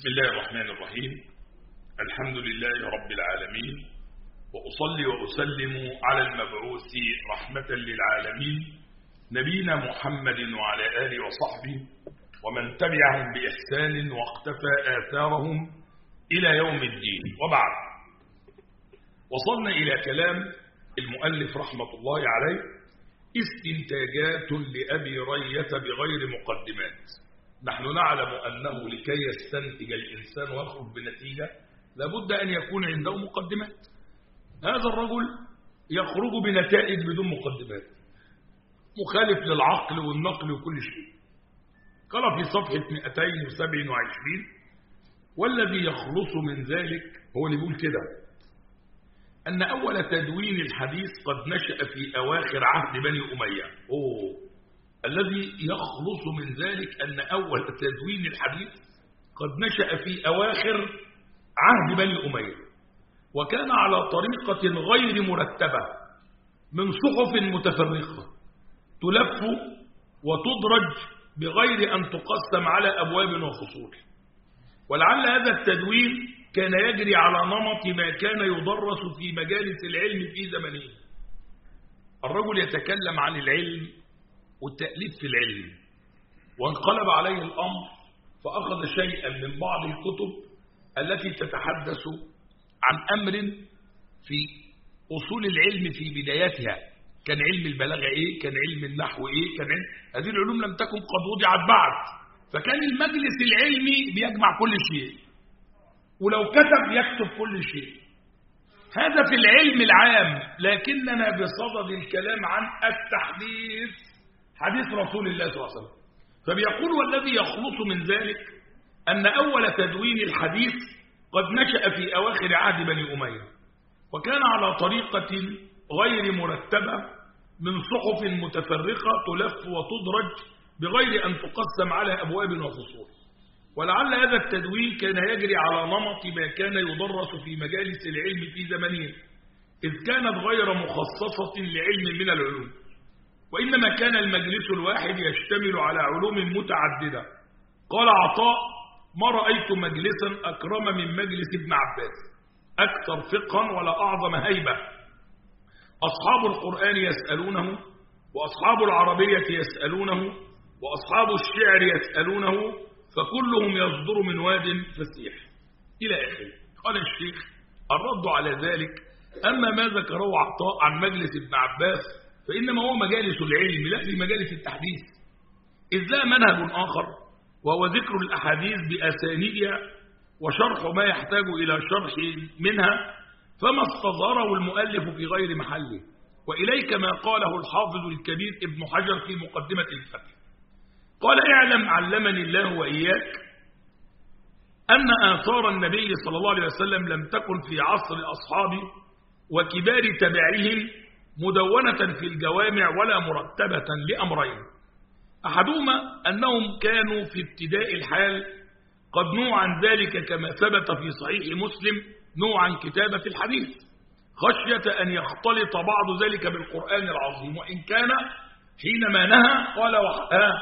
بسم الله الرحمن الرحيم الحمد لله رب العالمين وأصلي وأسلم على المبعوث رحمة للعالمين نبينا محمد وعلى آله وصحبه ومن تبعهم بإحسان واقتفى آثارهم إلى يوم الدين وبعد وصلنا إلى كلام المؤلف رحمة الله عليه استنتاجات لأبي رية بغير مقدمات نحن نعلم أنه لكي يستنتج الإنسان ويخرج بنتيجة لابد أن يكون عنده مقدمات هذا الرجل يخرج بنتائج بدون مقدمات مخالف للعقل والنقل وكل شيء قال في صفحة 227 والذي يخلص من ذلك هو اللي بيقول كده أن أول تدوين الحديث قد نشأ في أواخر عهد بني أمية أوه. الذي يخلص من ذلك أن أول تدوين الحديث قد نشأ في أواخر عهد بني أمية وكان على طريقة غير مرتبة من صحف متفرقة تلف وتدرج بغير أن تقسم على أبواب وفصول ولعل هذا التدوين كان يجري على نمط ما كان يدرس في مجالس العلم في زمنه الرجل يتكلم عن العلم والتأليف في العلم وانقلب عليه الأمر فأخذ شيئا من بعض الكتب التي تتحدث عن أمر في أصول العلم في بدايتها كان علم البلاغة إيه كان علم النحو إيه كان علم هذه العلوم لم تكن قد وضعت بعد فكان المجلس العلمي بيجمع كل شيء ولو كتب يكتب كل شيء هذا في العلم العام لكننا بصدد الكلام عن التحديث حديث رسول الله صلى الله عليه وسلم فبيقول والذي يخلص من ذلك أن أول تدوين الحديث قد نشأ في أواخر عهد بني أمية وكان على طريقة غير مرتبة من صحف متفرقة تلف وتدرج بغير أن تقسم على أبواب وفصول ولعل هذا التدوين كان يجري على نمط ما كان يدرس في مجالس العلم في زمنه إذ كانت غير مخصصة لعلم من العلوم وإنما كان المجلس الواحد يشتمل على علوم متعددة قال عطاء ما رأيت مجلسا أكرم من مجلس ابن عباس أكثر فقها ولا أعظم هيبة أصحاب القرآن يسألونه وأصحاب العربية يسألونه وأصحاب الشعر يسألونه فكلهم يصدر من واد فسيح إلى آخره قال الشيخ الرد على ذلك أما ما ذكره عطاء عن مجلس ابن عباس فإنما هو مجالس العلم لا في مجالس التحديث إذ لا منهج آخر وهو ذكر الأحاديث بأسانيدها وشرح ما يحتاج إلى شرح منها فما استصغره المؤلف في غير محله وإليك ما قاله الحافظ الكبير ابن حجر في مقدمة الفتح قال اعلم علمني الله وإياك أن آثار النبي صلى الله عليه وسلم لم تكن في عصر أصحابه وكبار تبعهم مدونة في الجوامع ولا مرتبة لأمرين أحدهما أنهم كانوا في ابتداء الحال قد نوع عن ذلك كما ثبت في صحيح مسلم نوع عن كتابة الحديث خشية أن يختلط بعض ذلك بالقرآن العظيم وإن كان حينما نهى قال آه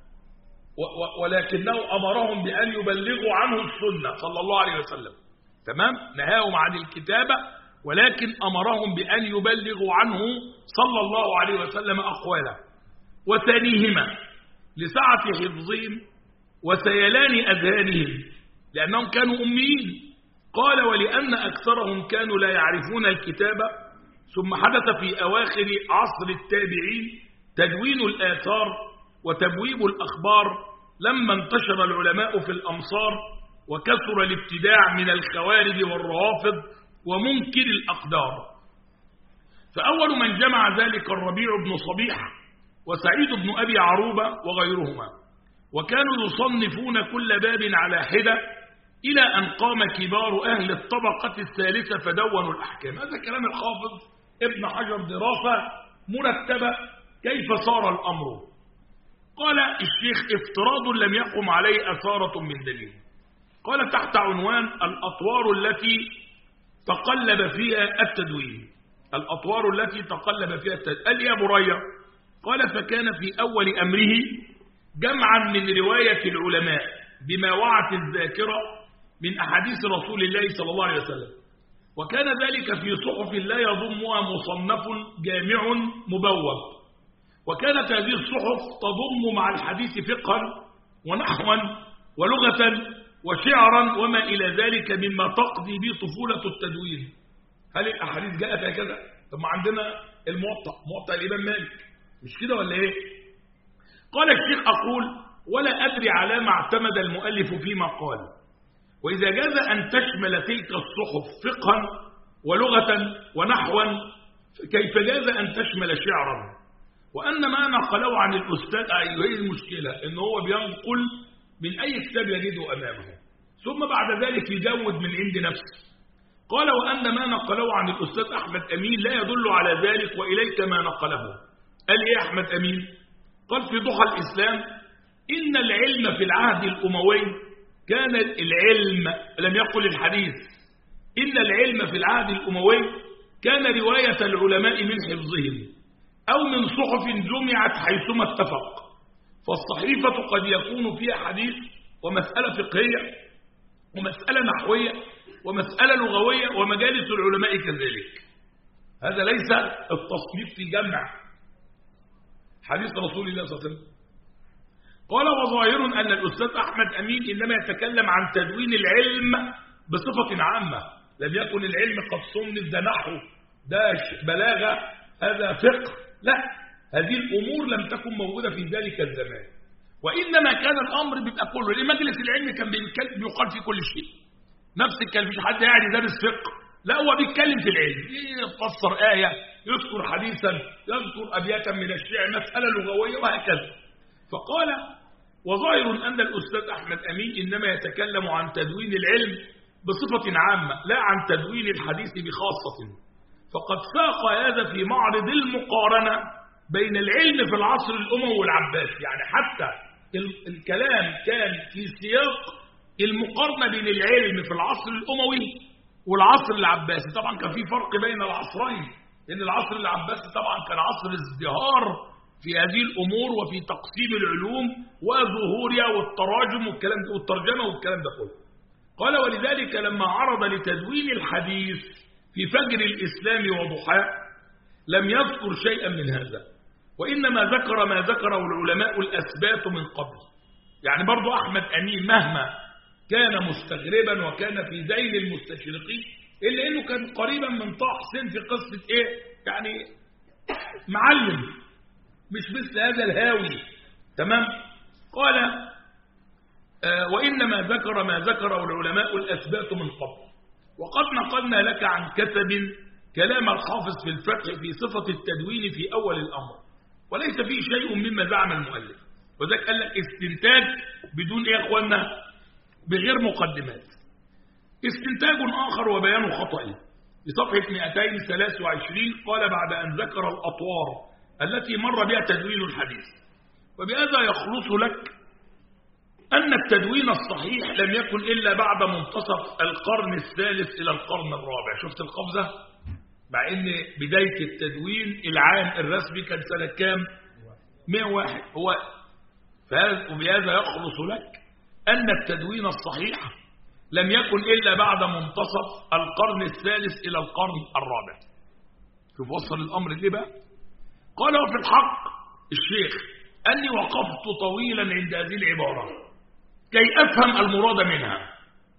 ولكنه أمرهم بأن يبلغوا عنه السنة صلى الله عليه وسلم تمام نهاهم عن الكتابة ولكن أمرهم بأن يبلغوا عنه صلى الله عليه وسلم أقواله وثانيهما لسعة حفظهم وسيلان أذهانهم لأنهم كانوا أميين قال ولأن أكثرهم كانوا لا يعرفون الكتابة ثم حدث في أواخر عصر التابعين تدوين الآثار وتبويب الأخبار لما انتشر العلماء في الأمصار وكثر الابتداع من الخوارج والروافض ومنكر الأقدار فأول من جمع ذلك الربيع بن صبيح وسعيد بن أبي عروبة وغيرهما وكانوا يصنفون كل باب على حدة إلى أن قام كبار أهل الطبقة الثالثة فدونوا الأحكام هذا كلام الحافظ ابن حجر دراسة مرتبة كيف صار الأمر قال الشيخ افتراض لم يقم عليه أثارة من دليل قال تحت عنوان الأطوار التي تقلب فيها التدوين الأطوار التي تقلب فيها التدوين قال يا برية قال فكان في أول أمره جمعا من رواية العلماء بما وعت الذاكرة من أحاديث رسول الله صلى الله عليه وسلم وكان ذلك في صحف لا يضمها مصنف جامع مبوب وكانت هذه الصحف تضم مع الحديث فقها ونحوا ولغة وشعرا وما إلى ذلك مما تقضي به طفولة التدوين هل الأحاديث جاءت هكذا؟ طب ما عندنا الموطأ موطأ الإمام مالك مش كده ولا إيه؟ قال الشيخ أقول ولا أدري على ما اعتمد المؤلف فيما قال وإذا جاز أن تشمل تلك الصحف فقها ولغة ونحوا كيف جاز أن تشمل شعرا وأن ما نقله عن الأستاذ أيوه هي المشكلة إن هو بينقل من أي كتاب يجده أمامه ثم بعد ذلك يجود من عند نفسه قال وأن ما نقله عن الأستاذ أحمد أمين لا يدل على ذلك وإليك ما نقله قال إيه أحمد أمين قال في ضحى الإسلام إن العلم في العهد الأموي كان العلم لم يقل الحديث إن العلم في العهد الأموي كان رواية العلماء من حفظهم أو من صحف جمعت حيثما اتفق فالصحيفة قد يكون فيها حديث ومسألة فقهية ومسألة نحوية ومسألة لغوية ومجالس العلماء كذلك هذا ليس التصنيف في جمع حديث رسول الله صلى الله عليه وسلم قال وظاهر أن الأستاذ أحمد أمين إنما يتكلم عن تدوين العلم بصفة عامة لم يكن العلم قد صنف ده نحو ده بلاغة هذا فقه لا هذه الأمور لم تكن موجودة في ذلك الزمان وإنما كان الأمر بيبقى كله لأن مجلس العلم كان بيقال في كل شيء نفس كان مفيش حد قاعد يدرس فقه لا هو بيتكلم في العلم يفسر آية يذكر حديثا يذكر أبياتا من الشعر مسألة لغوية وهكذا فقال وظاهر أن الأستاذ أحمد أمين إنما يتكلم عن تدوين العلم بصفة عامة لا عن تدوين الحديث بخاصة فقد ساق هذا في معرض المقارنة بين العلم في العصر الأموي والعباسي يعني حتى الكلام كان في سياق المقارنة بين العلم في العصر الأموي والعصر العباسي طبعا كان في فرق بين العصرين لأن العصر العباسي طبعا كان عصر ازدهار في هذه الأمور وفي تقسيم العلوم وظهورها والتراجم والكلام ده والترجمة والكلام ده كله قال ولذلك لما عرض لتدوين الحديث في فجر الإسلام وضحاه لم يذكر شيئا من هذا وإنما ذكر ما ذكره العلماء الأثبات من قبل يعني برضو أحمد أمين مهما كان مستغربا وكان في ذيل المستشرقين إلا أنه كان قريبا من طه حسين في قصة إيه يعني معلم مش مثل هذا الهاوي تمام قال آه وإنما ذكر ما ذكره العلماء الأثبات من قبل وقد نقلنا لك عن كتب كلام الحافظ في الفتح في صفة التدوين في أول الأمر وليس فيه شيء مما زعم المؤلف وذلك قال لك استنتاج بدون إيه يا أخوانا بغير مقدمات استنتاج آخر وبيان خطئه بصفحة 223 قال بعد أن ذكر الأطوار التي مر بها تدوين الحديث وبهذا يخلص لك أن التدوين الصحيح لم يكن إلا بعد منتصف القرن الثالث إلى القرن الرابع شفت القفزة مع أن بداية التدوين العام الرسمي كان سنة كام 101 هو وبهذا يخلص لك أن التدوين الصحيح لم يكن إلا بعد منتصف القرن الثالث إلى القرن الرابع شوف وصل الأمر ليه بقى قال وفي الحق الشيخ أني وقفت طويلا عند هذه العبارة كي أفهم المراد منها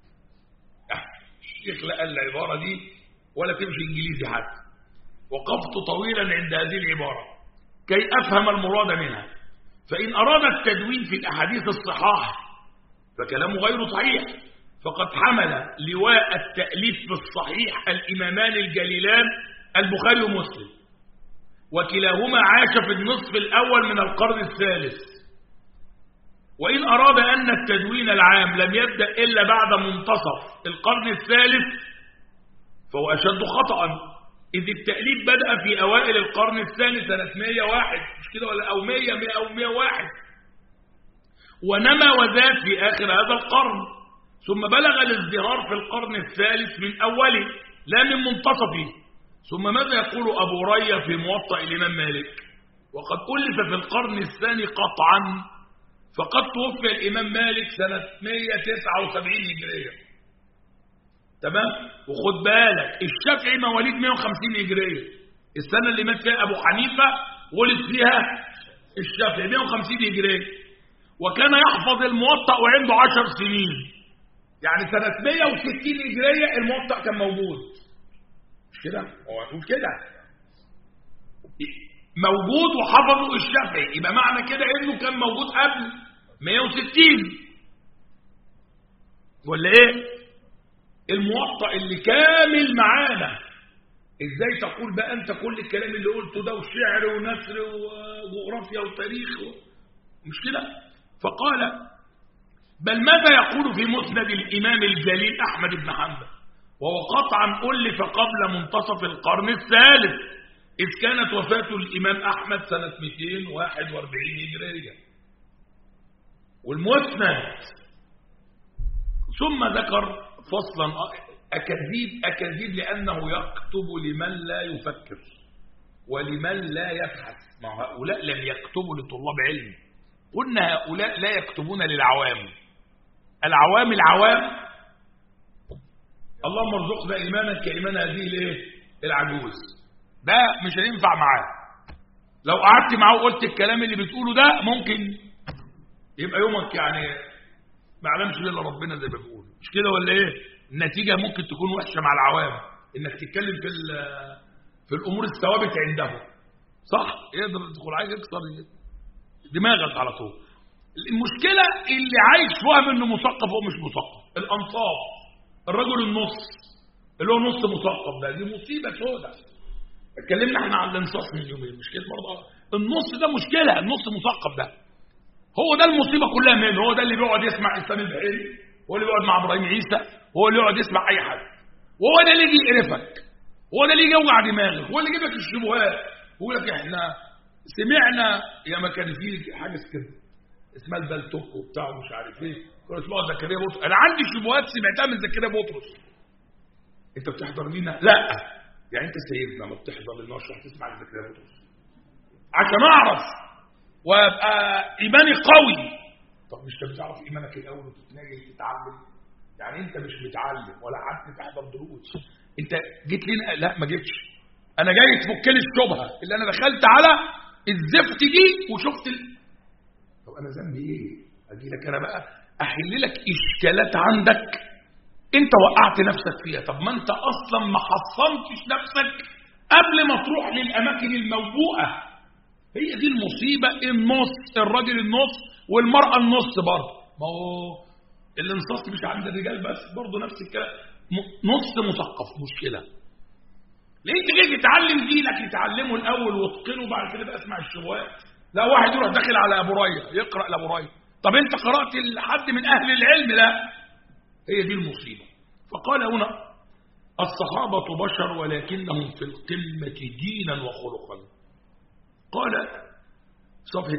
الشيخ لقى العبارة دي ولا تمشي إنجليزي حتى وقفت طويلا عند هذه العبارة كي أفهم المراد منها فإن أراد التدوين في الأحاديث الصحاح فكلامه غير صحيح فقد حمل لواء التأليف في الصحيح الإمامان الجليلان البخاري ومسلم وكلاهما عاش في النصف الأول من القرن الثالث وإن أراد أن التدوين العام لم يبدأ إلا بعد منتصف القرن الثالث فهو أشد خطأ إذ التأليف بدأ في أوائل القرن الثاني سنة 101 مش كده ولا أو 100 100 أو 101 ونما وزاد في آخر هذا القرن ثم بلغ الازدهار في القرن الثالث من أوله لا من منتصفه ثم ماذا يقول أبو ريا في موطأ الإمام مالك وقد ألف في القرن الثاني قطعا فقد توفي الإمام مالك سنة 179 هجرية تمام وخد بالك الشافعي مواليد 150 هجريه السنه اللي مات فيها ابو حنيفه ولد فيها الشافعي 150 هجريه وكان يحفظ الموطأ وعنده 10 سنين يعني سنه 160 هجريه الموطأ كان موجود مش كده هو نقول كده موجود وحفظه الشافعي يبقى معنى كده انه كان موجود قبل 160 ولا ايه الموطأ اللي كامل معانا ازاي تقول بقى انت كل الكلام اللي قلته ده وشعر ونثر وجغرافيا وتاريخ و... مش كده فقال بل ماذا يقول في مسند الامام الجليل احمد بن حنبل وهو قطعا ألف قبل منتصف القرن الثالث إذ كانت وفاة الإمام أحمد سنة 241 هجرية والمسند ثم ذكر فصلا أكذيب أكذيب لأنه يكتب لمن لا يفكر ولمن لا يبحث ما هؤلاء لم يكتبوا لطلاب علم قلنا هؤلاء لا يكتبون للعوام العوام العوام اللهم ارزقنا ايمانا كايمان هذه الايه العجوز ده مش هينفع معاه لو قعدت معاه وقلت الكلام اللي بتقوله ده ممكن يبقى يومك يعني ما يعلمش الا ربنا زي ما بيقول مش كده ولا ايه النتيجه ممكن تكون وحشه مع العوام انك تتكلم في في الامور الثوابت عنده صح يقدر يدخل عايز يكسر دماغك على طول المشكله اللي عايش فاهم انه مثقف وهو مش مثقف الانصاف الرجل النص اللي هو نص مثقف ده دي مصيبه سوداء اتكلمنا احنا عن الانصاف من يومين مش كده برضه النص ده مشكله النص مثقف ده هو ده المصيبه كلها منه هو ده اللي بيقعد يسمع اسلام البحيري هو اللي بيقعد مع ابراهيم عيسى هو اللي يقعد يسمع اي حد وهو ده اللي يجي يقرفك هو ده اللي يجي يوجع دماغك هو اللي يجيب لك الشبهات يقول لك احنا سمعنا يا ما كان في حاجه كده اسمها البلتوك وبتاع ومش عارف ايه كنا اسمها زكريا بطرس انا عندي شبهات سمعتها من زكريا بطرس انت بتحضر لينا لا يعني انت سيدنا ما بتحضر لنا اشرح تسمع زكريا بطرس عشان اعرف وابقى ايماني قوي طب مش انت بتعرف ايمانك الاول وتتناجي تتعلم يعني انت مش متعلم ولا قعدت تحضر دروس انت جيت لنا لا ما جيتش انا جاي تفك لي الشبهه اللي انا دخلت على الزفت دي وشفت ال... طب انا ذنبي ايه اجي لك انا بقى احل لك اشكالات عندك انت وقعت نفسك فيها طب ما انت اصلا ما حصنتش نفسك قبل ما تروح للاماكن الموبوءه هي دي المصيبه النص الراجل النص والمراه النص برضه ما هو الانصاص مش عند الرجال بس برضه نفس الكلام نص مثقف مشكله ليه انت جاي تتعلم دينك يتعلمه الاول واتقنه وبعد كده بقى اسمع الشبهات لا واحد يروح داخل على ابو ريا يقرا لابو ريا طب انت قرات لحد من اهل العلم لا هي دي المصيبه فقال هنا الصحابه بشر ولكنهم في القمه دينا وخلقا قال صفحه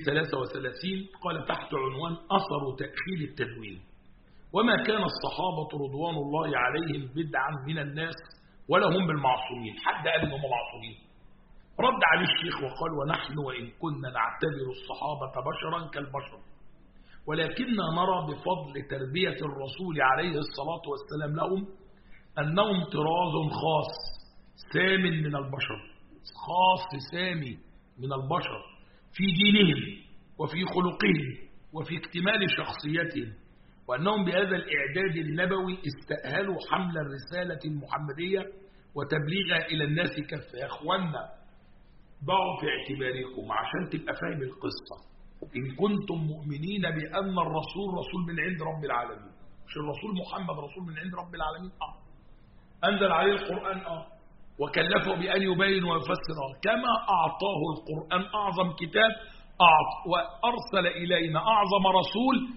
233 قال تحت عنوان اثر تاخير التدوين وما كان الصحابه رضوان الله عليهم بدعا من الناس ولا هم بالمعصومين حد قال انهم معصومين رد عليه الشيخ وقال ونحن وإن كنا نعتبر الصحابة بشرا كالبشر ولكننا نرى بفضل تربية الرسول عليه الصلاة والسلام لهم أنهم طراز خاص سام من البشر خاص سامي من البشر في دينهم وفي خلقهم وفي اكتمال شخصيتهم وأنهم بهذا الإعداد النبوي استأهلوا حمل الرسالة المحمدية وتبليغها إلى الناس كافة يا أخوانا ضعوا في اعتباركم عشان تبقى فاهم القصة إن كنتم مؤمنين بأن الرسول رسول من عند رب العالمين مش الرسول محمد رسول من عند رب العالمين آه أنزل عليه القرآن آه وكلفه بأن يبين ويفسر آه كما أعطاه القرآن أعظم كتاب أعط وأرسل إلينا أعظم رسول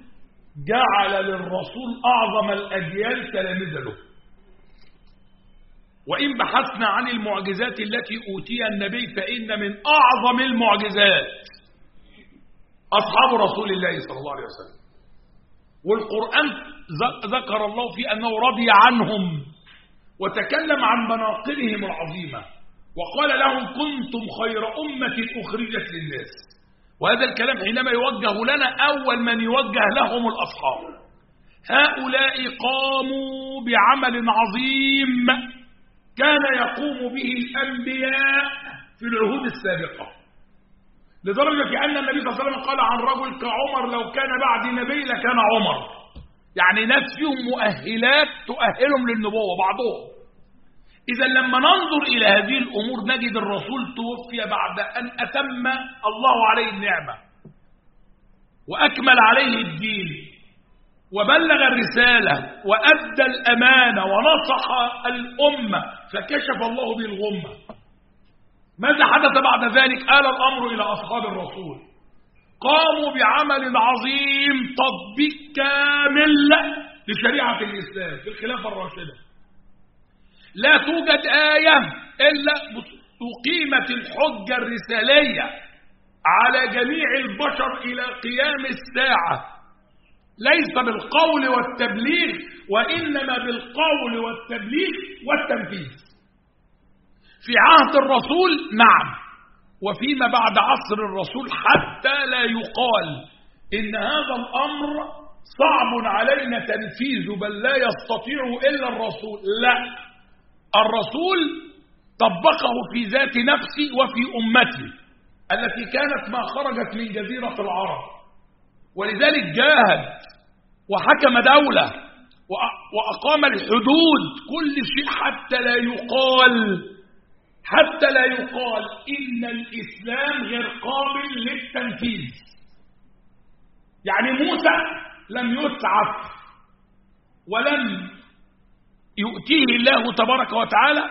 جعل للرسول أعظم الأجيال تلامذة له وإن بحثنا عن المعجزات التي أوتيها النبي فإن من أعظم المعجزات أصحاب رسول الله صلى الله عليه وسلم والقرآن ذكر الله فيه أنه رضي عنهم وتكلم عن مناقبهم العظيمة وقال لهم كنتم خير أمة أخرجت للناس وهذا الكلام حينما يوجه لنا أول من يوجه لهم الأصحاب هؤلاء قاموا بعمل عظيم كان يقوم به الأنبياء في العهود السابقة لدرجة أن النبي صلى الله عليه وسلم قال عن رجل كعمر لو كان بعد نبي لكان عمر يعني ناس فيهم مؤهلات تؤهلهم للنبوة بعضهم إذا لما ننظر إلى هذه الأمور نجد الرسول توفي بعد أن أتم الله عليه النعمة وأكمل عليه الدين وبلغ الرسالة وأدى الأمانة ونصح الأمة فكشف الله به الغمة ماذا حدث بعد ذلك آل الأمر إلى أصحاب الرسول قاموا بعمل عظيم تطبيق كامل لشريعة الإسلام في الخلافة الراشدة لا توجد آية إلا أقيمت الحجة الرسالية على جميع البشر إلى قيام الساعة ليس بالقول والتبليغ وإنما بالقول والتبليغ والتنفيذ في عهد الرسول نعم وفيما بعد عصر الرسول حتى لا يقال إن هذا الأمر صعب علينا تنفيذه بل لا يستطيع إلا الرسول لا الرسول طبقه في ذات نفسه وفي أمته التي كانت ما خرجت من جزيرة العرب ولذلك جاهد وحكم دولة وأقام الحدود كل شيء حتى لا يقال حتى لا يقال إن الإسلام غير قابل للتنفيذ يعني موسى لم يسعف ولم يؤتيه الله تبارك وتعالى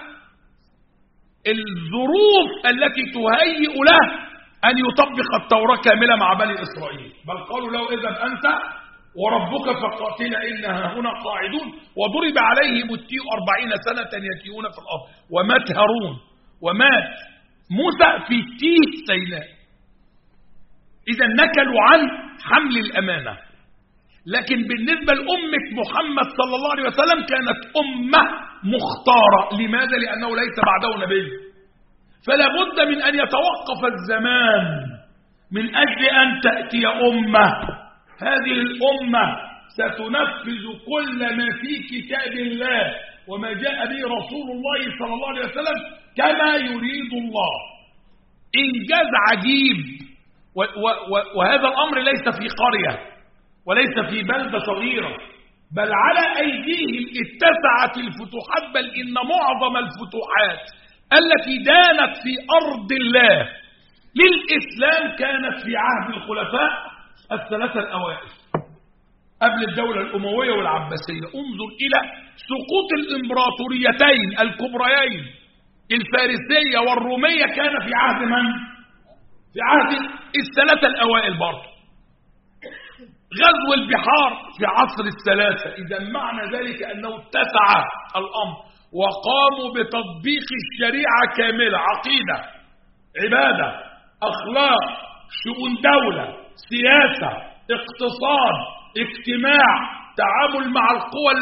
الظروف التي تهيئ له أن يطبق التوراة كاملة مع بني إسرائيل بل قالوا له إذا أنت وربك فقاتل إنها هنا قاعدون وضرب عليهم التيء أربعين سنة يتيون في الأرض ومات هارون ومات موسى في تيه سيناء إذا نكلوا عن حمل الأمانة لكن بالنسبة لأمة محمد صلى الله عليه وسلم كانت أمة مختارة لماذا؟ لأنه ليس بعده نبي فلا بد من أن يتوقف الزمان من أجل أن تأتي أمة هذه الأمة ستنفذ كل ما في كتاب الله وما جاء به رسول الله صلى الله عليه وسلم كما يريد الله إنجاز عجيب وهذا الأمر ليس في قرية وليس في بلدة صغيرة بل على أيديهم اتسعت الفتوحات بل إن معظم الفتوحات التي دانت في أرض الله للإسلام كانت في عهد الخلفاء الثلاثة الأوائل قبل الدولة الأموية والعباسية انظر إلى سقوط الإمبراطوريتين الكبريين الفارسية والرومية كان في عهد من؟ في عهد الثلاثة الأوائل برضه غزو البحار في عصر الثلاثة إذا معنى ذلك أنه اتسع الأمر وقاموا بتطبيق الشريعة كاملة عقيدة عبادة أخلاق شؤون دولة سياسة اقتصاد اجتماع تعامل مع القوى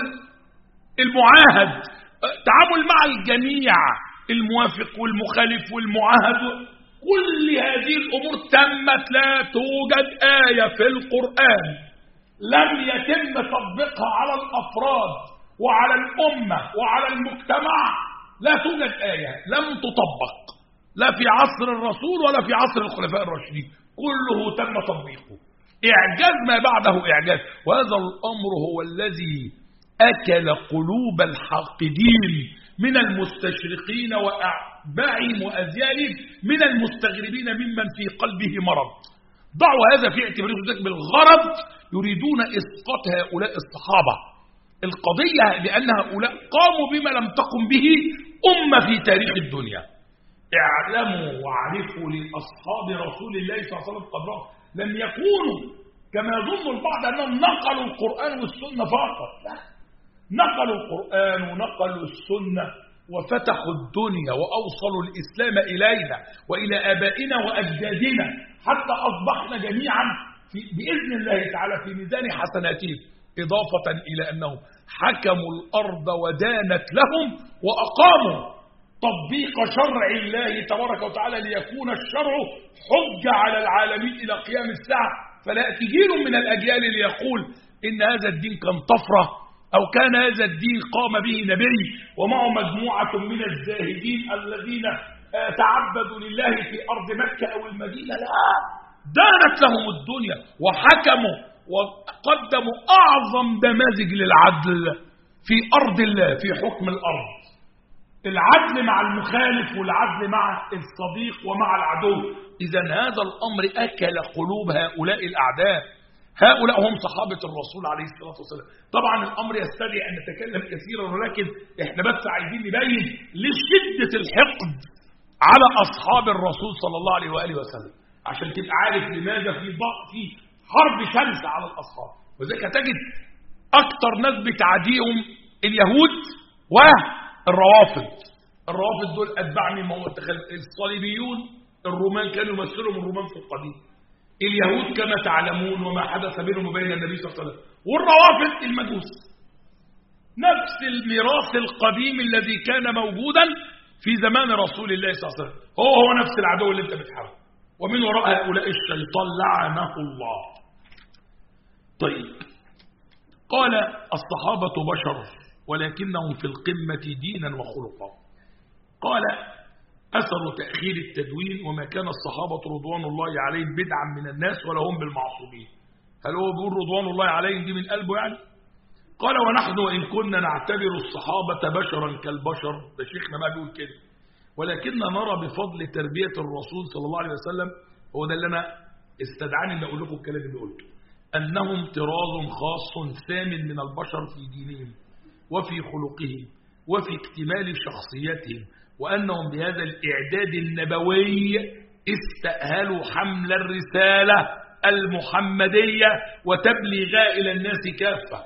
المعاهد تعامل مع الجميع الموافق والمخالف والمعاهد كل هذه الأمور تمت لا توجد آية في القرآن لم يتم تطبيقها على الأفراد وعلى الأمة وعلى المجتمع لا توجد آية لم تطبق لا في عصر الرسول ولا في عصر الخلفاء الراشدين كله تم تطبيقه إعجاز ما بعده إعجاز وهذا الأمر هو الذي أكل قلوب الحاقدين من المستشرقين وأعباعهم وأذيالهم من المستغربين ممن في قلبه مرض ضعوا هذا في اعتبارهم ذلك بالغرض يريدون إسقاط هؤلاء الصحابة القضية لأن هؤلاء قاموا بما لم تقم به أمة في تاريخ الدنيا اعلموا واعرفوا لأصحاب رسول الله صلى الله عليه وسلم قبلهم لم يكونوا كما يظن البعض أنهم نقلوا القرآن والسنة فقط لا نقلوا القرآن ونقلوا السنة وفتحوا الدنيا وأوصلوا الإسلام إلينا وإلى آبائنا وأجدادنا حتى أصبحنا جميعا في بإذن الله تعالى في ميزان حسناتهم إضافة إلى أنهم حكموا الأرض ودانت لهم وأقاموا تطبيق شرع الله تبارك وتعالى ليكون الشرع حجة على العالمين إلى قيام الساعة فلا يأتي جيل من الأجيال ليقول إن هذا الدين كان طفرة أو كان هذا الدين قام به نبي ومعه مجموعة من الزاهدين الذين تعبدوا لله في أرض مكة أو المدينة لا دانت لهم الدنيا وحكموا وقدموا أعظم نماذج للعدل في أرض الله في حكم الأرض العدل مع المخالف والعدل مع الصديق ومع العدو إذا هذا الأمر أكل قلوب هؤلاء الأعداء هؤلاء هم صحابة الرسول عليه الصلاة والسلام طبعا الأمر يستدعي أن نتكلم كثيرا ولكن إحنا بس عايزين نبين لشدة الحقد على أصحاب الرسول صلى الله عليه وآله وسلم عشان تبقى عارف لماذا في في حرب شرسة على الأصحاب وذلك تجد أكثر ناس بتعاديهم اليهود والروافض الروافض دول أتباع من موت الصليبيون الرومان كانوا يمثلهم الرومان في القديم اليهود كما تعلمون وما حدث بينهم وبين النبي صلى الله عليه وسلم والروافض المجوس نفس الميراث القديم الذي كان موجودا في زمان رسول الله صلى الله عليه وسلم هو هو نفس العدو اللي انت بتحاربه ومن وراء هؤلاء الشيطان لعنه الله طيب قال الصحابة بشر ولكنهم في القمة دينا وخلقا قال أثر تأخير التدوين وما كان الصحابة رضوان الله عليهم بدعا من الناس ولا هم بالمعصومين هل هو بيقول رضوان الله عليهم دي من قلبه يعني قال ونحن وإن كنا نعتبر الصحابة بشرا كالبشر ده شيخنا ما بيقول كده ولكننا نرى بفضل تربية الرسول صلى الله عليه وسلم هو ده اللي أنا استدعاني أن أقول لكم الكلام اللي قلته أنهم طراز خاص ثامن من البشر في دينهم وفي خلقهم وفي اكتمال شخصيتهم وأنهم بهذا الإعداد النبوي استأهلوا حمل الرسالة المحمدية وتبليغها إلى الناس كافة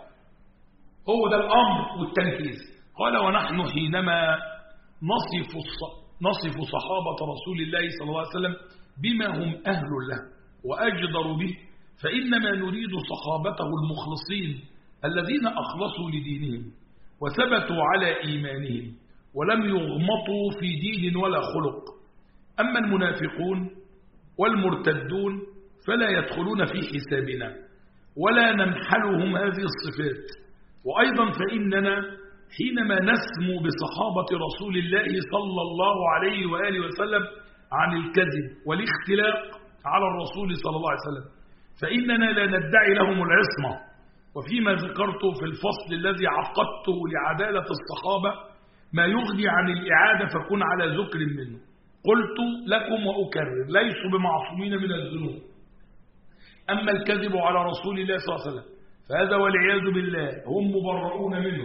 هو ده الأمر والتنفيذ قال ونحن حينما نصف نصف صحابة رسول الله صلى الله عليه وسلم بما هم أهل له وأجدر به فإنما نريد صحابته المخلصين الذين أخلصوا لدينهم وثبتوا على إيمانهم ولم يغمطوا في دين ولا خلق أما المنافقون والمرتدون فلا يدخلون في حسابنا ولا ننحلهم هذه الصفات وأيضا فإننا حينما نسمو بصحابة رسول الله صلى الله عليه وآله وسلم عن الكذب والاختلاق على الرسول صلى الله عليه وسلم فإننا لا ندعي لهم العصمة وفيما ذكرت في الفصل الذي عقدته لعدالة الصحابة ما يغني عن الإعادة فكن على ذكر منه قلت لكم وأكرر ليسوا بمعصومين من الذنوب أما الكذب على رسول الله صلى الله عليه وسلم فهذا والعياذ بالله هم مبرؤون منه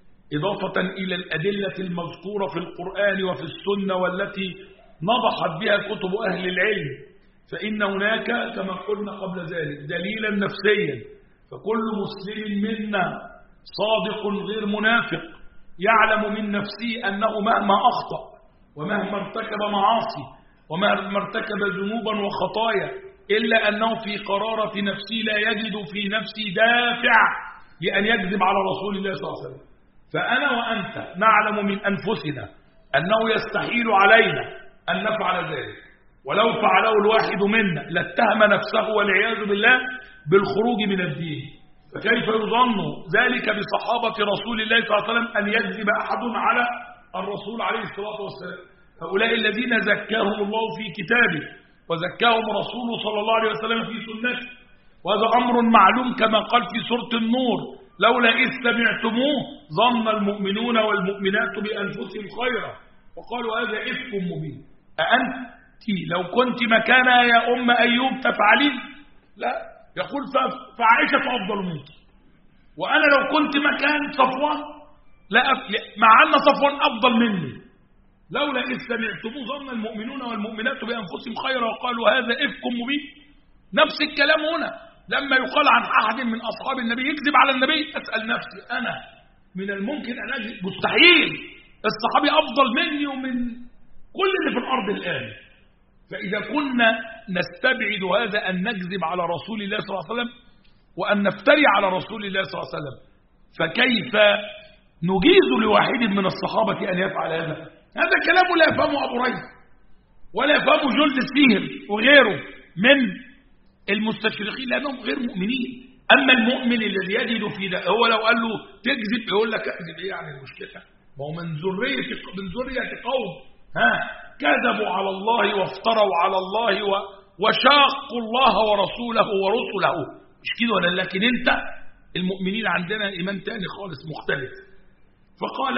إضافة إلى الأدلة المذكورة في القرآن وفي السنة والتي نضحت بها كتب أهل العلم فإن هناك كما قلنا قبل ذلك دليلا نفسيا فكل مسلم منا صادق غير منافق يعلم من نفسه أنه مهما أخطأ ومهما ارتكب معاصي ومهما ارتكب ذنوبا وخطايا إلا أنه في قرارة نفسه لا يجد في نفسه دافع لأن يكذب على رسول الله صلى الله عليه وسلم فأنا وأنت نعلم من أنفسنا أنه يستحيل علينا أن نفعل ذلك ولو فعله الواحد منا لاتهم نفسه والعياذ بالله بالخروج من الدين فكيف يظن ذلك بصحابة رسول الله صلى الله عليه وسلم أن يكذب أحد على الرسول عليه الصلاة والسلام هؤلاء الذين زكاهم الله في كتابه وزكاهم رسوله صلى الله عليه وسلم في سنته وهذا أمر معلوم كما قال في سورة النور لولا إذ سمعتموه ظن المؤمنون والمؤمنات بأنفسهم خيرا وقالوا هذا إفك مبين أأنت لو كنت مكانها يا أم أيوب تفعلين لا يقول فعائشة أفضل منك وأنا لو كنت مكان صفوان لا مع أن صفوان أفضل مني لولا إذ سمعتموه ظن المؤمنون والمؤمنات بأنفسهم خيرا وقالوا هذا إفك مبين نفس الكلام هنا لما يقال عن أحد من أصحاب النبي يكذب على النبي أسأل نفسي أنا من الممكن أن أجد مستحيل الصحابي أفضل مني ومن كل اللي في الأرض الآن فإذا كنا نستبعد هذا أن نكذب على رسول الله صلى الله عليه وسلم وأن نفتري على رسول الله صلى الله عليه وسلم فكيف نجيز لواحد من الصحابة أن يفعل هذا هذا كلام لا يفهمه أبو ريس ولا يفهمه جلد السيهر وغيره من المستشرقين لأنهم غير مؤمنين أما المؤمن الذي يجد في ده هو لو قال له تكذب يقول لك اكذب إيه يعني المشكلة ما هو من ذرية من ذرية قوم ها كذبوا على الله وافتروا على الله و وشاقوا الله ورسوله ورسله مش كده ولا لكن انت المؤمنين عندنا ايمان تاني خالص مختلف فقال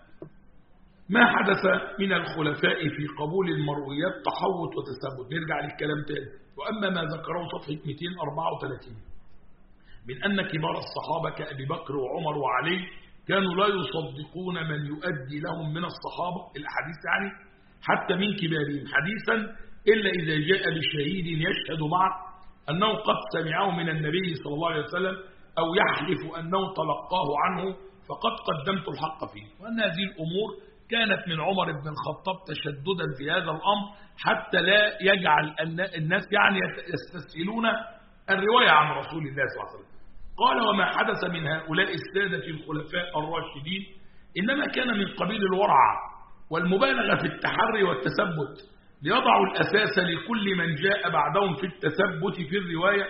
ما حدث من الخلفاء في قبول المرويات تحوط وتثبت نرجع للكلام تاني واما ما ذكره صفحه 234 من ان كبار الصحابه كابي بكر وعمر وعلي كانوا لا يصدقون من يؤدي لهم من الصحابه الاحاديث يعني حتى من كبارهم حديثا إلا إذا جاء بشهيد يشهد معه أنه قد سمعه من النبي صلى الله عليه وسلم أو يحلف أنه تلقاه عنه فقد قدمت الحق فيه وأن هذه الأمور كانت من عمر بن الخطاب تشددا في هذا الأمر حتى لا يجعل الناس يعني يستسهلون الرواية عن رسول الله صلى الله عليه وسلم قال وما حدث من هؤلاء السادة الخلفاء الراشدين إنما كان من قبيل الورع والمبالغة في التحري والتثبت ليضعوا الأساس لكل من جاء بعدهم في التثبت في الرواية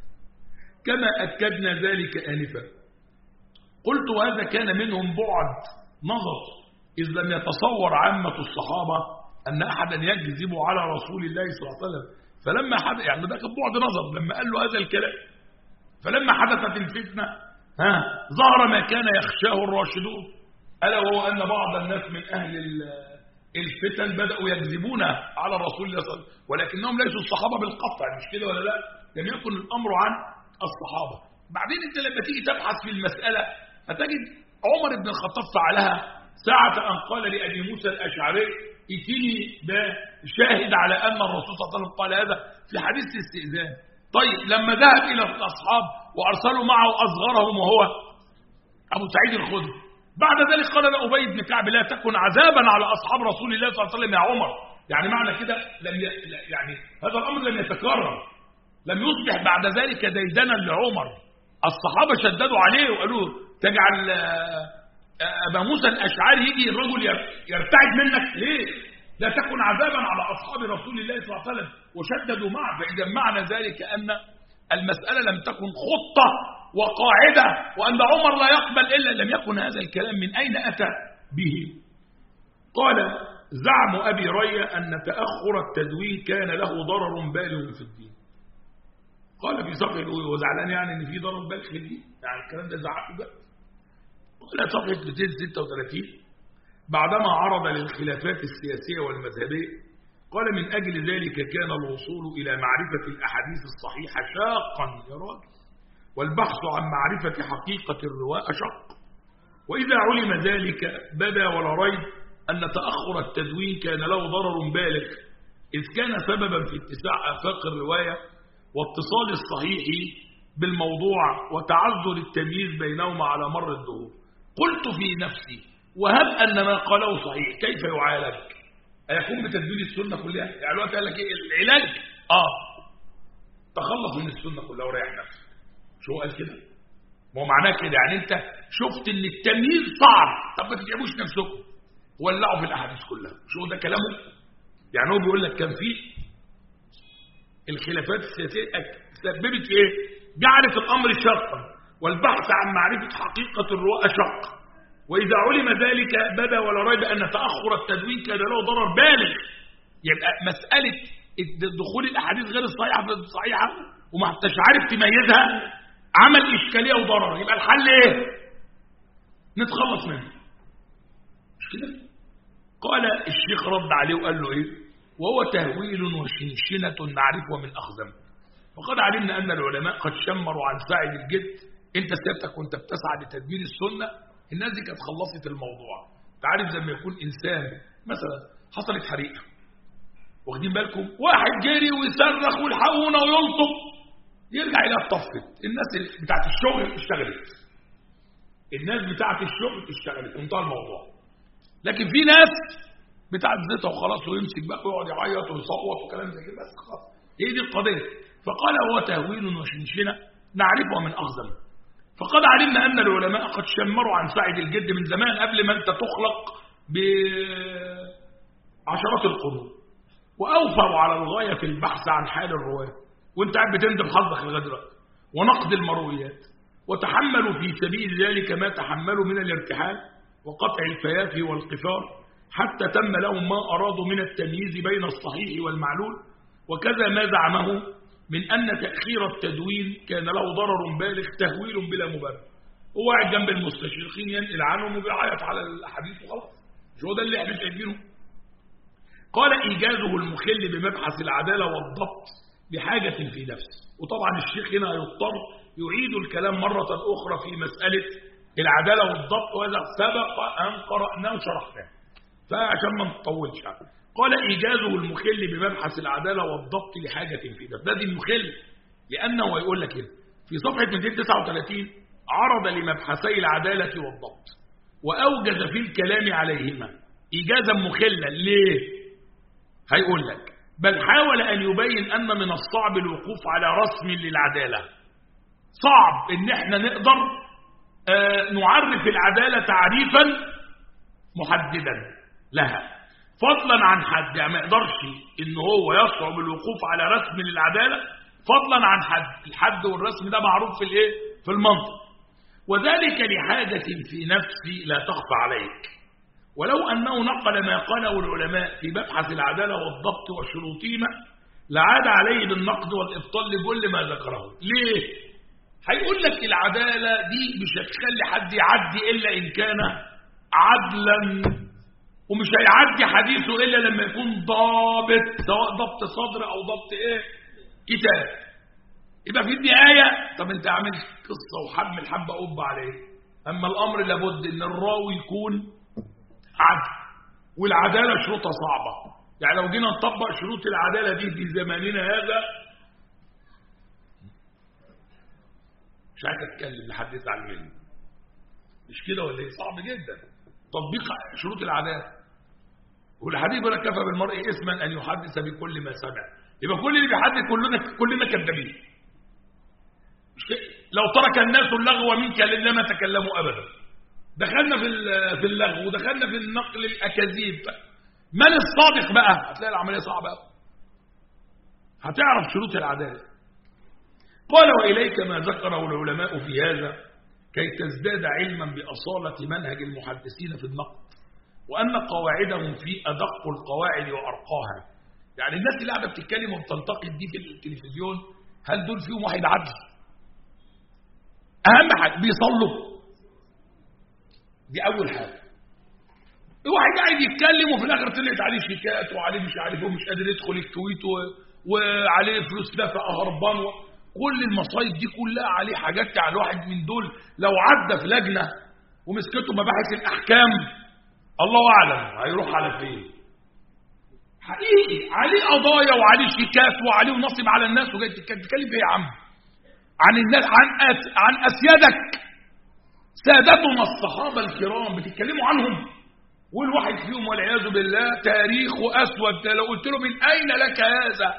كما أكدنا ذلك آنفا قلت وهذا كان منهم بعد نظر إذ لم يتصور عامة الصحابة أن أحدا يكذب على رسول الله صلى الله عليه وسلم فلما حدث يعني ده كان بعد نظر لما قال له هذا الكلام فلما حدثت الفتنة ها ظهر ما كان يخشاه الراشدون ألا وهو أن بعض الناس من أهل الفتن بدأوا يكذبون على رسول الله صلى الله عليه وسلم ولكنهم ليسوا الصحابة بالقطع مش كده ولا لا لم يكن الأمر عن الصحابة بعدين انت لما تيجي تبحث في المسألة هتجد عمر بن الخطاب فعلها ساعة أن قال لأبي موسى الأشعري ائتني بشاهد على أن الرسول صلى الله عليه وسلم قال هذا في حديث الاستئذان طيب لما ذهب إلى الأصحاب وأرسلوا معه أصغرهم وهو أبو سعيد الخدري بعد ذلك قال له أبي بن كعب لا تكن عذابا على أصحاب رسول الله صلى الله عليه وسلم يا عمر يعني معنى كده لم ي... يعني هذا الأمر لم يتكرر لم يصبح بعد ذلك ديدنا لعمر الصحابة شددوا عليه وقالوا تجعل أبا موسى الأشعري يجي الرجل يرتعد منك ليه لا تكن عذابا على أصحاب رسول الله صلى الله عليه وسلم وشددوا معه فإذا معنى ذلك أن المسألة لم تكن خطة وقاعدة وأن عمر لا يقبل إلا لم يكن هذا الكلام من أين أتى به قال زعم أبي ري أن تأخر التدوين كان له ضرر بالغ في الدين قال في صفحة وزعلان يعني أن في ضرر بالغ في الدين يعني الكلام ده زعقه بقى قال صفحة 236 بعدما عرض للخلافات السياسية والمذهبية قال من أجل ذلك كان الوصول إلى معرفة الأحاديث الصحيحة شاقا يا راجل والبحث عن معرفة حقيقة الرواء شق وإذا علم ذلك بدا ولا ريب أن تأخر التدوين كان له ضرر بالغ إذ كان سببا في اتساع آفاق الرواية واتصال الصحيح بالموضوع وتعذر التمييز بينهما على مر الدهور قلت في نفسي وهب أن ما قاله صحيح كيف يعالج أيكون بتدوين السنة كلها يعني الوقت قال لك إيه العلاج آه تخلص من السنة كلها وريح نفسك شو قال كده ما هو معناه كده يعني انت شفت ان التمييز صعب طب ما تتعبوش نفسكم ولعوا في الاحاديث كلها شو ده كلامه يعني هو بيقول لك كان في الخلافات السياسيه سببت في ايه جعلت الامر شقا والبحث عن معرفه حقيقه الرؤى شق واذا علم ذلك بدا ولا ريب ان تاخر التدوين كان له ضرر بالغ يبقى مساله دخول الاحاديث غير الصحيحه في الصحيحه وما انتش عارف تميزها عمل إشكالية وضرر يبقى الحل إيه نتخلص منه مش كده قال الشيخ رد عليه وقال له إيه وهو تهويل وشنشنة نعرفه من أخزم وقد علمنا أن العلماء قد شمروا عن ساعد الجد أنت سيادتك وأنت بتسعى لتدبير السنة الناس دي كانت خلصت الموضوع تعرف لما يكون إنسان مثلا حصلت حريقة واخدين بالكم واحد جري ويصرخ والحقونا ويلطم يرجع إلى الطفت الناس بتاعت الشغل اشتغلت الناس بتاعت الشغل اشتغلت انتهى الموضوع لكن في ناس بتاعت زيتها وخلاص ويمسك بقى ويقعد يعيط ويصوت وكلام زي كده بس خلاص هي دي القضيه فقال هو تهويل وشنشنه نعرفه من اخزم فقد علمنا ان العلماء قد شمروا عن سعد الجد من زمان قبل ما انت تخلق بعشرات القرون واوفروا على الغايه في البحث عن حال الرواه وانت قاعد بتندب حظك لغايه دلوقتي ونقد المرويات وتحملوا في سبيل ذلك ما تحملوا من الارتحال وقطع الفيافي والقفار حتى تم لهم ما أرادوا من التمييز بين الصحيح والمعلول وكذا ما زعمه من أن تأخير التدوين كان له ضرر بالغ تهويل بلا مبرر هو قاعد جنب المستشرقين ينقل عنهم وبيعيط على الحديث وخلاص مش هو ده اللي احنا شايفينه قال إيجازه المخل بمبحث العدالة والضبط بحاجة في نفسه وطبعا الشيخ هنا يضطر يعيد الكلام مرة أخرى في مسألة العدالة والضبط وهذا سبق أن قرأناه وشرحناه فعشان ما نطولش قال إيجازه المخل بمبحث العدالة والضبط لحاجة في نفسه ده دي المخل لأنه يقول لك كده في صفحة 239 عرض لمبحثي العدالة والضبط وأوجز في الكلام عليهما إيجازا مخلا ليه هيقول لك بل حاول أن يبين أن من الصعب الوقوف على رسم للعدالة صعب ان احنا نقدر آه نعرف العدالة تعريفا محددا لها فضلا عن حد يعني ما يقدرش ان هو يصعب الوقوف على رسم للعدالة فضلا عن حد الحد والرسم ده معروف في الايه في المنطق وذلك لحاجة في نفسي لا تخفى عليك ولو أنه نقل ما قاله العلماء في مبحث العدالة والضبط وشروطهما لعاد عليه بالنقد والإبطال لكل ما ذكره ليه؟ هيقول لك العدالة دي مش هتخلي حد يعدي إلا إن كان عدلا ومش هيعدي حديثه إلا لما يكون ضابط سواء ضبط صدر أو ضبط إيه كتاب يبقى في النهاية طب أنت عامل قصة وحمل حبة قبة عليه أما الأمر لابد أن الراوي يكون عدل والعدالة شروطها صعبة يعني لو جينا نطبق شروط العدالة دي في زماننا هذا مش عايز اتكلم لحد يزعل مني مش كده ولا ايه صعب جدا تطبيق شروط العداله والحديث ولا كفى بالمرء اسما ان يحدث بكل ما سمع يبقى كل اللي بيحدث كلنا كلنا كذابين لو ترك الناس اللغو منك لما تكلموا ابدا دخلنا في في اللغو ودخلنا في النقل الاكاذيب من الصادق بقى هتلاقي العمليه صعبه قوي هتعرف شروط العداله قال وإليك ما ذكره العلماء في هذا كي تزداد علما بأصالة منهج المحدثين في النقد وأن قواعدهم في أدق القواعد وأرقاها يعني الناس اللي قاعدة بتتكلم وبتنتقد دي في التلفزيون هل دول فيهم واحد عدل أهم حاجة بيصلوا دي أول حاجة واحد قاعد يتكلم وفي الآخر طلعت عليه شيكات وعليه مش عارف ومش قادر يدخل الكويت وعليه فلوس دافع هربان كل المصايب دي كلها عليه حاجات يعني الواحد من دول لو عدى في لجنة ومسكته مباحث الأحكام الله أعلم هيروح على فين حقيقي عليه قضايا وعليه شيكات وعليه نصب على الناس وجاي تتكلم ايه يا عم عن الناس عن أس عن اسيادك سادتنا الصحابه الكرام بتتكلموا عنهم والواحد فيهم والعياذ بالله تاريخه اسود لو قلت له من اين لك هذا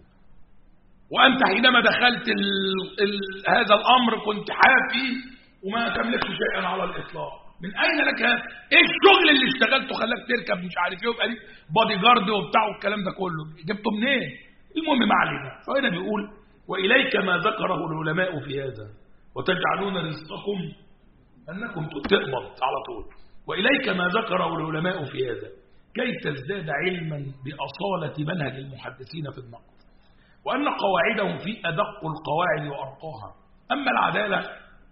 وأنت حينما دخلت ال ال هذا الأمر كنت حافي وما تملكش شيئا على الإطلاق من أين لك هذا؟ إيه الشغل اللي اشتغلته خلاك تركب مش عارف إيه ويبقى ليك بادي جارد وبتاع والكلام ده كله جبته منين؟ المهم ما علينا فهنا بيقول وإليك ما ذكره العلماء في هذا وتجعلون رزقكم أنكم تقبض على طول وإليك ما ذكره العلماء في هذا كي تزداد علما بأصالة منهج المحدثين في النقد وأن قواعدهم في أدق القواعد وأرقاها أما العدالة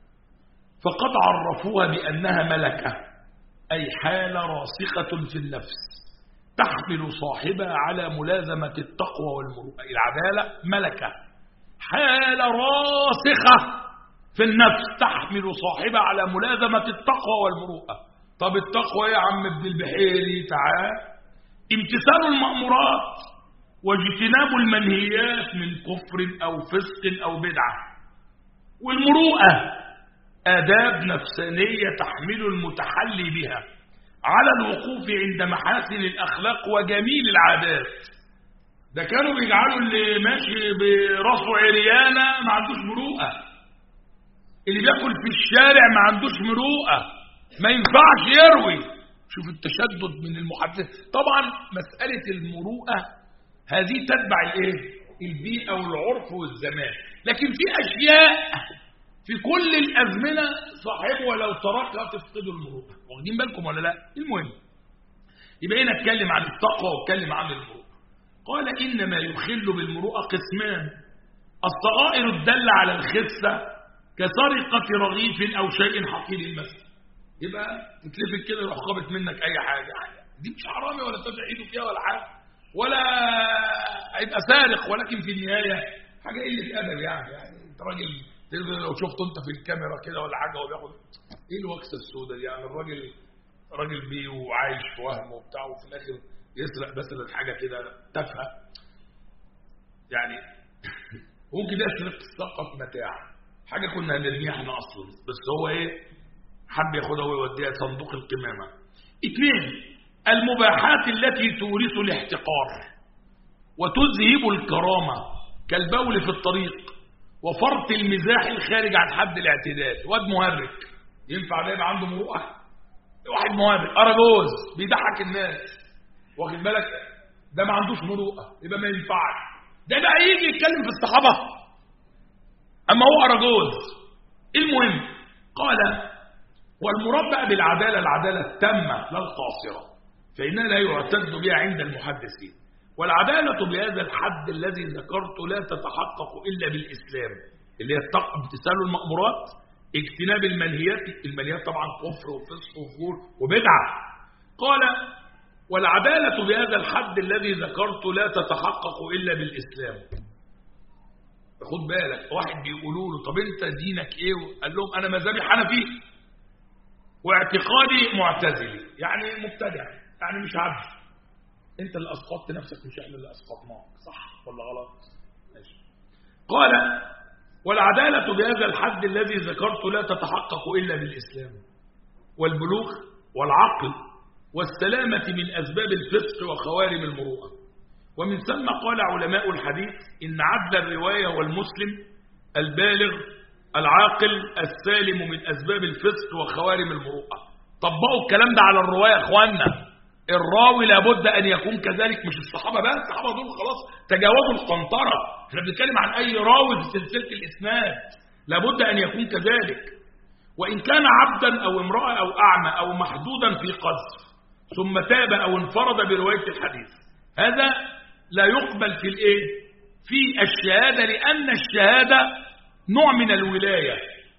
فقد عرفوها بأنها ملكة أي حالة راسخة في النفس تحمل صاحبها على ملازمة التقوى والمروءة العدالة ملكة حالة راسخة في النفس تحمل صاحبها على ملازمة التقوى والمروءة طب التقوى يا عم ابن البحيري تعال امتثال المأمورات واجتناب المنهيات من كفر أو فسق أو بدعة والمروءة آداب نفسانية تحمل المتحلي بها على الوقوف عند محاسن الأخلاق وجميل العادات ده كانوا بيجعلوا اللي ماشي براسه عريانة ما عندوش مروءة اللي بياكل في الشارع ما عندوش مروءة ما ينفعش يروي شوف التشدد من المحدث طبعا مسألة المروءة هذه تتبع الايه البيئة والعرف والزمان لكن في أشياء في كل الأزمنة صاحبها لو تركها تفقدوا المروءة واخدين بالكم ولا لا المهم يبقى هنا اتكلم عن التقوى واتكلم عن المروءة قال إنما يخل بالمروءة قسمان الصغائر الدالة على الخسة كسرقة رغيف أو شيء حقير المثل يبقى تتلفت كده يروح خابط منك أي حاجة دي مش حرامي ولا تدعي ايده فيها ولا حاجة ولا هيبقى سارق ولكن في النهاية حاجة قلة أدب يعني يعني أنت راجل لو شفته أنت في الكاميرا كده ولا حاجة وهو بياخد إيه الوكسة السوداء دي يعني الراجل راجل بيه وعايش في وهم وبتاع وفي الآخر يسرق مثلا حاجة كده تافهة يعني ممكن يسرق سقط متاع حاجة كنا هنرميها احنا أصلا بس هو إيه حب ياخدها ويوديها صندوق القمامة اثنين المباحات التي تورث الاحتقار وتذهب الكرامة كالبول في الطريق وفرط المزاح الخارج عن حد الاعتدال واد مهرج ينفع ده يبقى عنده مروءة واحد مهرج أراجوز بيضحك الناس واخد بالك ده ما عندوش مروءة يبقى ما ينفعش ده بقى يجي يتكلم في الصحابة أما هو أراجوز المهم قال والمراد بقى بالعدالة العدالة التامة لا القاصرة فإنها لا يعتد بها عند المحدثين والعدالة بهذا الحد الذي ذكرت لا تتحقق إلا بالإسلام اللي هي امتثال المأمورات اجتناب المنهيات المنهيات طبعا كفر وفسق وفجور وبدعة قال والعدالة بهذا الحد الذي ذكرت لا تتحقق إلا بالإسلام خد بالك واحد بيقولوا له طب انت دينك ايه قال لهم انا مذهبي حنفي واعتقادي معتزلي يعني مبتدع يعني مش عدل انت اللي اسقطت نفسك مش احنا اللي اسقطناك صح ولا غلط ماشي قال والعدالة بهذا الحد الذي ذكرت لا تتحقق إلا بالإسلام والبلوغ والعقل والسلامة من أسباب الفسق وخوارم المروءة ومن ثم قال علماء الحديث إن عدل الرواية والمسلم البالغ العاقل السالم من أسباب الفسق وخوارم المروءة طبقوا الكلام ده على الرواية يا أخوانا الراوي لابد أن يكون كذلك مش الصحابة بس الصحابة دول خلاص تجاوزوا القنطرة احنا بنتكلم عن أي راوي في سلسلة الإسناد لابد أن يكون كذلك وإن كان عبدا أو امرأة أو أعمى أو محدودا في قذف ثم تاب أو انفرد برواية الحديث هذا لا يقبل في الايه في الشهادة لأن الشهادة نوع من الولاية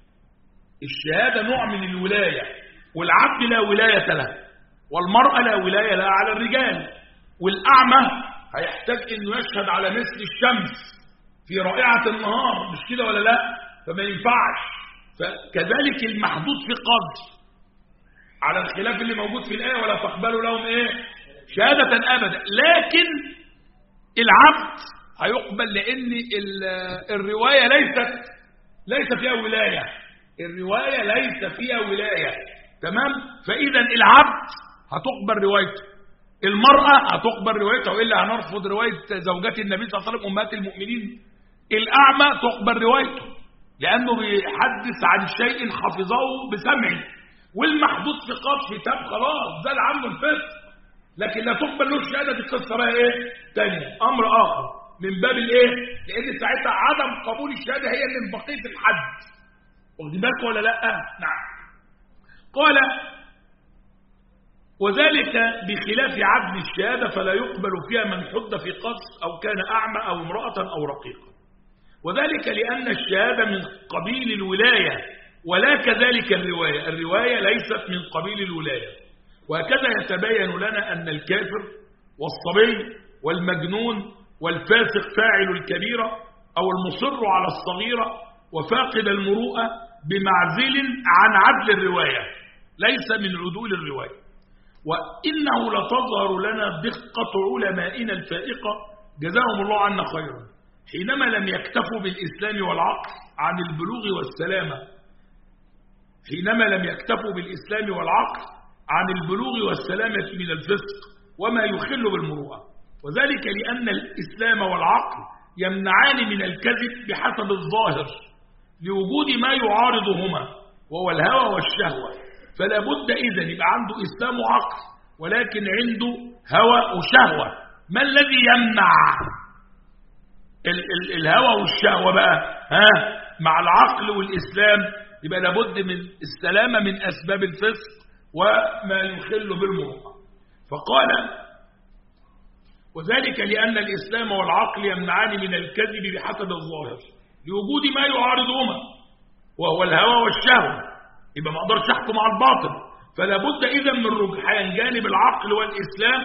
الشهادة نوع من الولاية والعبد لا ولاية له والمرأة لا ولاية لها على الرجال والأعمى هيحتاج أنه يشهد على مثل الشمس في رائعة النهار مش كده ولا لا فما ينفعش فكذلك المحدود في قدر على الخلاف اللي موجود في الآية ولا تقبلوا لهم إيه شهادة أبدا لكن العبد هيقبل لأن الرواية ليست ليس فيها ولاية الرواية ليس فيها ولاية تمام فإذا العبد هتقبل روايته المرأة هتقبل روايتها وإلا هنرفض رواية زوجات النبي صلى الله عليه وسلم أمهات المؤمنين الأعمى تقبل روايته لأنه بيحدث عن شيء حفظه بسمعه والمحدود في قطف تاب خلاص زال عنه الفسق لكن لا تقبل له الشهادة دي قصة بقى ايه تانية أمر آخر من باب الايه لأن ساعتها عدم قبول الشهادة هي اللي من بقية الحد واخدين بالكم ولا لا نعم قال وذلك بخلاف عدل الشهادة فلا يقبل فيها من حد في قص أو كان أعمى أو امرأة أو رقيقا وذلك لأن الشهادة من قبيل الولاية ولا كذلك الرواية الرواية ليست من قبيل الولاية وهكذا يتبين لنا أن الكافر والصبي والمجنون والفاسق فاعل الكبيرة أو المصر على الصغيرة وفاقد المروءة بمعزل عن عدل الرواية ليس من عدول الرواية وإنه لتظهر لنا دقة علمائنا الفائقة جزاهم الله عنا خيرا حينما لم يكتفوا بالإسلام والعقل عن البلوغ والسلامة حينما لم يكتفوا بالإسلام والعقل عن البلوغ والسلامة من الفسق وما يخل بالمروءة وذلك لأن الإسلام والعقل يمنعان من الكذب بحسب الظاهر لوجود ما يعارضهما وهو الهوى والشهوة فلا بد إذن يبقى عنده إسلام وعقل ولكن عنده هوى وشهوة ما الذي يمنع ال ال الهوى والشهوة بقى ها مع العقل والإسلام يبقى لابد من السلامة من أسباب الفسق وما يخل بالمروءة فقال وذلك لأن الإسلام والعقل يمنعان من الكذب بحسب الظاهر لوجود ما يعارضهما وهو الهوى والشهوة يبقى ما اقدرش احكم على الباطل فلا بد اذا من رجحان جانب العقل والاسلام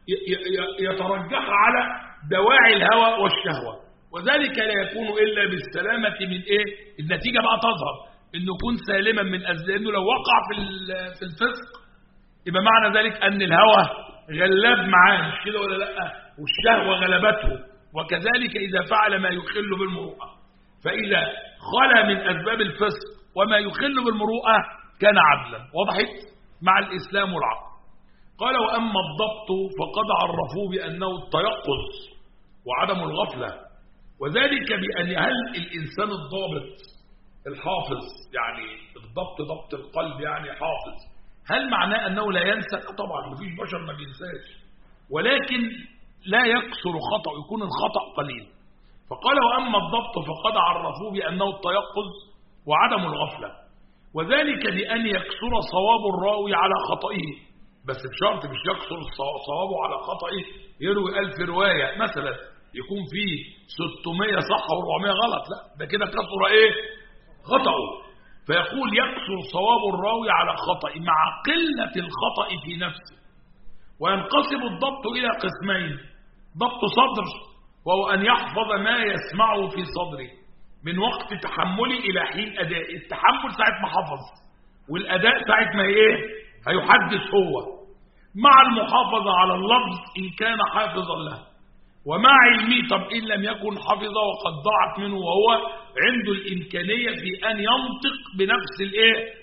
يترجح على دواعي الهوى والشهوه وذلك لا يكون الا بالسلامه من ايه النتيجه بقى تظهر انه يكون سالما من أزل انه لو وقع في في الفسق يبقى معنى ذلك ان الهوى غلاب معاه مش كده ولا لا والشهوه غلبته وكذلك اذا فعل ما يخل بالمروءه فاذا خلا من اسباب الفسق وما يخل بالمروءة كان عدلا وضحت مع الإسلام والعقل قال وأما الضبط فقد عرفوه بأنه التيقظ وعدم الغفلة وذلك بأن هل الإنسان الضابط الحافظ يعني الضبط ضبط القلب يعني حافظ هل معناه أنه لا ينسى طبعا مفيش بشر ما بينساش ولكن لا يكثر خطأ يكون الخطأ قليل فقال وأما الضبط فقد عرفوه بأنه التيقظ وعدم الغفلة وذلك بأن يكسر صواب الراوي على خطئه بس بشرط مش يكسر صوابه على خطئه يروي ألف رواية مثلا يكون فيه 600 صح و400 غلط لا ده كده كسر ايه خطأه فيقول يكسر صواب الراوي على خطئ مع قلة الخطأ في نفسه وينقسم الضبط إلى قسمين ضبط صدر وهو أن يحفظ ما يسمعه في صدره من وقت تحملي إلى حين أداء التحمل ساعة ما حفظ والأداء ساعة ما إيه هيحدث هو مع المحافظة على اللفظ إن كان حافظا له ومع علمه طب إن لم يكن حفظ وقد ضاعت منه وهو عنده الإمكانية في أن ينطق بنفس الإيه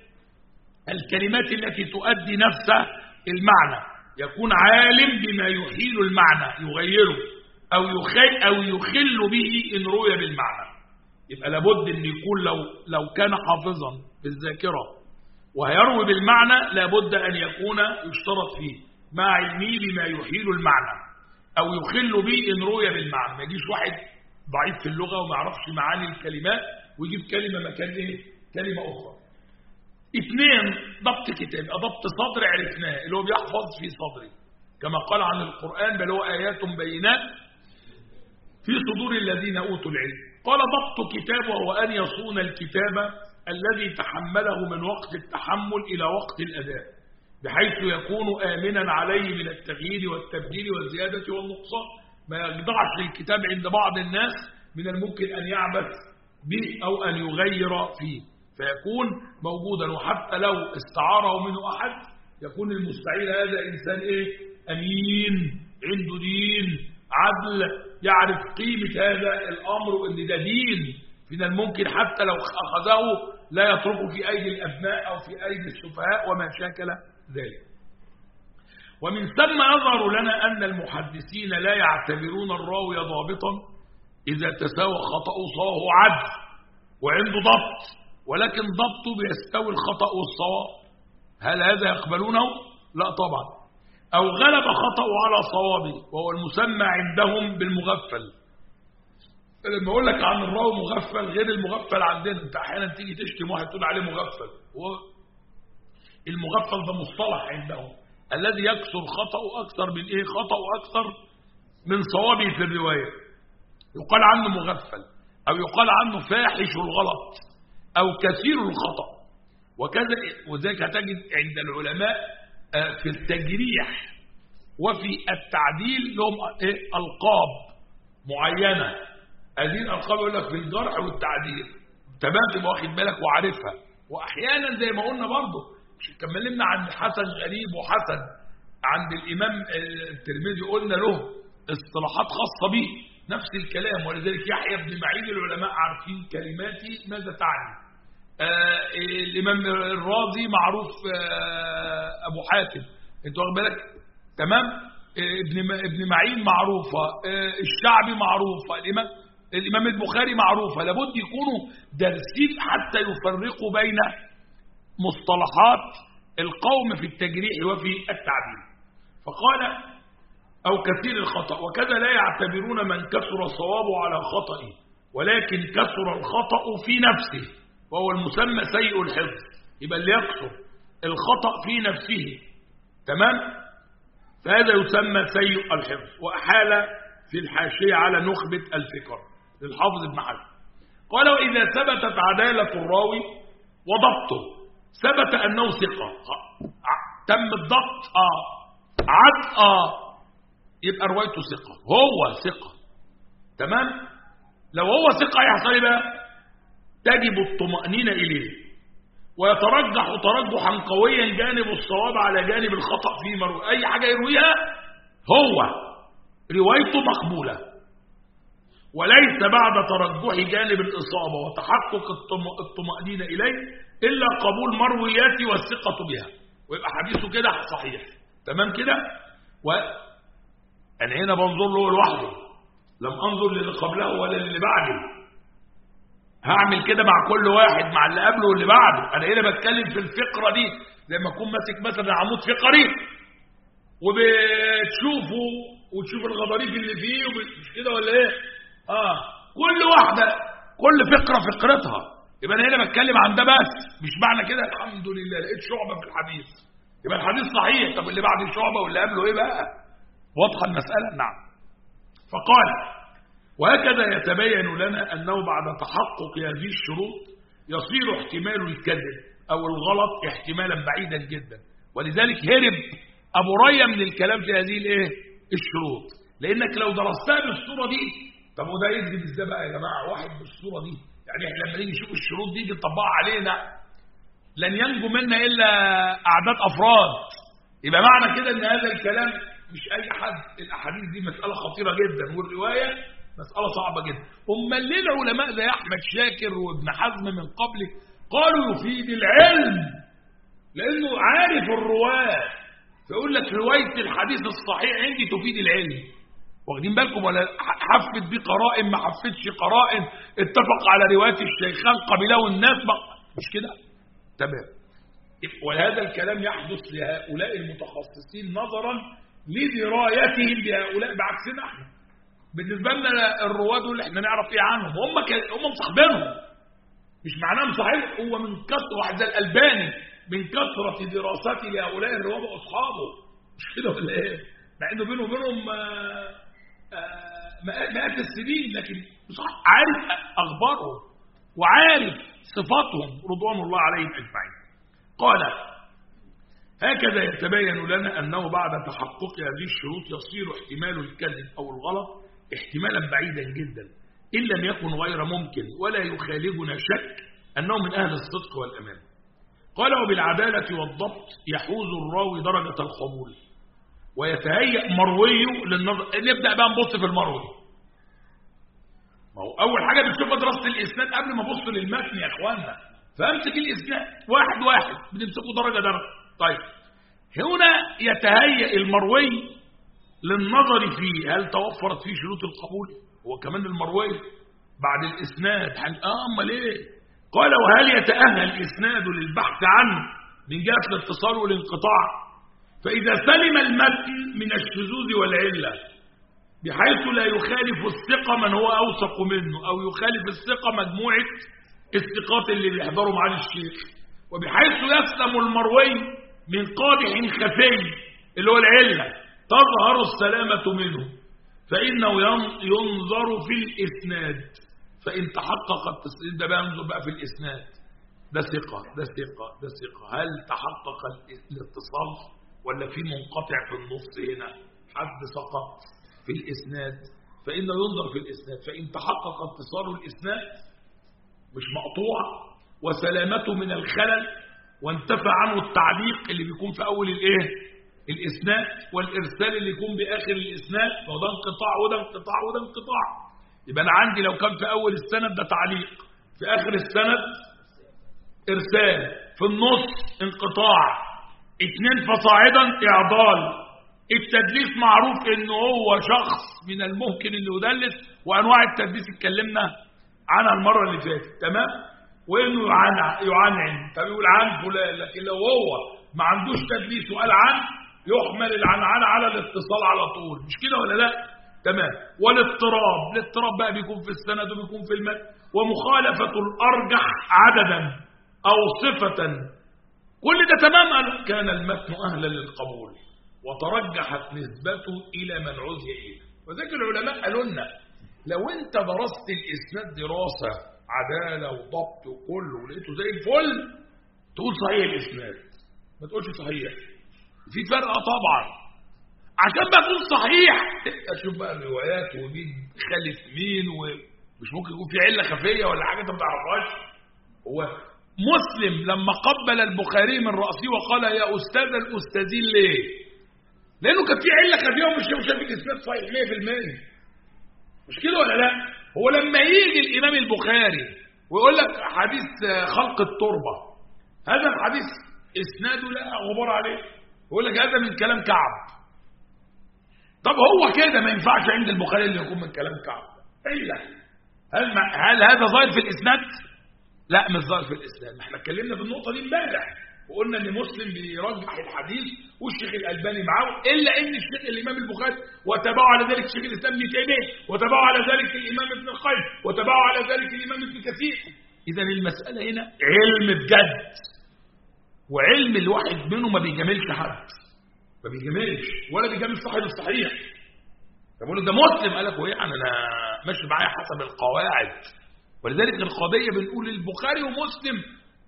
الكلمات التي تؤدي نفس المعنى يكون عالم بما يحيل المعنى يغيره أو يخل, أو يخل به إن روي بالمعنى يبقى لابد ان يكون لو لو كان حافظا بالذاكره وهيروي بالمعنى لابد ان يكون يشترط فيه مع علمه بما يحيل المعنى او يخل به ان روي بالمعنى ما يجيش واحد ضعيف في اللغه وما يعرفش معاني الكلمات ويجيب كلمه مكان ايه كلمه اخرى اثنين ضبط كتاب ضبط صدر عرفناه اللي هو بيحفظ في صدره كما قال عن القرآن بل هو آيات بينات في صدور الذين أوتوا العلم قال ضبط كتاب وهو أن يصون الكتاب الذي تحمله من وقت التحمل إلى وقت الأداء بحيث يكون آمنا عليه من التغيير والتبديل والزيادة والنقصان ما يخضعش للكتاب عند بعض الناس من الممكن أن يعبث به أو أن يغير فيه فيكون موجودا وحتى لو استعاره منه أحد يكون المستعير هذا إنسان إيه أمين عنده دين عدل يعرف قيمة هذا الأمر وأن ده دين من الممكن حتى لو أخذه لا يتركه في أيدي الأبناء أو في أيدي السفهاء وما شاكل ذلك ومن ثم يظهر لنا أن المحدثين لا يعتبرون الراوي ضابطا إذا تساوى خطأه صواه عدل وعنده ضبط ولكن ضبطه بيستوي الخطأ والصواب هل هذا يقبلونه؟ لا طبعا أو غلب خطأه على صوابه وهو المسمى عندهم بالمغفل لما أقول لك عن الراوي مغفل غير المغفل عندنا أنت أحيانا تيجي تشتم واحد تقول عليه مغفل هو المغفل ده مصطلح عندهم الذي يكثر خطأه أكثر من إيه خطأه أكثر من صوابه في الرواية يقال عنه مغفل أو يقال عنه فاحش الغلط أو كثير الخطأ وكذا وذلك هتجد عند العلماء في التجريح وفي التعديل لهم ألقاب معينة هذه الألقاب يقول لك في الجرح والتعديل تمام تبقى واخد بالك وعارفها وأحيانا زي ما قلنا برضه مش اتكلمنا عن حسن غريب وحسن عند الإمام الترمذي قلنا له اصطلاحات خاصة به نفس الكلام ولذلك يحيى بن معين العلماء عارفين كلماتي ماذا تعني آه الإمام الرازي معروف آه أبو حاتم انت واخد بالك تمام آه ابن ابن معين معروفة الشعبي معروفة الإمام الإمام البخاري معروفة لابد يكونوا دارسين حتى يفرقوا بين مصطلحات القوم في التجريح وفي التعديل فقال أو كثير الخطأ وكذا لا يعتبرون من كثر صوابه على خطئه ولكن كثر الخطأ في نفسه وهو المسمى سيء الحفظ يبقى اللي يكثر الخطأ في نفسه تمام فهذا يسمى سيء الحفظ وأحال في الحاشية على نخبة الفكر للحافظ ابن حزم قال وإذا ثبتت عدالة الراوي وضبطه ثبت أنه ثقة تم الضبط آه عد آه يبقى روايته ثقة هو ثقة تمام لو هو ثقة يحصل ايه بقى تجب الطمأنينة إليه ويترجح ترجحا قويا جانب الصواب على جانب الخطأ في مروي أي حاجة يرويها هو روايته مقبولة وليس بعد ترجح جانب الإصابة وتحقق الطمأنينة إليه إلا قبول مروياته والثقة بها ويبقى حديثه كده صحيح تمام كده و أنا هنا بنظر له لوحده لم أنظر للي قبله ولا للي بعده هعمل كده مع كل واحد مع اللي قبله واللي بعده أنا هنا بتكلم في الفقرة دي لما أكون ماسك مثلا عمود فقري وبتشوفه وتشوف الغضاريف اللي فيه مش كده ولا ايه اه كل واحدة كل فقرة فقرتها يبقى انا هنا بتكلم عن ده بس مش معنى كده الحمد لله لقيت شعبة في الحديث يبقى الحديث صحيح طب اللي بعد الشعبة واللي قبله ايه بقى واضحة المسألة نعم فقال وهكذا يتبين لنا أنه بعد تحقق هذه الشروط يصير احتمال الكذب أو الغلط احتمالا بعيدا جدا ولذلك هرب أبو ريا من الكلام في هذه الايه الشروط لأنك لو درستها بالصورة دي طب وده يكذب ازاي بقى يا جماعة واحد بالصورة دي يعني احنا لما نيجي نشوف الشروط دي نطبقها علينا لن ينجو منا إلا أعداد أفراد يبقى معنى كده أن هذا الكلام مش أي حد الأحاديث دي مسألة خطيرة جدا والرواية مسألة صعبة جدا أما ليه العلماء زي أحمد شاكر وابن حزم من قبله قالوا يفيد العلم لأنه عارف الرواة فيقول لك رواية الحديث الصحيح عندي تفيد العلم واخدين بالكم ولا حفت بيه قرائن ما حفتش قرائن اتفق على رواية الشيخان قبله الناس مش كده تمام وهذا الكلام يحدث لهؤلاء المتخصصين نظرا لدرايتهم بهؤلاء بعكسنا احنا بالنسبة لنا الرواد اللي احنا نعرف ايه عنهم هم ك... هم مصاحبينهم مش معناهم صحيح هو من كثرة واحد زي الألباني من كثرة دراسته لهؤلاء الرواد وأصحابه مش كده ولا ايه مع انه بينه وبينهم مئات السنين لكن صح عارف أخبارهم وعارف صفاتهم رضوان الله عليهم أجمعين قال هكذا يتبين لنا أنه بعد تحقق هذه الشروط يصير احتمال الكذب أو الغلط احتمالا بعيدا جدا إن لم يكن غير ممكن ولا يخالجنا شك أنه من أهل الصدق والأمان قال وبالعدالة والضبط يحوز الراوي درجة القبول ويتهيأ مرويه للنظر نبدأ بقى نبص في المروي ما هو أول حاجة بنشوفها دراسة الإسناد قبل ما أبص للمتن يا إخواننا فأمسك الإسناد واحد واحد بنمسكه درجة درجة طيب هنا يتهيأ المروي للنظر فيه هل توفرت فيه شروط القبول هو كمان المروي بعد الإسناد اه امال ايه قال وهل يتأهل الإسناد للبحث عنه من جهة الاتصال والانقطاع فإذا سلم المتن من الشذوذ والعلة بحيث لا يخالف الثقة من هو أوثق منه أو يخالف الثقة مجموعة الثقات اللي بيحضروا معاه الشيخ وبحيث يسلم المروي من قادح خفي اللي هو العلة تظهر السلامة منه فإنه ينظر في الإسناد فإن تحقق التسليم ده بقى ينظر بقى في الإسناد ده ثقة ده ثقة ده ثقة هل تحقق الاتصال ولا في منقطع في النص هنا حد سقط في الإسناد فإنه ينظر في الإسناد فإن تحقق اتصال الإسناد مش مقطوع وسلامته من الخلل وانتفى عنه التعليق اللي بيكون في أول الإيه الإسناد والإرسال اللي يكون بآخر الإسناد فهو ده انقطاع وده انقطاع وده انقطاع يبقى أنا عندي لو كان في أول السند ده تعليق في آخر السند إرسال في النص انقطاع اتنين فصاعدا إعضال التدليس معروف إنه هو شخص من الممكن إنه يدلس وأنواع التدليس اتكلمنا عنها المرة اللي فاتت تمام وإنه يعنعن يعنعن طب يقول عن فلان لكن لو هو ما عندوش تدليس وقال عن يحمل العنعنة على الاتصال على طول مش كده ولا لا تمام والاضطراب الاضطراب بقى بيكون في السند وبيكون في المد ومخالفة الأرجح عددا أو صفة كل ده تمام قال كان المتن أهلا للقبول وترجحت نسبته إلى من عزي إليه وذلك العلماء قالوا لنا لو أنت درست الإسناد دراسة عدالة وضبط وكله ولقيته زي الفل تقول صحيح الإسناد ما تقولش صحيح في فرق طبعا عشان بقى تقول صحيح اشوف بقى الروايات ومين خالف مين ومش ممكن يكون في عله خفيه ولا حاجه انت ما تعرفهاش هو مسلم لما قبل البخاري من راسه وقال يا استاذ الاستاذين ليه؟ لانه كان في عله خفيه ومش شايف الاسناد صحيح 100% مش كده ولا لا؟ هو لما يجي الامام البخاري ويقول لك حديث خلق التربه هذا الحديث اسناده لا غبار عليه يقول لك هذا من كلام كعب طب هو كده ما ينفعش عند البخاري اللي يكون من كلام كعب الا هل هل هذا ظاهر في الاسناد لا مش ظاهر في الاسناد ما احنا اتكلمنا في النقطه دي امبارح وقلنا ان مسلم بيرجح الحديث والشيخ الالباني معاه الا ان الشيخ الامام البخاري وتبعه على ذلك الشيخ الاسلام ابن تيميه وتبعه على ذلك الامام ابن القيم وتبعه على ذلك الامام ابن كثير اذا المساله هنا علم بجد وعلم الواحد منه ما بيجاملش حد ما بيجاملش ولا بيجامل صاحب الصحيح بقول له ده مسلم قال لك ايه يعني انا ماشي معايا حسب القواعد ولذلك القضيه بنقول البخاري ومسلم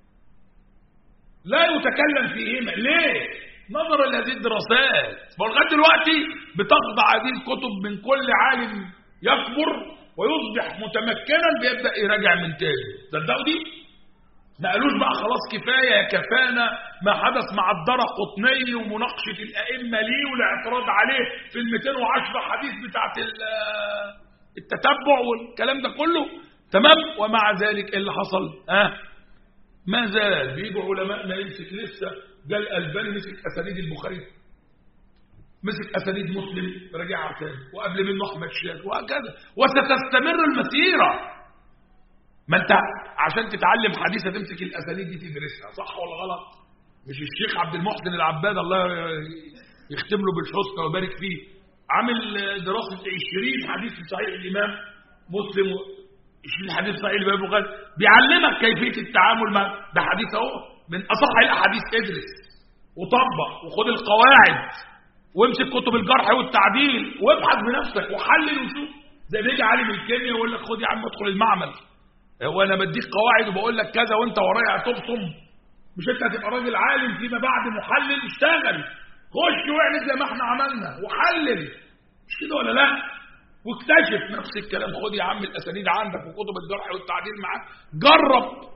لا يتكلم فيهما ليه نظرا لهذه الدراسات ولغايه دلوقتي بتخضع هذه الكتب من كل عالم يكبر ويصبح متمكنا بيبدا يراجع من تاني تصدقوا دي ما قالوش بقى خلاص كفايه كفانا ما حدث مع الدرى قطني ومناقشه الائمه ليه والاعتراض عليه في ال 210 حديث بتاعت التتبع والكلام ده كله تمام ومع ذلك ايه اللي حصل ها آه ما زال بيجوا علماءنا يمسك لسه ده الالباني مسك اسانيد البخاري مسك اسانيد مسلم رجعها تاني وقبل منه احمد شاذ وهكذا وستستمر المسيره ما انت عشان تتعلم حديث هتمسك الاسانيد دي تدرسها صح ولا غلط مش الشيخ عبد المحسن العباد الله يختم له بالحسنى ويبارك فيه عامل دراسه 20 حديث في صحيح الامام مسلم 20 حديث صحيح الامام البخاري بيعلمك كيفيه التعامل مع ده حديث اهو من اصح الاحاديث ادرس وطبق وخد القواعد وامسك كتب الجرح والتعديل وابحث بنفسك وحلل وشوف زي بيجي عالم الكيمياء يقول لك خد يا عم ادخل المعمل وانا بديك قواعد وبقول لك كذا وانت ورايا هتبصم مش انت هتبقى راجل عالم فيما بعد محلل اشتغل خش واعمل زي ما احنا عملنا وحلل مش كده ولا لا واكتشف نفس الكلام خد يا عم الاسانيد عندك وكتب الجرح والتعديل معاك جرب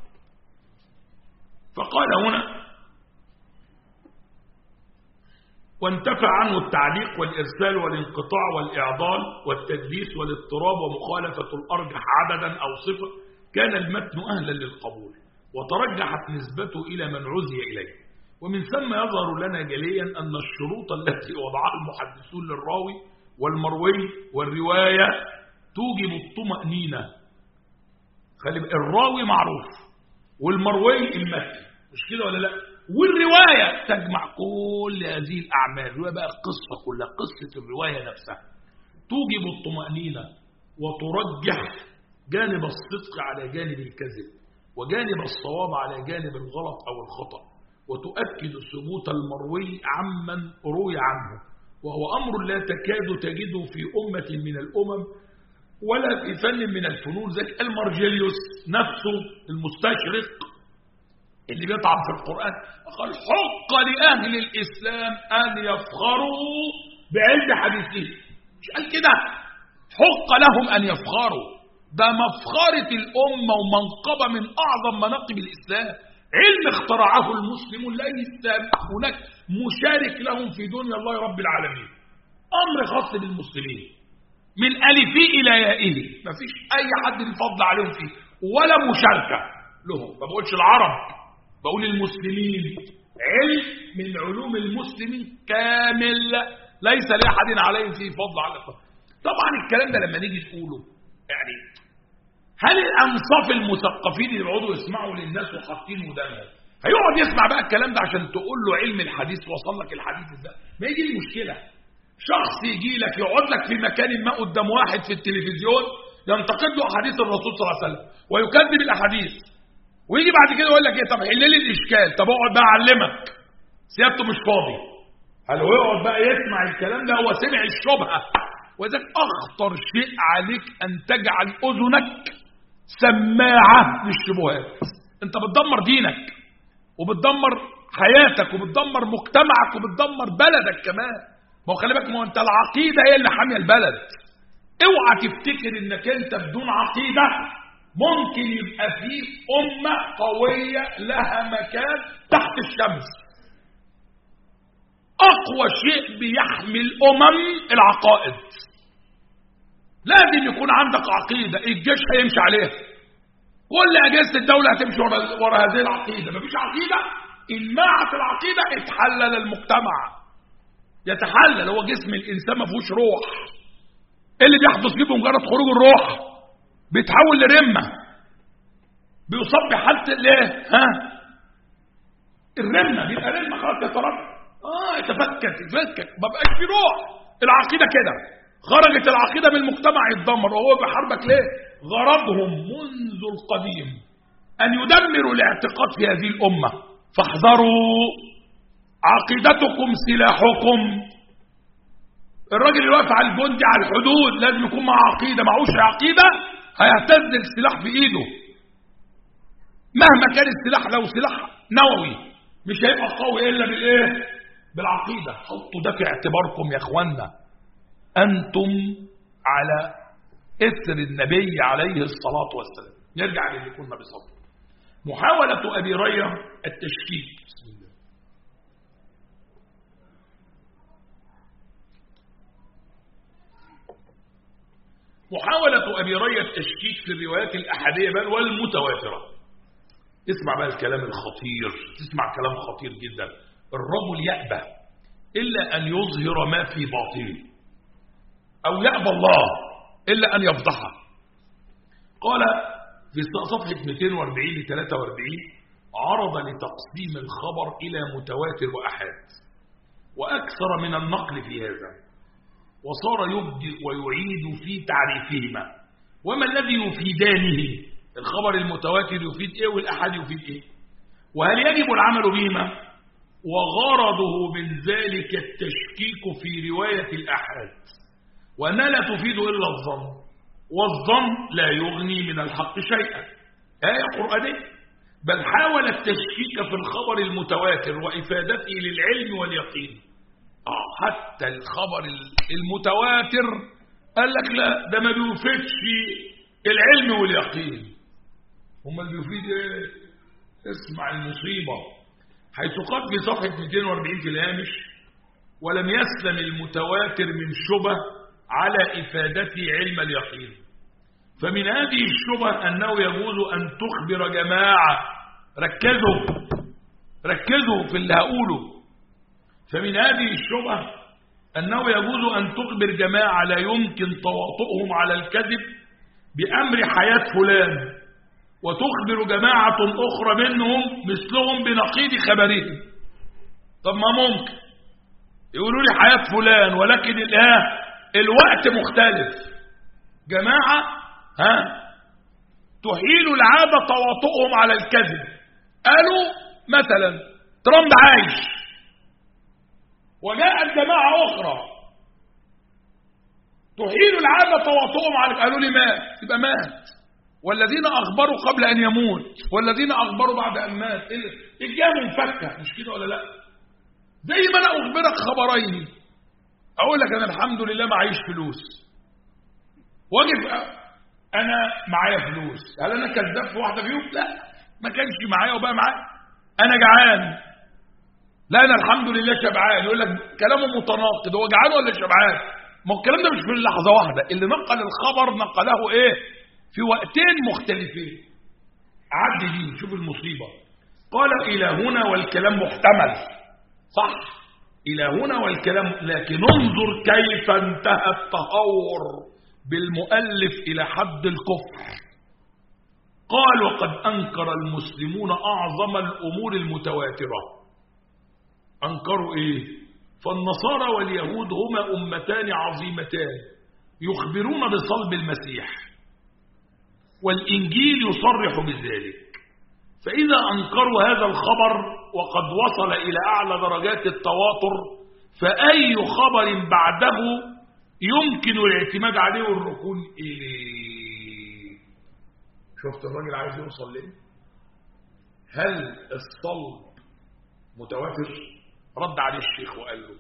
فقال هنا وانتفى عنه التعليق والإرسال والانقطاع والإعضال والتدليس والاضطراب ومخالفة الأرجح عددا أو صفة كان المتن أهلا للقبول وترجحت نسبته إلى من عزي إليه ومن ثم يظهر لنا جليا أن الشروط التي وضعها المحدثون للراوي والمروي والرواية توجب الطمأنينة خلي الراوي معروف والمروي المتن مش كده ولا لا والرواية تجمع كل هذه الأعمال الرواية بقى القصة كلها قصة الرواية نفسها توجب الطمأنينة وترجح جانب الصدق على جانب الكذب وجانب الصواب على جانب الغلط أو الخطأ وتؤكد ثبوت المروي عمن روي عنه وهو أمر لا تكاد تجده في أمة من الأمم ولا في فن من الفنون زي المرجليوس نفسه المستشرق اللي بيطعن في القرآن قال حق لأهل الإسلام أن يفخروا بعلم حديثه مش قال كده حق لهم أن يفخروا ده مفخرة الأمة ومنقبة من أعظم مناقب الإسلام علم اخترعه المسلم ليس هناك مشارك لهم في دنيا الله رب العالمين أمر خاص بالمسلمين من ألفه إلى يائه مفيش أي حد الفضل عليهم فيه ولا مشاركة لهم ما بقولش العرب بقول المسلمين علم من علوم المسلمين كامل ليس لأحد عليهم فيه فضل على الإطلاق طبعا الكلام ده لما نيجي نقوله يعني هل الأنصاف المثقفين اللي بيقعدوا يسمعوا للناس وحاطين ودانهم هيقعد يسمع بقى الكلام ده عشان تقول له علم الحديث وصل لك الحديث ده ما يجي المشكله شخص يجي لك يقعد لك في مكان ما قدام واحد في التلفزيون ينتقد له احاديث الرسول صلى الله عليه وسلم ويكذب الاحاديث ويجي بعد كده يقول لك ايه طب حل لي الاشكال طب اقعد بقى اعلمك سيادته مش فاضي هل هو يقعد بقى يسمع الكلام ده هو سمع الشبهه وذلك اخطر شيء عليك ان تجعل اذنك سماعه للشبهات انت بتدمر دينك وبتدمر حياتك وبتدمر مجتمعك وبتدمر بلدك كمان ما هو خلي بالك ما هو انت العقيده هي اللي حاميه البلد اوعى تفتكر انك انت بدون عقيده ممكن يبقى في امه قويه لها مكان تحت الشمس اقوى شيء بيحمي الامم العقائد لازم يكون عندك عقيده الجيش هيمشي عليها كل اجهزه الدوله هتمشي ورا, ورا هذه العقيده مفيش عقيده ان ماعت العقيده اتحلل المجتمع يتحلل هو جسم الانسان ما فيهوش روح ايه اللي بيحدث فيه بمجرد خروج الروح بيتحول لرمه بيصاب بحاله الايه ها الرمه بيبقى رمه خلاص يترك اه يتفكك يتفكك ما بقاش في روح العقيده كده خرجت العقيده من المجتمع يتدمر وهو بيحاربك ليه غرضهم منذ القديم ان يدمروا الاعتقاد في هذه الامه فاحذروا عقيدتكم سلاحكم الراجل اللي واقف على الجندي على الحدود لازم يكون معه عقيده معهوش عقيده هيهتز السلاح في ايده مهما كان السلاح لو سلاح نووي مش هيبقى قوي الا بالايه بالعقيده حطوا ده في اعتباركم يا اخوانا انتم على اثر النبي عليه الصلاه والسلام نرجع للي كنا بصدد محاوله ابي هريره التشكيك بسم الله محاولة أبي ري التشكيك في الروايات الأحادية بل والمتواترة اسمع بقى الكلام الخطير تسمع كلام خطير جدا الرجل يأبى إلا أن يظهر ما في باطنه أو يأبى الله إلا أن يفضحه قال في صفحة 240 ل 43 عرض لتقسيم الخبر إلى متواتر وأحاد وأكثر من النقل في هذا وصار يبدئ ويعيد في تعريفهما وما الذي يفيدانه الخبر المتواتر يفيد ايه والاحاد يفيد ايه وهل يجب العمل بهما وغرضه من ذلك التشكيك في رواية الأحاد وأنها لا تفيد إلا الظن والظن لا يغني من الحق شيئا آية قرآنية بل حاول التشكيك في الخبر المتواتر وإفادته للعلم واليقين آه حتى الخبر المتواتر قال لك لا ده ما بيفيدش العلم واليقين هم اللي بيفيد ايه اسمع المصيبة حيث قد في صفحة 240 في الهامش ولم يسلم المتواتر من شبه على إفادته علم اليقين فمن هذه الشبه أنه يجوز أن تخبر جماعة ركزوا ركزوا في اللي هقوله فمن هذه الشبه أنه يجوز أن تخبر جماعة لا يمكن تواطؤهم على الكذب بأمر حياة فلان وتخبر جماعة أخرى منهم مثلهم بنقيض خبرهم طب ما ممكن يقولوا لي حياة فلان ولكن الآن الوقت مختلف جماعة ها تحيل العادة تواطؤهم على الكذب قالوا مثلا ترامب عايش وجاءت جماعة أخرى تحيل العادة تواطؤهم على قالوا لي مات يبقى مات والذين أخبروا قبل أن يموت والذين أخبروا بعد أن مات الجهة منفكة مش كده ولا لا زي ما أنا أخبرك خبرين أقول لك أنا الحمد لله معيش فلوس واجب أنا معايا فلوس هل أنا كذاب في واحدة فيهم لا ما كانش معايا وبقى معايا أنا جعان لا أنا الحمد لله شبعان يقول لك كلامه متناقض هو جعان ولا شبعان ما هو الكلام ده مش في لحظة واحدة اللي نقل الخبر نقله إيه في وقتين مختلفين عد دي شوف المصيبة قال إلى هنا والكلام محتمل صح إلى هنا والكلام لكن انظر كيف انتهى التهور بالمؤلف إلى حد الكفر قال وقد أنكر المسلمون أعظم الأمور المتواترة أنكروا إيه فالنصارى واليهود هما أمتان عظيمتان يخبرون بصلب المسيح والإنجيل يصرح بذلك فإذا أنكروا هذا الخبر وقد وصل إلى أعلى درجات التواتر فأي خبر بعده يمكن الاعتماد عليه والركون إليه شفت الراجل عايز يوصل ليه هل الصلب متواتر رد عليه الشيخ وقال له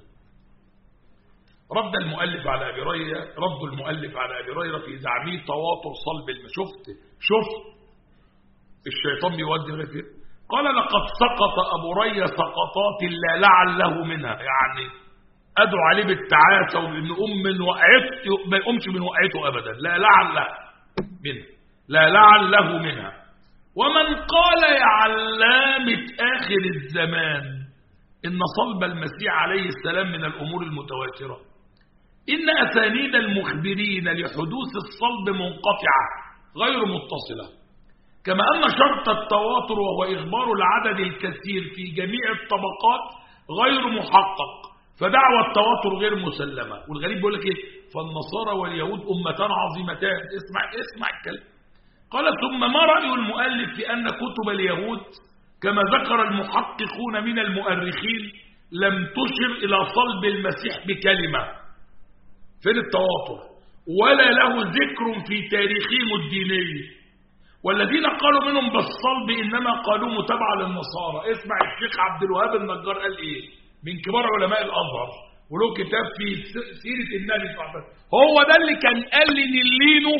رد المؤلف على أبي ريرة رد المؤلف على أبي ريرة في زعمه تواتر صلب الم شفت شفت الشيطان بيودي غير قال لقد سقط أبو ريا سقطات لا لعله منها يعني أدعو عليه بالتعاسة وإن أم من وقعته ما يقومش من وقعته أبدا لا لعل منها لا لعله منها ومن قال يا علامة آخر الزمان إن صلب المسيح عليه السلام من الأمور المتواترة إن أسانيد المخبرين لحدوث الصلب منقطعة غير متصلة كما أن شرط التواتر وهو إخبار العدد الكثير في جميع الطبقات غير محقق فدعوى التواتر غير مسلمة والغريب بيقول لك إيه فالنصارى واليهود أمتان عظيمتان اسمع اسمع الكلام قال ثم ما رأي المؤلف في أن كتب اليهود كما ذكر المحققون من المؤرخين لم تشر إلى صلب المسيح بكلمة فين التواتر ولا له ذكر في تاريخهم الديني والذين قالوا منهم بالصلب إنما قالوا متابعة للنصارى اسمع الشيخ عبد الوهاب النجار قال إيه من كبار علماء الأزهر وله كتاب في سيرة النبي صلى الله عليه وسلم هو ده اللي كان قال لي نلينه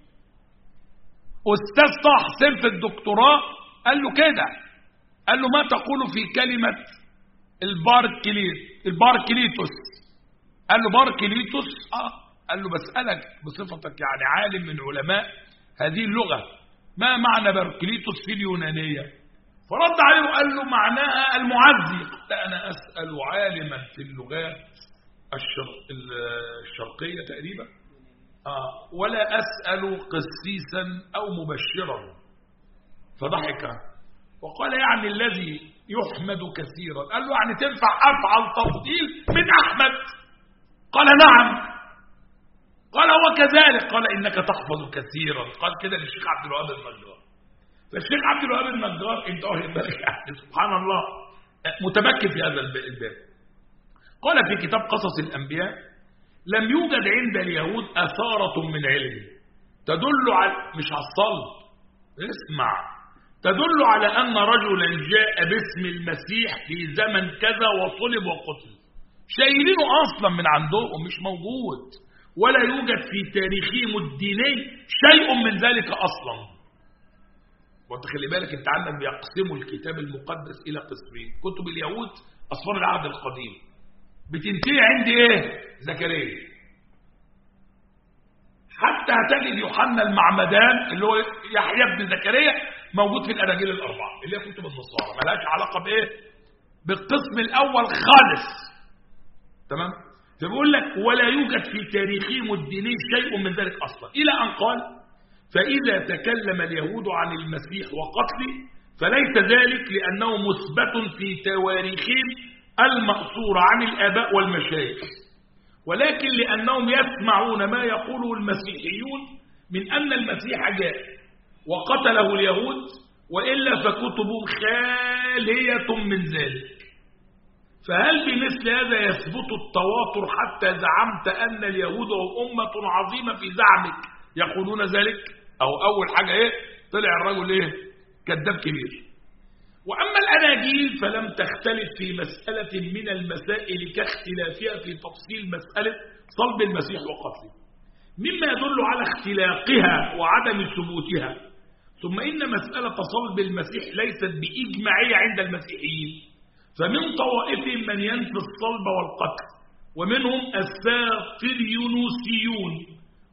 أستاذ طه حسين في الدكتوراه قال له كده قال له ما تقول في كلمة الباركليت الباركليتوس قال له باركليتوس اه قال له بسألك بصفتك يعني عالم من علماء هذه اللغة ما معنى باركليتوس في اليونانية فرد عليه وقال له معناها المعزي لا أنا أسأل عالما في اللغات الشرق الشرقية تقريبا آه ولا أسأل قسيسا أو مبشرا فضحك وقال يعني الذي يحمد كثيرا قال له يعني تنفع أفعل تفضيل من أحمد قال نعم قال وكذلك قال إنك تحفظ كثيرا قال كده للشيخ عبد الوهاب النجار فالشيخ عبد الوهاب النجار انت واخد بالك يعني سبحان الله متمكن في هذا الباب قال في كتاب قصص الأنبياء لم يوجد عند اليهود أثارة من علم تدل على مش على الصلب اسمع تدل على أن رجلا جاء باسم المسيح في زمن كذا وصلب وقتل شايلينه أصلا من عندهم مش موجود ولا يوجد في تاريخهم الديني شيء من ذلك أصلا وانت خلي بالك انت عندك بيقسموا الكتاب المقدس إلى قسمين كتب اليهود أصفار العهد القديم بتنتهي عند ايه زكريا حتى هتجد يوحنا المعمدان اللي هو يحيى بن زكريا موجود في الاناجيل الاربعه اللي هي كتب النصارى ملهاش علاقه بايه بالقسم الاول خالص تمام فبيقول لك ولا يوجد في تاريخهم الديني شيء من ذلك اصلا الى ان قال فاذا تكلم اليهود عن المسيح وقتله فليس ذلك لانه مثبت في تواريخهم المأثورة عن الآباء والمشايخ ولكن لأنهم يسمعون ما يقوله المسيحيون من أن المسيح جاء وقتله اليهود وإلا فكتبهم خالية من ذلك فهل بمثل هذا يثبت التواتر حتى زعمت أن اليهود هم أمة عظيمة في زعمك يقولون ذلك أو أول حاجة إيه طلع الرجل إيه كذاب كبير وأما الأناجيل فلم تختلف في مسألة من المسائل كاختلافها في تفصيل مسألة صلب المسيح وقتله مما يدل على اختلاقها وعدم ثبوتها ثم إن مسألة صلب المسيح ليست بإجماعية عند المسيحيين فمن طوائفهم من ينفي الصلب والقتل ومنهم الساطريونوسيون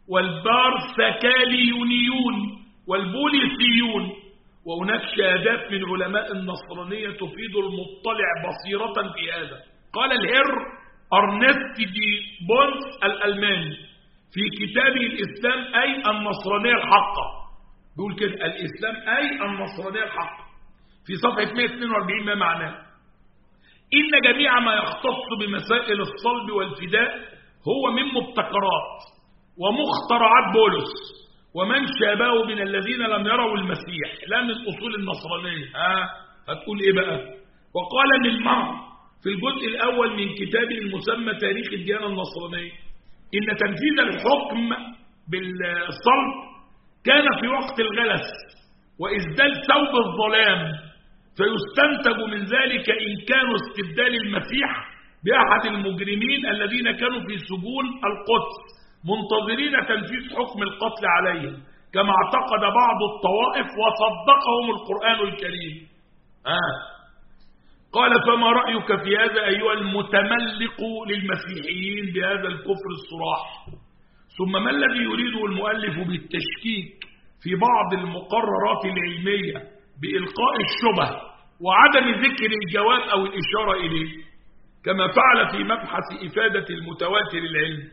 والبارثكاليونيون والبوليسيون وهناك شهادات من علماء النصرانية تفيد المطلع بصيرة في هذا قال الهر أرنست دي بونس الألماني في كتابه الإسلام أي النصرانية الحقة بيقول كده الإسلام أي النصرانية الحق في صفحة 142 ما معناه إن جميع ما يختص بمسائل الصلب والفداء هو من مبتكرات ومخترعات بولس ومن شابه من الذين لم يروا المسيح لا من أصول النصرانية ها هتقول إيه بقى وقال للمرء في الجزء الأول من كتابه المسمى تاريخ الديانة النصرانية إن تنفيذ الحكم بالصلب كان في وقت الغلس وإزدال ثوب الظلام فيستنتج من ذلك إمكان استبدال المسيح بأحد المجرمين الذين كانوا في سجون القدس منتظرين تنفيذ حكم القتل عليهم كما اعتقد بعض الطوائف وصدقهم القرآن الكريم آه. قال فما رأيك في هذا أيها المتملق للمسيحيين بهذا الكفر الصراح ثم ما الذي يريده المؤلف بالتشكيك في بعض المقررات العلمية بإلقاء الشبه وعدم ذكر الجواب أو الإشارة إليه كما فعل في مبحث إفادة المتواتر العلم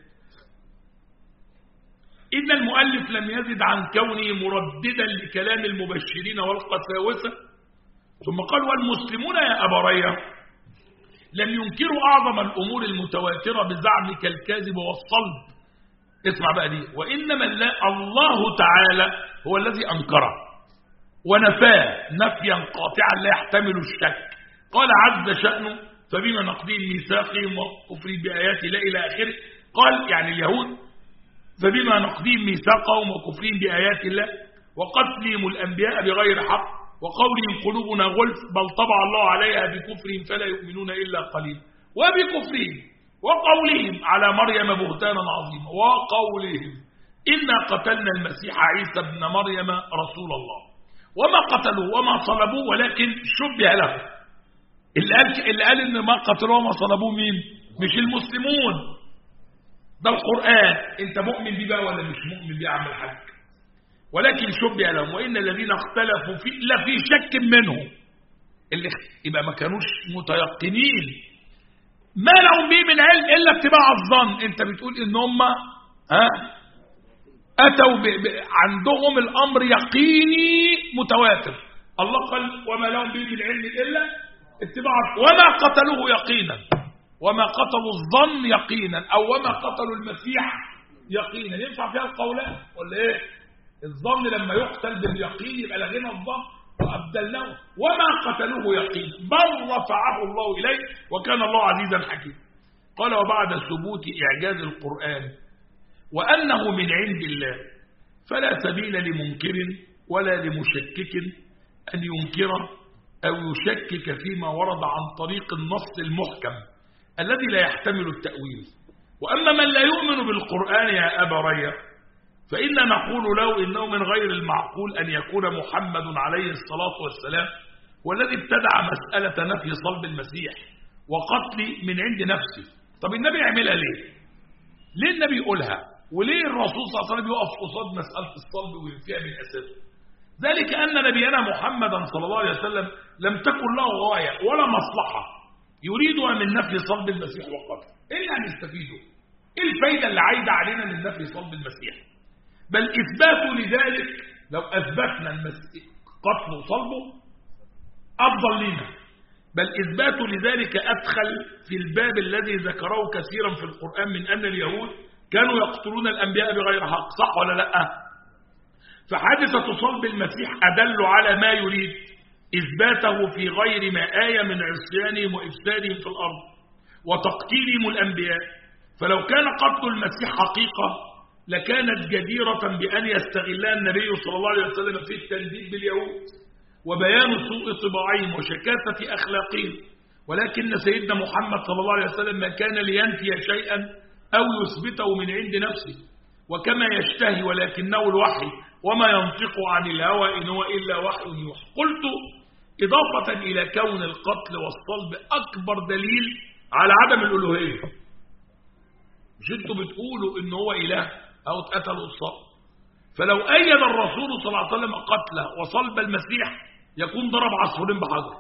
إن المؤلف لم يزد عن كونه مرددا لكلام المبشرين والقساوسة ثم قال والمسلمون يا أبرية لم ينكروا أعظم الأمور المتواترة بزعم كالكاذب والصلب اسمع بقى دي وإنما الله تعالى هو الذي أنكره ونفاه نفيا قاطعا لا يحتمل الشك قال عز شأنه فبما نقضيهم ميثاقهم وكفرهم بآيات لا إلى آخره قال يعني اليهود فبما نقضيهم ميثاقهم وكفرهم بآيات الله وقتلهم الأنبياء بغير حق وقولهم قلوبنا غلف بل طبع الله عليها بكفرهم فلا يؤمنون إلا قليلا وبكفرهم وقولهم على مريم بهتانا عظيما وقولهم إنا قتلنا المسيح عيسى ابن مريم رسول الله وما قتلوه وما صلبوه ولكن شبه له اللي قال, اللي قال ان ما قتلوه وما صلبوه مين مش المسلمون ده القرآن انت مؤمن بيه بقى ولا مش مؤمن بيه يا عم الحاج ولكن شبه لهم وإن الذين اختلفوا فيه لا في شك منهم اللي يبقى ما كانوش متيقنين ما لهم به من علم إلا اتباع الظن انت بتقول ان هم ها أتوا ب... ب... عندهم الأمر يقيني متواتر الله قال وما لهم به من علم إلا اتباع وما قتلوه يقينا وما قتلوا الظن يقينا أو وما قتلوا المسيح يقينا ينفع فيها القولان ولا ايه الظن لما يقتل باليقين يبقى لغينا الظن وأبدلناه وما قتلوه يقين بل رفعه الله إليه وكان الله عزيزا حكيما قال وبعد ثبوت إعجاز القرآن وأنه من عند الله فلا سبيل لمنكر ولا لمشكك أن ينكر أو يشكك فيما ورد عن طريق النص المحكم الذي لا يحتمل التأويل وأما من لا يؤمن بالقرآن يا أبا ريا فإنا نقول له إنه من غير المعقول أن يكون محمد عليه الصلاة والسلام والذي ابتدع مسألة نفي صلب المسيح وقتل من عند نفسه طب النبي يعملها ليه ليه النبي يقولها وليه الرسول صلى الله عليه وسلم يقف قصاد مسألة الصلب وينفيها من أساسه ذلك أن نبينا محمدا صلى الله عليه وسلم لم تكن له غاية ولا مصلحة يريدها من نفي صلب المسيح وقتله إيه اللي هنستفيده إيه الفايدة اللي عايدة علينا من نفي صلب المسيح بل إثبات لذلك لو أثبتنا المسيح قتله وصلبه أفضل لنا بل إثبات لذلك أدخل في الباب الذي ذكره كثيرا في القرآن من أن اليهود كانوا يقتلون الأنبياء بغير حق صح ولا لا فحادثة صلب المسيح أدل على ما يريد إثباته في غير ما آية من عصيانهم وإفسادهم في الأرض وتقتيلهم الأنبياء فلو كان قتل المسيح حقيقة لكانت جديرة بأن يستغلها النبي صلى الله عليه وسلم في التنديد باليهود وبيان سوء طباعهم وشكافة أخلاقهم ولكن سيدنا محمد صلى الله عليه وسلم ما كان لينفي شيئا أو يثبته من عند نفسه وكما يشتهي ولكنه الوحي وما ينطق عن الهوى إن هو إلا وحي يوحى قلت إضافة إلى كون القتل والصلب أكبر دليل على عدم الألوهية مش انتوا بتقولوا إن هو إله أو اتقتلوا الصلب فلو أيد الرسول صلى الله عليه وسلم قتله وصلب المسيح يكون ضرب عصفورين بحجر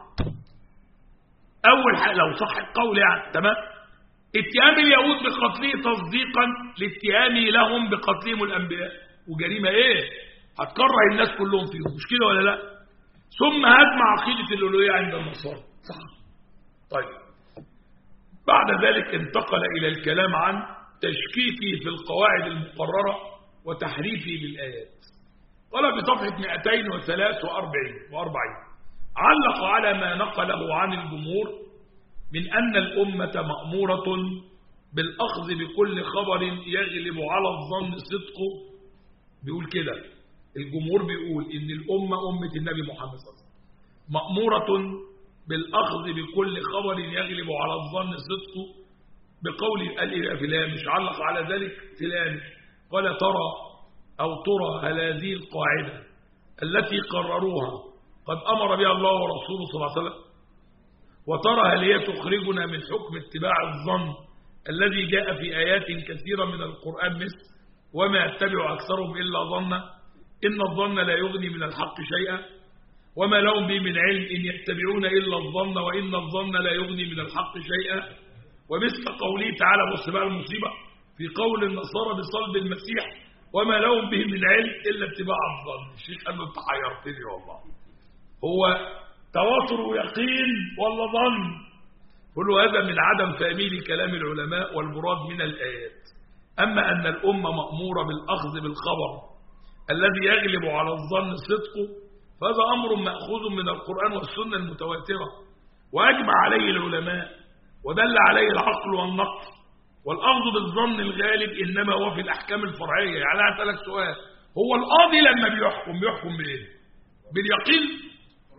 أول حاجة لو صح القول يعني تمام اتهام اليهود بقتله تصديقا لاتهامه لهم بقتلهم الأنبياء وجريمة إيه هتكره الناس كلهم فيهم مش كده ولا لا ثم هدم عقيدة الألوهية عند النصارى صح طيب بعد ذلك انتقل إلى الكلام عن تشكيكه في القواعد المقررة وتحريفه للآيات قال في صفحة 243 علق على ما نقله عن الجمهور من أن الأمة مأمورة بالأخذ بكل خبر يغلب على الظن صدقه بيقول كده الجمهور بيقول إن الأمة أمة النبي محمد صلى الله عليه وسلم مأمورة بالأخذ بكل خبر يغلب على الظن صدقه بقول الإله في الهامش علق على ذلك في الهامش قال ترى أو ترى هل هذه القاعدة التي قرروها قد أمر بها الله ورسوله صلى الله عليه وسلم وترى هل هي تخرجنا من حكم اتباع الظن الذي جاء في آيات كثيرة من القرآن مثل وما يتبع أكثرهم إلا ظنا إن الظن لا يغني من الحق شيئا وما لهم به من علم إن يتبعون إلا الظن وإن الظن لا يغني من الحق شيئا ومثل قوله تعالى بص بقى المصيبة في قول النصارى بصلب المسيح وما لهم به من علم إلا اتباع الظن الشيخ قال له أنت حيرتني والله هو تواتر ويقين ولا ظن كل هذا من عدم فهمه لكلام العلماء والمراد من الآيات أما أن الأمة مأمورة بالأخذ بالخبر الذي يغلب على الظن صدقه فهذا أمر مأخوذ من القرآن والسنة المتواترة وأجمع عليه العلماء ودل عليه العقل والنقل والأخذ بالظن الغالب إنما هو في الأحكام الفرعية يعني أنا أسألك سؤال هو القاضي لما بيحكم بيحكم بإيه؟ باليقين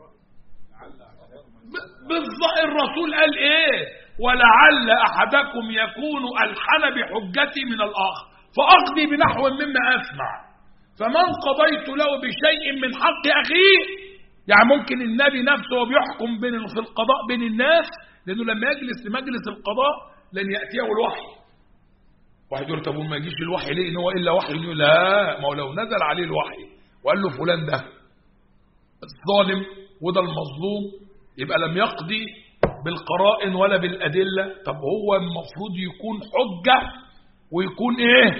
بالظاهر الرسول قال إيه ولعل أحدكم يكون ألحن بحجتي من الآخر فأقضي بنحو مما أسمع فمن قضيت له بشيء من حق أخيه يعني ممكن النبي نفسه هو بيحكم بين في القضاء بين الناس لأنه لما يجلس في مجلس القضاء لن يأتيه الوحي واحد يقول طب ما يجيش الوحي ليه ان هو الا وحي يقول لا ما هو لو نزل عليه الوحي وقال له فلان ده الظالم وده المظلوم يبقى لم يقضي بالقرائن ولا بالأدلة طب هو المفروض يكون حجة ويكون ايه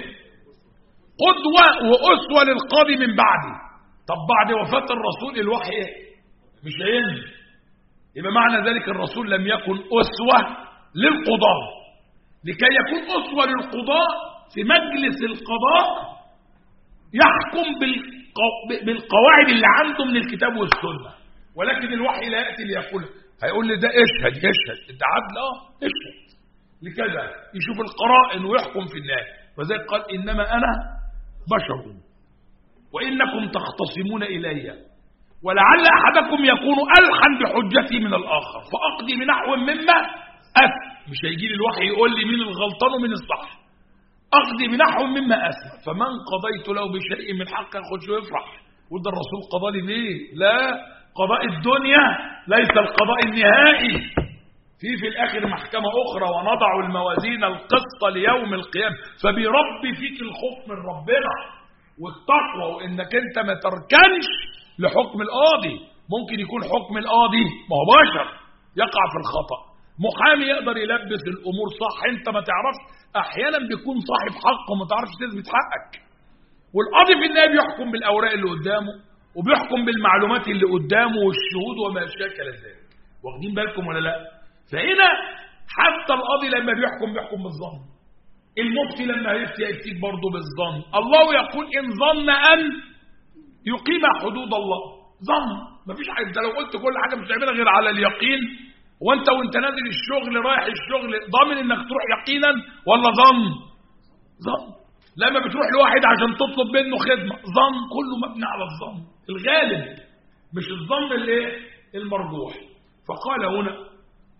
قدوة وأسوة للقاضي من بعده طب بعد وفاة الرسول الوحي ايه مش هينزل يبقى معنى ذلك الرسول لم يكن أسوة للقضاء لكي يكون أسوة للقضاء في مجلس القضاء يحكم بالقواعد اللي عنده من الكتاب والسنة ولكن الوحي لا يأتي ليقول هيقول لي ده اشهد يشهد انت عدل اه اشهد لكذا يشوف القرائن ويحكم في الناس وذلك قال إنما أنا بشر وإنكم تختصمون إلي ولعل أحدكم يكون ألحن بحجتي من الآخر فأقضي بنحو مما أسمع مش هيجي لي الوحي يقول لي مين الغلطان ومين الصح أقضي بنحو مما أسمع فمن قضيت له بشيء من حق ياخد شو يفرح وده الرسول قضى لي ليه لا قضاء الدنيا ليس القضاء النهائي في في الآخر محكمة أخرى ونضع الموازين القسط ليوم القيامة فبيربي فيك الخوف من ربنا والتقوى وإنك أنت ما تركنش لحكم القاضي ممكن يكون حكم القاضي ما هو بشر يقع في الخطأ محامي يقدر يلبس الأمور صح أنت ما تعرفش أحيانا بيكون صاحب حق وما تعرفش تثبت حقك والقاضي في النهاية بيحكم بالأوراق اللي قدامه وبيحكم بالمعلومات اللي قدامه والشهود وما شاكل ذلك واخدين بالكم ولا لا فهنا حتى القاضي لما بيحكم بيحكم بالظن المفتي لما يفتي يفتيك برضه بالظن الله يقول إن ظن أن يقيم حدود الله ظن مفيش حاجة انت لو قلت كل حاجة مش تعملها غير على اليقين وانت وانت نازل الشغل رايح الشغل ضامن انك تروح يقينا ولا ظن ظن لما بتروح لواحد عشان تطلب منه خدمة ظن كله مبني على الظن الغالب مش الظن اللي المرجوح فقال هنا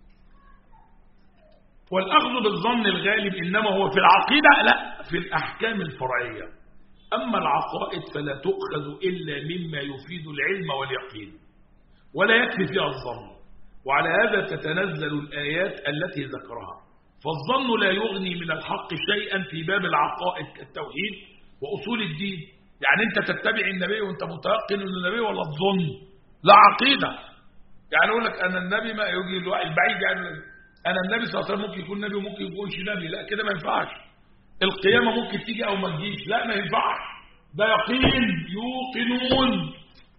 والأخذ بالظن الغالب إنما هو في العقيدة لا في الأحكام الفرعية أما العقائد فلا تؤخذ إلا مما يفيد العلم واليقين ولا يكفي فيها الظن وعلى هذا تتنزل الآيات التي ذكرها فالظن لا يغني من الحق شيئا في باب العقائد كالتوحيد وأصول الدين يعني أنت تتبع النبي وأنت متيقن أن النبي ولا تظن لا عقيدة يعني أقول لك أنا النبي ما يجي البعيد يعني أنا النبي صلى الله عليه وسلم ممكن يكون نبي وممكن يكونش نبي لا كده ما ينفعش القيامة ممكن تيجي أو ما تجيش لا ما ينفعش ده يقين يوقنون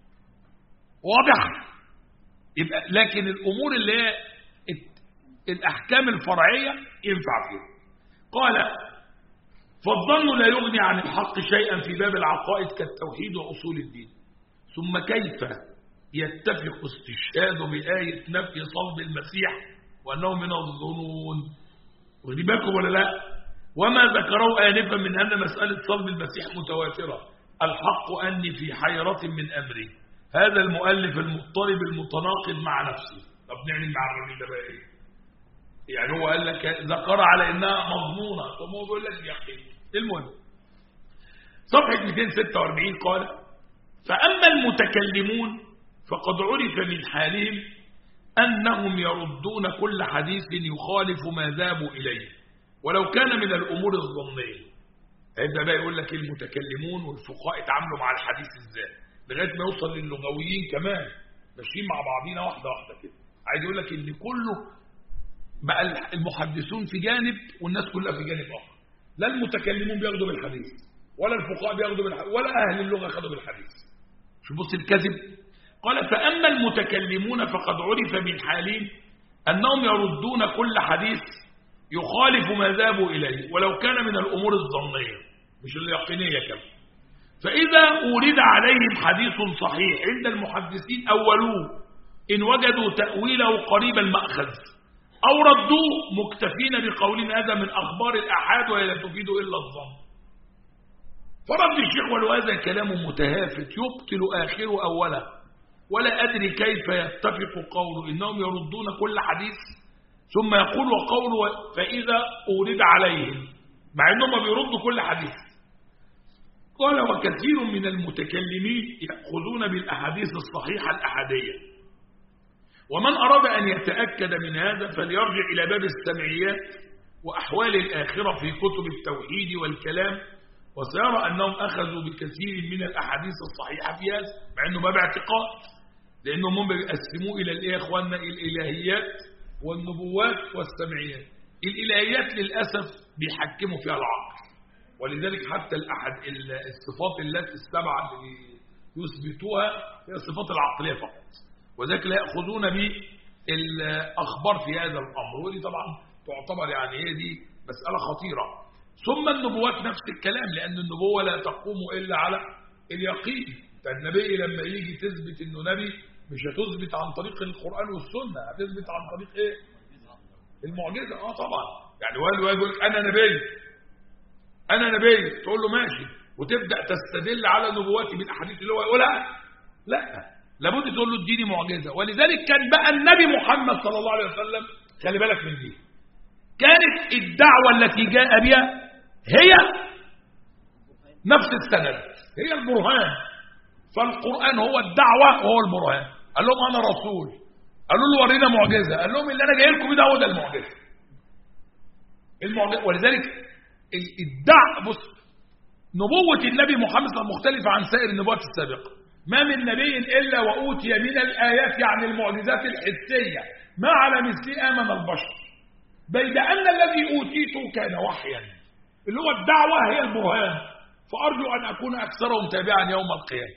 واضح يبقى لكن الأمور اللي هي الأحكام الفرعية ينفع فيها قال فالظن لا يغني عن الحق شيئا في باب العقائد كالتوحيد وأصول الدين ثم كيف يتفق استشهاد بآية نفي صلب المسيح وأنه من الظنون واخدين بالكم ولا لا وما ذكروا آنفا من أن مسألة صلب المسيح متواترة الحق أني في حيرة من أمري هذا المؤلف المضطرب المتناقض مع نفسه طب نعمل مع الراجل ده بقى ايه يعني هو قال لك ذكر على انها مضمونه طب هو بيقول لك يقين المهم صفحه 246 قال فاما المتكلمون فقد عرف من حالهم انهم يردون كل حديث يخالف ما ذابوا اليه ولو كان من الامور الظنيه هيبدا بقى يقول لك المتكلمون والفقهاء اتعاملوا مع الحديث ازاي لغايه ما يوصل للغويين كمان ماشيين مع بعضينا واحده واحده كده عايز يقول لك ان كله بقى المحدثون في جانب والناس كلها في جانب اخر لا المتكلمون بياخدوا بالحديث ولا الفقهاء بياخدوا بالحديث ولا اهل اللغه خدوا بالحديث شوف بص الكذب قال فاما المتكلمون فقد عرف من حالين انهم يردون كل حديث يخالف ما ذهبوا اليه ولو كان من الامور الظنيه مش اليقينيه كمان فإذا أورد عليهم حديث صحيح عند المحدثين أولوه إن وجدوا تأويله قريب المأخذ أو ردوه مكتفين بقول هذا من أخبار الأحاد وهي لا تفيد إلا الظن فرد الشيخ ولو هذا كلام متهافت يبطل آخره أوله ولا أدري كيف يتفق قوله إنهم يردون كل حديث ثم يقول وقوله فإذا أورد عليهم مع أنهم بيردوا كل حديث قال وكثير من المتكلمين يأخذون بالأحاديث الصحيحة الأحادية ومن أراد أن يتأكد من هذا فليرجع إلى باب السمعيات وأحوال الآخرة في كتب التوحيد والكلام وسيرى أنهم أخذوا بكثير من الأحاديث الصحيحة في هذا مع أنه باب اعتقاد لأنهم هم بيقسموه إلى الإيه أخواننا الإلهيات والنبوات والسمعيات الإلهيات للأسف بيحكموا فيها العقل ولذلك حتى الأحد الصفات التي السبعة اللي يثبتوها هي الصفات العقلية فقط وذلك لا يأخذون بالأخبار في هذا الأمر ودي طبعا تعتبر يعني هي دي مسألة خطيرة ثم النبوات نفس الكلام لأن النبوة لا تقوم إلا على اليقين فالنبي لما يجي تثبت انه نبي مش هتثبت عن طريق القرآن والسنة هتثبت عن طريق ايه المعجزة اه طبعا يعني واحد يقول لك انا نبي انا نبي تقول له ماشي وتبدأ تستدل على نبواتي بالاحاديث اللي هو يقولها لا لابد تقول له اديني معجزة ولذلك كان بقى النبي محمد صلى الله عليه وسلم خلي بالك من دي كانت الدعوة التي جاء بها هي نفس السند هي البرهان فالقرآن هو الدعوة وهو البرهان قال لهم أنا رسول قالوا له ورينا معجزة قال لهم اللي أنا جاي لكم ده هو ده المعجزة المعجزة ولذلك الدع بص نبوة النبي محمد صلى الله عليه وسلم مختلفة عن سائر النبوات السابقة ما من نبي إلا وأوتي من الآيات يعني المعجزات الحسية ما على مثل آمن البشر بيد أن الذي أوتيته كان وحيا اللي هو الدعوة هي البرهان فأرجو أن أكون أكثرهم تابعا يوم القيامة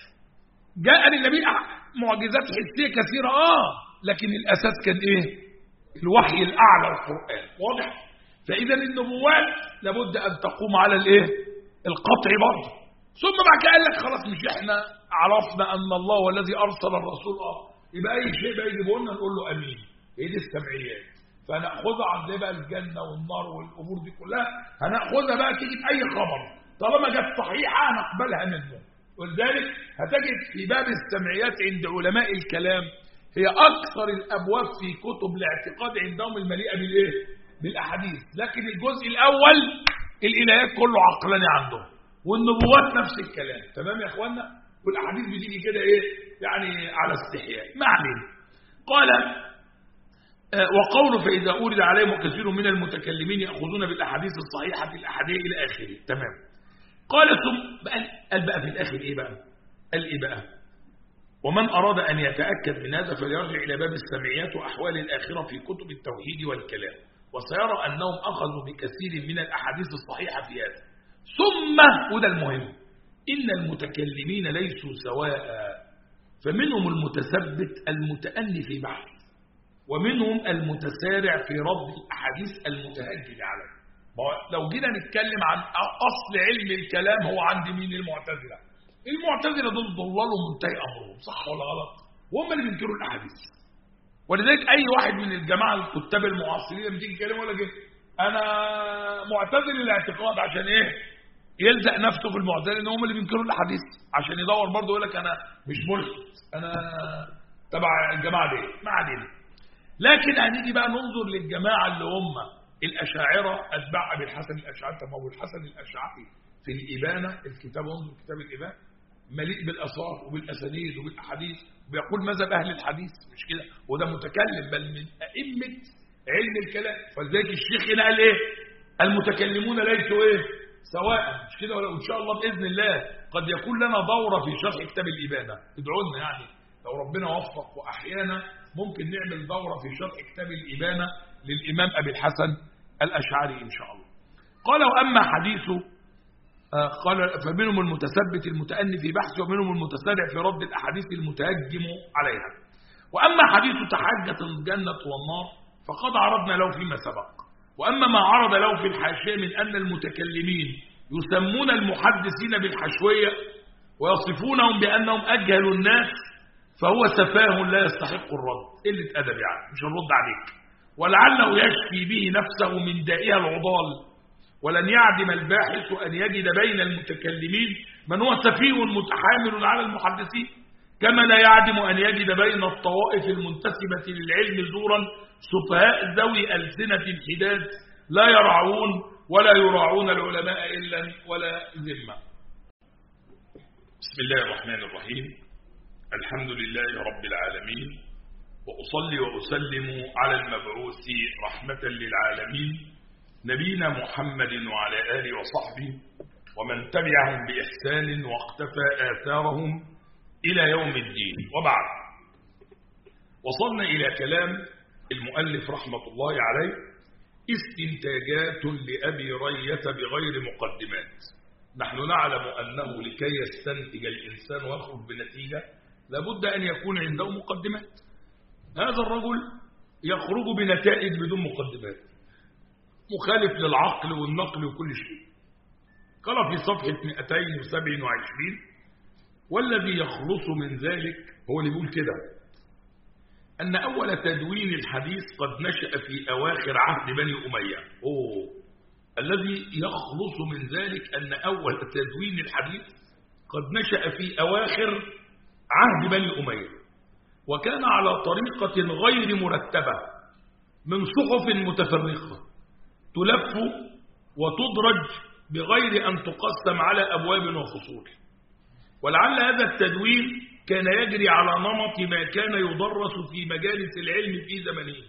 جاء للنبي معجزات حسية كثيرة آه لكن الأساس كان إيه الوحي الأعلى القرآن واضح فإذا النبوات لابد أن تقوم على الإيه القطع برضه ثم بعد كده قال لك خلاص مش إحنا عرفنا أن الله هو الذي أرسل الرسول آه يبقى أي شيء بقى يجيبه لنا نقول له أمين إيه دي السمعيات فناخذها عن زي بقى الجنة والنار والأمور دي كلها هناخذها بقى تيجي أي خبر طالما جت صحيحة هنقبلها منه ولذلك هتجد في باب السمعيات عند علماء الكلام هي أكثر الأبواب في كتب الاعتقاد عندهم المليئة بالإيه؟ بالأحاديث لكن الجزء الأول الإلهيات كله عقلاني عندهم والنبوات نفس الكلام تمام يا إخوانا والأحاديث بتيجي كده إيه يعني على استحياء ما علينا قال وقوله فإذا أورد عليهم كثير من المتكلمين يأخذون بالأحاديث الصحيحة الأحادية إلى آخره تمام قال ثم قال بقى في الآخر إيه بقى قال إيه بقى ومن أراد أن يتأكد من هذا فليرجع إلى باب السمعيات وأحوال الآخرة في كتب التوحيد والكلام وسيرى أنهم أخذوا بكثير من الأحاديث الصحيحة في هذا ثم وده المهم إن المتكلمين ليسوا سواء فمنهم المتثبت المتأني في بحث ومنهم المتسارع في رد الأحاديث المتهجد عليه لو جينا نتكلم عن أصل علم الكلام هو عند مين المعتزلة المعتزلة دول ضلالوا منتهي أمرهم صح ولا غلط وهم اللي بينكروا الأحاديث ولذلك أي واحد من الجماعة الكتاب المعاصرين لما تيجي يتكلم ولا كده أنا معتزل الاعتقاد عشان إيه يلزق نفسه في المعتزله ان هم اللي بينكروا الاحاديث عشان يدور برضه يقول لك انا مش ملحد انا تبع الجماعه دي ما علينا لكن هنيجي بقى ننظر للجماعه اللي هم الاشاعره اتباع ابي الحسن الاشعري طب ابو الحسن الاشعري في الابانه الكتاب انظر كتاب الابانه مليء بالاثار وبالاسانيد وبالاحاديث وبيقول مذهب اهل الحديث مش كده وده متكلم بل من ائمه علم الكلام فلذلك الشيخ هنا قال ايه المتكلمون ليسوا ايه سواء مش كده ولا ان شاء الله باذن الله قد يكون لنا دوره في شرح كتاب الابانه ادعوا لنا يعني لو ربنا وفق واحيانا ممكن نعمل دوره في شرح كتاب الابانه للامام ابي الحسن الاشعري ان شاء الله قال واما حديثه آه قال فمنهم المتثبت المتأني في بحثه ومنهم المتسارع في رد الاحاديث المتهجم عليها واما حديث تحجة الجنه والنار فقد عرضنا له فيما سبق وأما ما عرض له في الحاشية من أن المتكلمين يسمون المحدثين بالحشوية ويصفونهم بأنهم أجهل الناس فهو سفاه لا يستحق الرد قلة أدب يعني مش الرد عليك ولعله يشفي به نفسه من دائها العضال ولن يعدم الباحث أن يجد بين المتكلمين من هو سفيه متحامل على المحدثين كما لا يعدم أن يجد بين الطوائف المنتسبة للعلم زورا سفهاء ذوي ألسنة حداد لا يرعون ولا يراعون العلماء إلا ولا ذمة بسم الله الرحمن الرحيم الحمد لله رب العالمين وأصلي وأسلم على المبعوث رحمة للعالمين نبينا محمد وعلى آله وصحبه ومن تبعهم بإحسان واقتفى آثارهم إلى يوم الدين وبعد وصلنا إلى كلام المؤلف رحمة الله عليه استنتاجات لأبي رية بغير مقدمات نحن نعلم أنه لكي يستنتج الإنسان ويخرج بنتيجة لابد أن يكون عنده مقدمات هذا الرجل يخرج بنتائج بدون مقدمات مخالف للعقل والنقل وكل شيء قال في صفحة 227 والذي يخلص من ذلك هو اللي بيقول كده أن أول تدوين الحديث قد نشأ في أواخر عهد بني أمية أوه. الذي يخلص من ذلك أن أول تدوين الحديث قد نشأ في أواخر عهد بني أمية وكان على طريقة غير مرتبة من صحف متفرقة تلف وتدرج بغير أن تقسم على أبواب وفصول ولعل هذا التدوين كان يجري على نمط ما كان يدرس في مجالس العلم في زمنه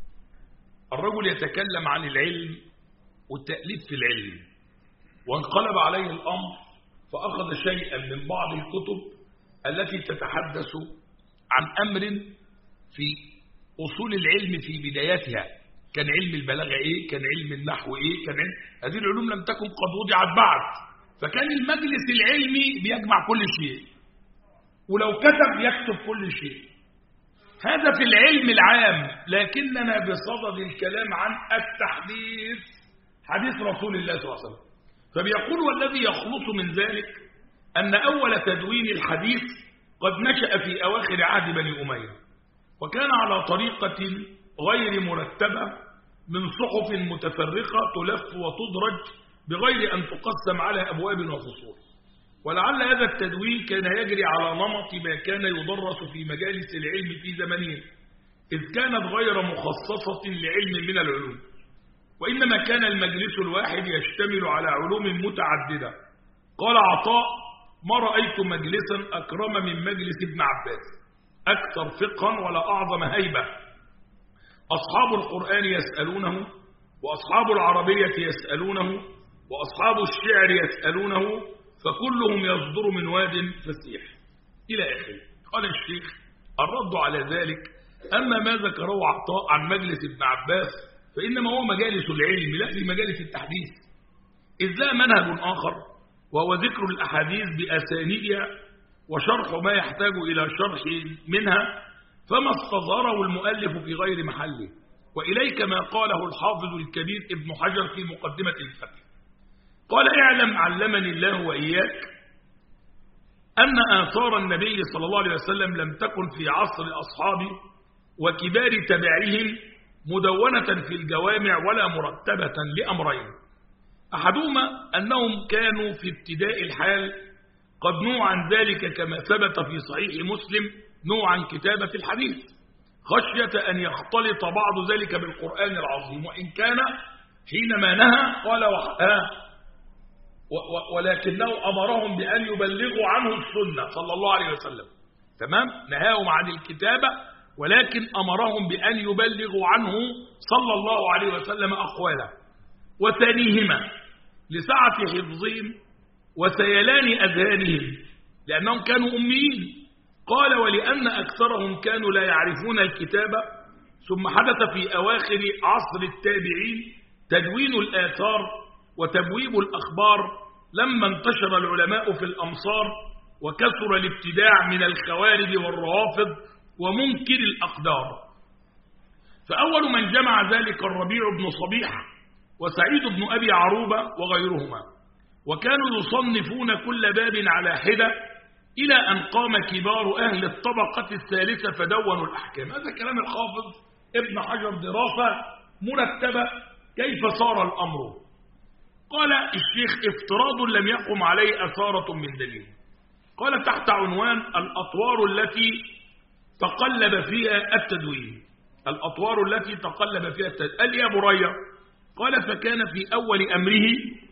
الرجل يتكلم عن العلم والتأليف في العلم وانقلب عليه الأمر فأخذ شيئا من بعض الكتب التي تتحدث عن أمر في أصول العلم في بدايتها كان علم البلاغة إيه كان علم النحو إيه كان علم هذه العلوم لم تكن قد وضعت بعد فكان المجلس العلمي بيجمع كل شيء ولو كتب يكتب كل شيء هذا في العلم العام لكننا بصدد الكلام عن التحديث حديث رسول الله صلى الله عليه وسلم فبيقول والذي يخلص من ذلك أن أول تدوين الحديث قد نشأ في أواخر عهد بني أمية وكان على طريقة غير مرتبة من صحف متفرقة تلف وتدرج بغير أن تقسم على أبواب وفصول ولعل هذا التدوين كان يجري على نمط ما كان يدرس في مجالس العلم في زمنه إذ كانت غير مخصصة لعلم من العلوم وإنما كان المجلس الواحد يشتمل على علوم متعددة قال عطاء ما رأيت مجلسا أكرم من مجلس ابن عباس أكثر فقها ولا أعظم هيبة أصحاب القرآن يسألونه وأصحاب العربية يسألونه وأصحاب الشعر يسألونه فكلهم يصدر من واد فسيح إلى آخره قال الشيخ الرد على ذلك أما ما ذكره عطاء عن مجلس ابن عباس فإنما هو مجالس العلم لا في مجالس التحديث إذ لا منهج آخر وهو ذكر الأحاديث بأسانيدها وشرح ما يحتاج إلى شرح منها فما استظهره المؤلف في غير محله وإليك ما قاله الحافظ الكبير ابن حجر في مقدمة الفتح قال اعلم علمني الله وإياك أن آثار النبي صلى الله عليه وسلم لم تكن في عصر أصحابه وكبار تبعهم مدونة في الجوامع ولا مرتبة لأمرين أحدهما أنهم كانوا في ابتداء الحال قد نوع عن ذلك كما ثبت في صحيح مسلم نوع عن كتابة الحديث خشية أن يختلط بعض ذلك بالقرآن العظيم وإن كان حينما نهى قال ولكنه أمرهم بأن يبلغوا عنه السنة صلى الله عليه وسلم تمام نهاهم عن الكتابة ولكن أمرهم بأن يبلغوا عنه صلى الله عليه وسلم أقواله وثانيهما لسعة حفظهم وسيلان أذهانهم لأنهم كانوا أميين قال ولأن أكثرهم كانوا لا يعرفون الكتابة ثم حدث في أواخر عصر التابعين تدوين الآثار وتبويب الأخبار لما انتشر العلماء في الأمصار وكثر الابتداع من الخوارج والروافض ومنكر الأقدار فأول من جمع ذلك الربيع بن صبيح وسعيد بن أبي عروبة وغيرهما وكانوا يصنفون كل باب على حدة إلى أن قام كبار أهل الطبقة الثالثة فدونوا الأحكام هذا كلام الحافظ ابن حجر دراسة مرتبة كيف صار الأمر قال الشيخ افتراض لم يقم عليه أثارة من دليل قال تحت عنوان الأطوار التي تقلب فيها التدوين الأطوار التي تقلب فيها التدوين قال يا برية قال فكان في أول أمره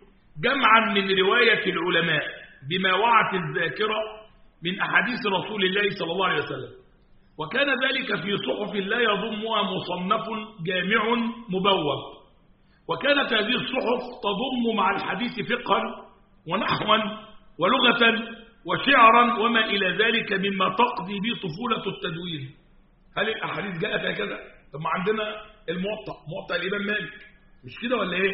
جمعا من رواية العلماء بما وعت الذاكرة من أحاديث رسول الله صلى الله عليه وسلم وكان ذلك في صحف لا يضمها مصنف جامع مبوب وكانت هذه الصحف تضم مع الحديث فقها ونحوا ولغة وشعرا وما إلى ذلك مما تقضي به طفولة التدوين هل الأحاديث جاءت هكذا؟ طب ما عندنا الموطأ موطأ الإمام مالك مش كده ولا إيه؟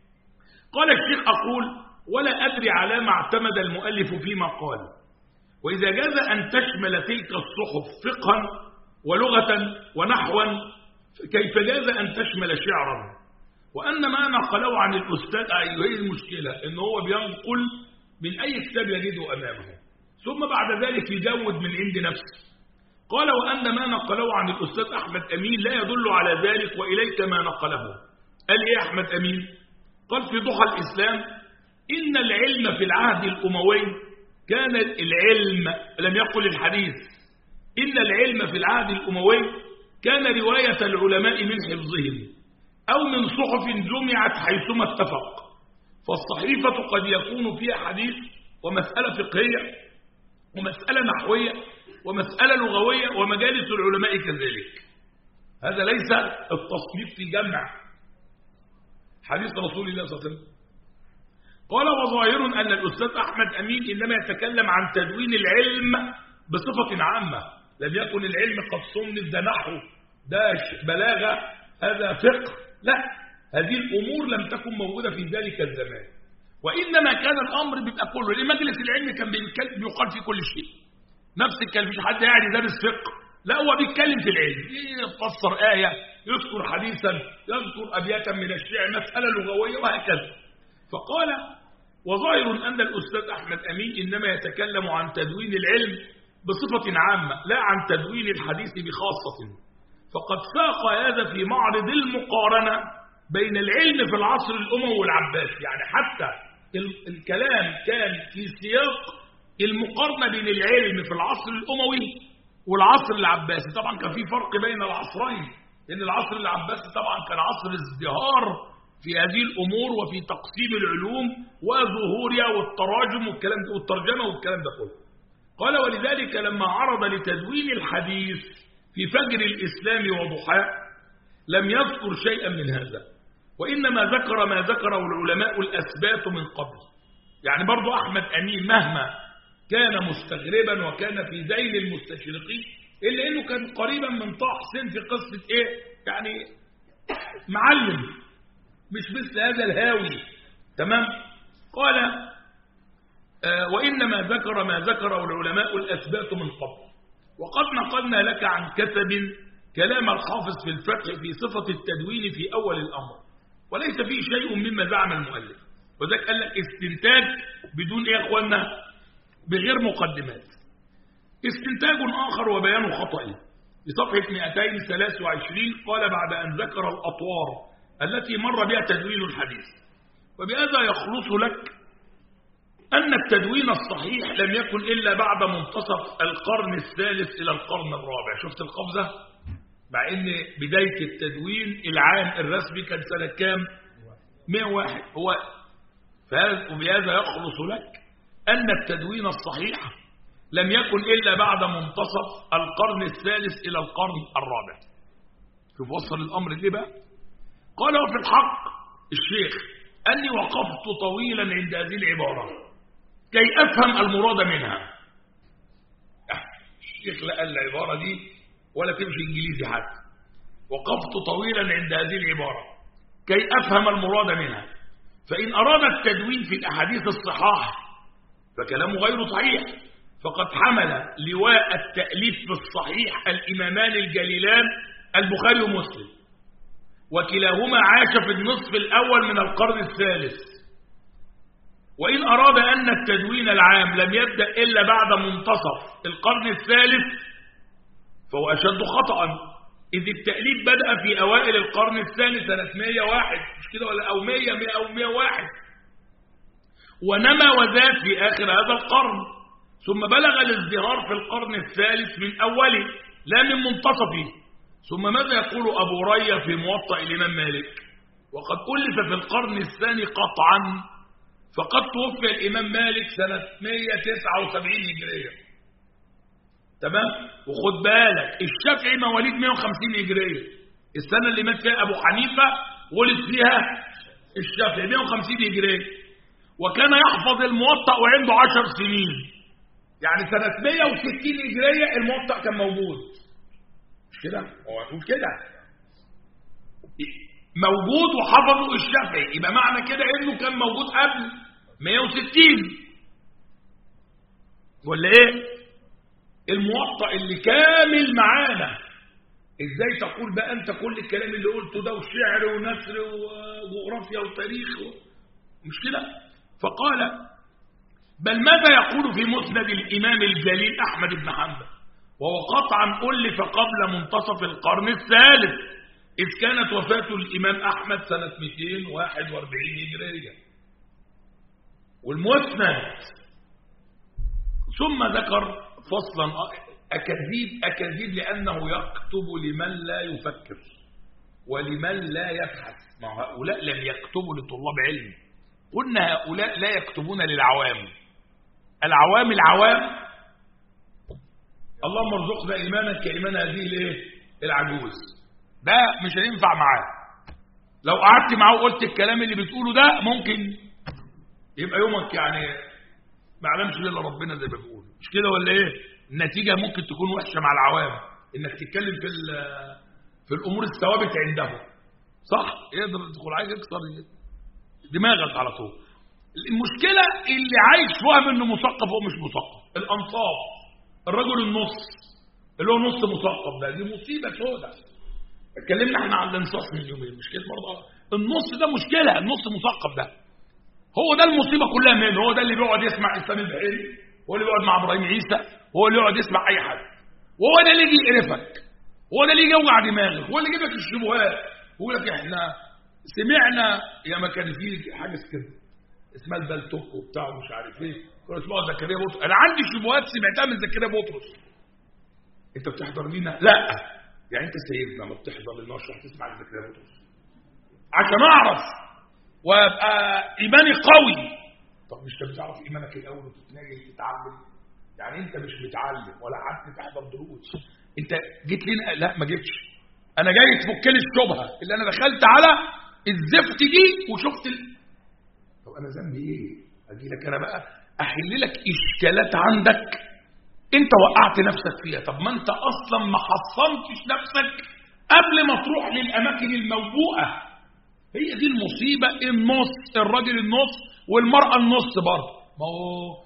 قال الشيخ أقول ولا أدري على ما اعتمد المؤلف فيما قال وإذا جاز أن تشمل تلك الصحف فقها ولغة ونحوا كيف جاز أن تشمل شعرا وأن ما نقله عن الأستاذ أيوه هي المشكلة إن هو بينقل من أي كتاب يجده أمامه ثم بعد ذلك يجود من عند نفسه قال وأن ما نقله عن الأستاذ أحمد أمين لا يدل على ذلك وإليك ما نقله قال إيه أحمد أمين قال في ضحى الإسلام إن العلم في العهد الأموي كان العلم لم يقل الحديث إن العلم في العهد الأموي كان رواية العلماء من حفظهم أو من صحف جمعت حيثما اتفق فالصحيفة قد يكون فيها حديث ومسألة فقهية ومسألة نحوية ومسألة لغوية ومجالس العلماء كذلك هذا ليس التصنيف في جمع حديث رسول الله صلى الله عليه وسلم قال وظاهر أن الأستاذ أحمد أمين إنما يتكلم عن تدوين العلم بصفة عامة لم يكن العلم قد صنف ده نحو ده بلاغة هذا فقه لا هذه الأمور لم تكن موجودة في ذلك الزمان وإنما كان الأمر بيبقى كله لأن مجلس العلم كان بيقال في كل شيء نفس الكلام مفيش حد قاعد يدرس فقه لا هو بيتكلم في العلم يفسر آية يذكر حديثا يذكر أبياتا من الشعر مسألة لغوية وهكذا فقال وظاهر أن الأستاذ أحمد أمين إنما يتكلم عن تدوين العلم بصفة عامة لا عن تدوين الحديث بخاصة فقد ساق هذا في معرض المقارنة بين العلم في العصر الأموي والعباسي يعني حتى الكلام كان في سياق المقارنة بين العلم في العصر الأموي والعصر العباسي طبعا كان في فرق بين العصرين لأن العصر العباسي طبعا كان عصر ازدهار في هذه الأمور وفي تقسيم العلوم وظهورها والتراجم والكلام ده والترجمة والكلام ده كله قال ولذلك لما عرض لتدوين الحديث في فجر الإسلام وضحاه لم يذكر شيئا من هذا وإنما ذكر ما ذكره العلماء الأثبات من قبل يعني برضو أحمد أمين مهما كان مستغربا وكان في ذيل المستشرقين إلا أنه كان قريبا من طه حسين في قصة إيه يعني معلم مش مثل هذا الهاوي تمام قال آه، وإنما ذكر ما ذكره العلماء الأثبات من قبل وقد نقلنا لك عن كتب كلام الحافظ في الفتح في صفة التدوين في أول الأمر وليس فيه شيء مما زعم المؤلف وذلك قال لك استنتاج بدون إيه يا أخوانا بغير مقدمات استنتاج آخر وبيان خطئه بصفحة 223 قال بعد أن ذكر الأطوار التي مر بها تدوين الحديث وبهذا يخلص لك أن التدوين الصحيح لم يكن إلا بعد منتصف القرن الثالث إلى القرن الرابع شفت القفزة مع أن بداية التدوين العام الرسمي كان سنة كام 101 هو وبهذا يخلص لك أن التدوين الصحيح لم يكن إلا بعد منتصف القرن الثالث إلى القرن الرابع شوف وصل الأمر ليه بقى قال وفي الحق الشيخ أني وقفت طويلا عند هذه العبارة كي أفهم المراد منها الشيخ لقى العبارة دي ولا تمشي إنجليزي حتى وقفت طويلا عند هذه العبارة كي أفهم المراد منها فإن أراد التدوين في الأحاديث الصحاح فكلامه غير صحيح فقد حمل لواء التأليف في الصحيح الإمامان الجليلان البخاري ومسلم وكلاهما عاش في النصف الأول من القرن الثالث وإن أراد أن التدوين العام لم يبدأ إلا بعد منتصف القرن الثالث فهو أشد خطأ إذ التأليف بدأ في أوائل القرن الثاني سنة 101 مش كده ولا أو 100 100 أو 101 ونما وزاد في آخر هذا القرن ثم بلغ الازدهار في القرن الثالث من أوله لا من منتصفه ثم ماذا يقول أبو ريا في موطأ الإمام مالك وقد ألف في القرن الثاني قطعا فقد توفي الإمام مالك سنة 179 هجرية تمام وخد بالك الشافعي مواليد 150 هجرية السنة اللي مات فيها أبو حنيفة ولد فيها الشافعي 150 هجرية وكان يحفظ الموطأ وعنده 10 سنين يعني سنة 160 هجرية الموطأ كان موجود مش كده هو يقول كده موجود وحفظه الشافعي يبقى معنى كده انه كان موجود قبل 160 ولا ايه الموطأ اللي كامل معانا ازاي تقول بقى انت كل الكلام اللي قلته ده وشعر ونثر وجغرافيا وتاريخ مش كده فقال بل ماذا يقول في مسند الامام الجليل احمد بن حنبل وهو قطعا ألف قبل منتصف القرن الثالث إذ كانت وفاة الإمام أحمد سنة 241 هجرية والمسند ثم ذكر فصلا أكذيب أكذيب لأنه يكتب لمن لا يفكر ولمن لا يبحث ما هؤلاء لم يكتبوا لطلاب علم قلنا هؤلاء لا يكتبون للعوام العوام العوام اللهم ارزقنا ايمانا كايمان هذه الايه العجوز ده مش هينفع معاه لو قعدت معاه وقلت الكلام اللي بتقوله ده ممكن يبقى يومك يعني ما يعلمش الا ربنا زي ما بيقول مش كده ولا ايه النتيجه ممكن تكون وحشه مع العوام انك تتكلم في في الامور الثوابت عنده صح يقدر يدخل عايز يكسر دماغك على طول المشكله اللي عايش فاهم انه مثقف هو مش مثقف الانصاف الرجل النص اللي هو نص مثقف ده دي مصيبه سوداء اتكلمنا احنا عن الانصاف من يومين مش كده برضه النص ده مشكله النص مثقف ده هو ده المصيبه كلها منه هو ده اللي بيقعد يسمع اسلام البحيري هو اللي بيقعد مع ابراهيم عيسى هو اللي يقعد يسمع اي حد وهو ده اللي يجي يقرفك هو ده اللي يجي يوجع دماغك هو اللي يجيب لك الشبهات يقول لك احنا سمعنا يا ما كان في حاجه كده اسمها البلتوك وبتاع ومش عارف ايه كنا اسمها زكريا بطرس انا عندي شبهات سمعتها من زكريا بطرس انت بتحضر لينا لا يعني انت سيدنا ما بتحضر لنا اشرح تسمع عن زكريا بطرس عشان اعرف وابقى ايماني قوي طب مش انت بتعرف ايمانك الاول وتتناجي تتعلم يعني انت مش متعلم ولا قعدت تحضر دروس انت جيت لنا لا ما جيتش انا جاي تفك لي الشبهه اللي انا دخلت على الزفت دي وشفت ال... طب انا ذنبي ايه اجي لك انا بقى احل لك اشكالات عندك انت وقعت نفسك فيها طب ما انت اصلا ما حصنتش نفسك قبل ما تروح للاماكن الموبوءه هي دي المصيبه النص الراجل النص والمراه النص برضه ما هو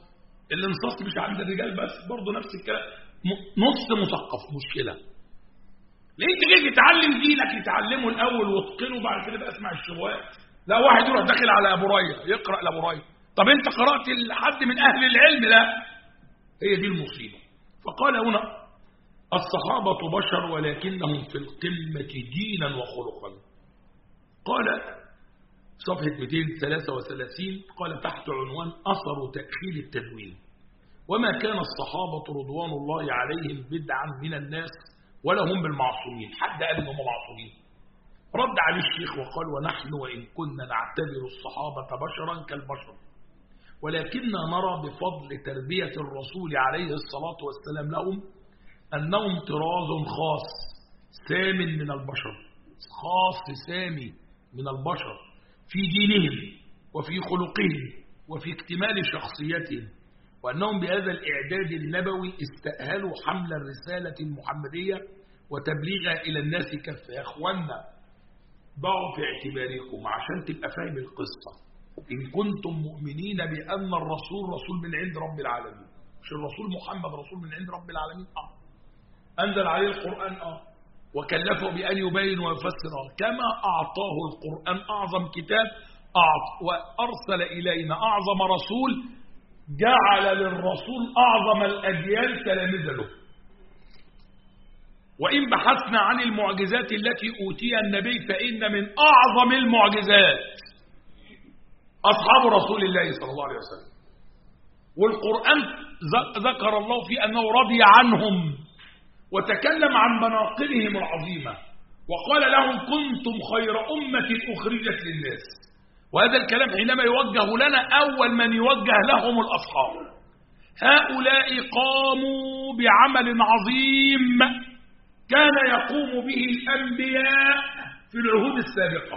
الانصاص مش عند الرجال بس برضه نفس الكلام نص مثقف مشكلة ليه تيجي تتعلم دينك يتعلمه الأول واتقنه بعد كده بقى اسمع الشبهات لا واحد يروح داخل على أبو ريا يقرأ لأبو ريا طب أنت قرأت لحد من أهل العلم لا هي دي المصيبة فقال هنا الصحابة بشر ولكنهم في القمة دينا وخلقا قال صفحة 233 قال تحت عنوان أثر تأخير التدوين وما كان الصحابة رضوان الله عليهم بدعا من الناس ولا هم بالمعصومين حد قال انهم معصومين رد عليه الشيخ وقال ونحن وإن كنا نعتبر الصحابة بشرا كالبشر ولكننا نرى بفضل تربية الرسول عليه الصلاة والسلام لهم أنهم طراز خاص سام من البشر خاص سامي من البشر في دينهم وفي خلقهم وفي اكتمال شخصيتهم وأنهم بهذا الإعداد النبوي استأهلوا حمل الرسالة المحمدية وتبليغها إلى الناس كافة يا أخوانا ضعوا في اعتباركم عشان تبقى فاهم القصة إن كنتم مؤمنين بأن الرسول رسول من عند رب العالمين مش الرسول محمد رسول من عند رب العالمين آه أنزل عليه القرآن آه وكلفه بأن يبين ويفسر آه كما أعطاه القرآن أعظم كتاب أعط وأرسل إلينا أعظم رسول جعل للرسول أعظم الأجيال تلامذة له وإن بحثنا عن المعجزات التي أوتيها النبي فإن من أعظم المعجزات أصحاب رسول الله صلى الله عليه وسلم والقرآن ذكر الله في أنه رضي عنهم وتكلم عن مناقبهم العظيمة وقال لهم كنتم خير أمة أخرجت للناس وهذا الكلام حينما يوجه لنا أول من يوجه لهم الأصحاب هؤلاء قاموا بعمل عظيم كان يقوم به الأنبياء في العهود السابقة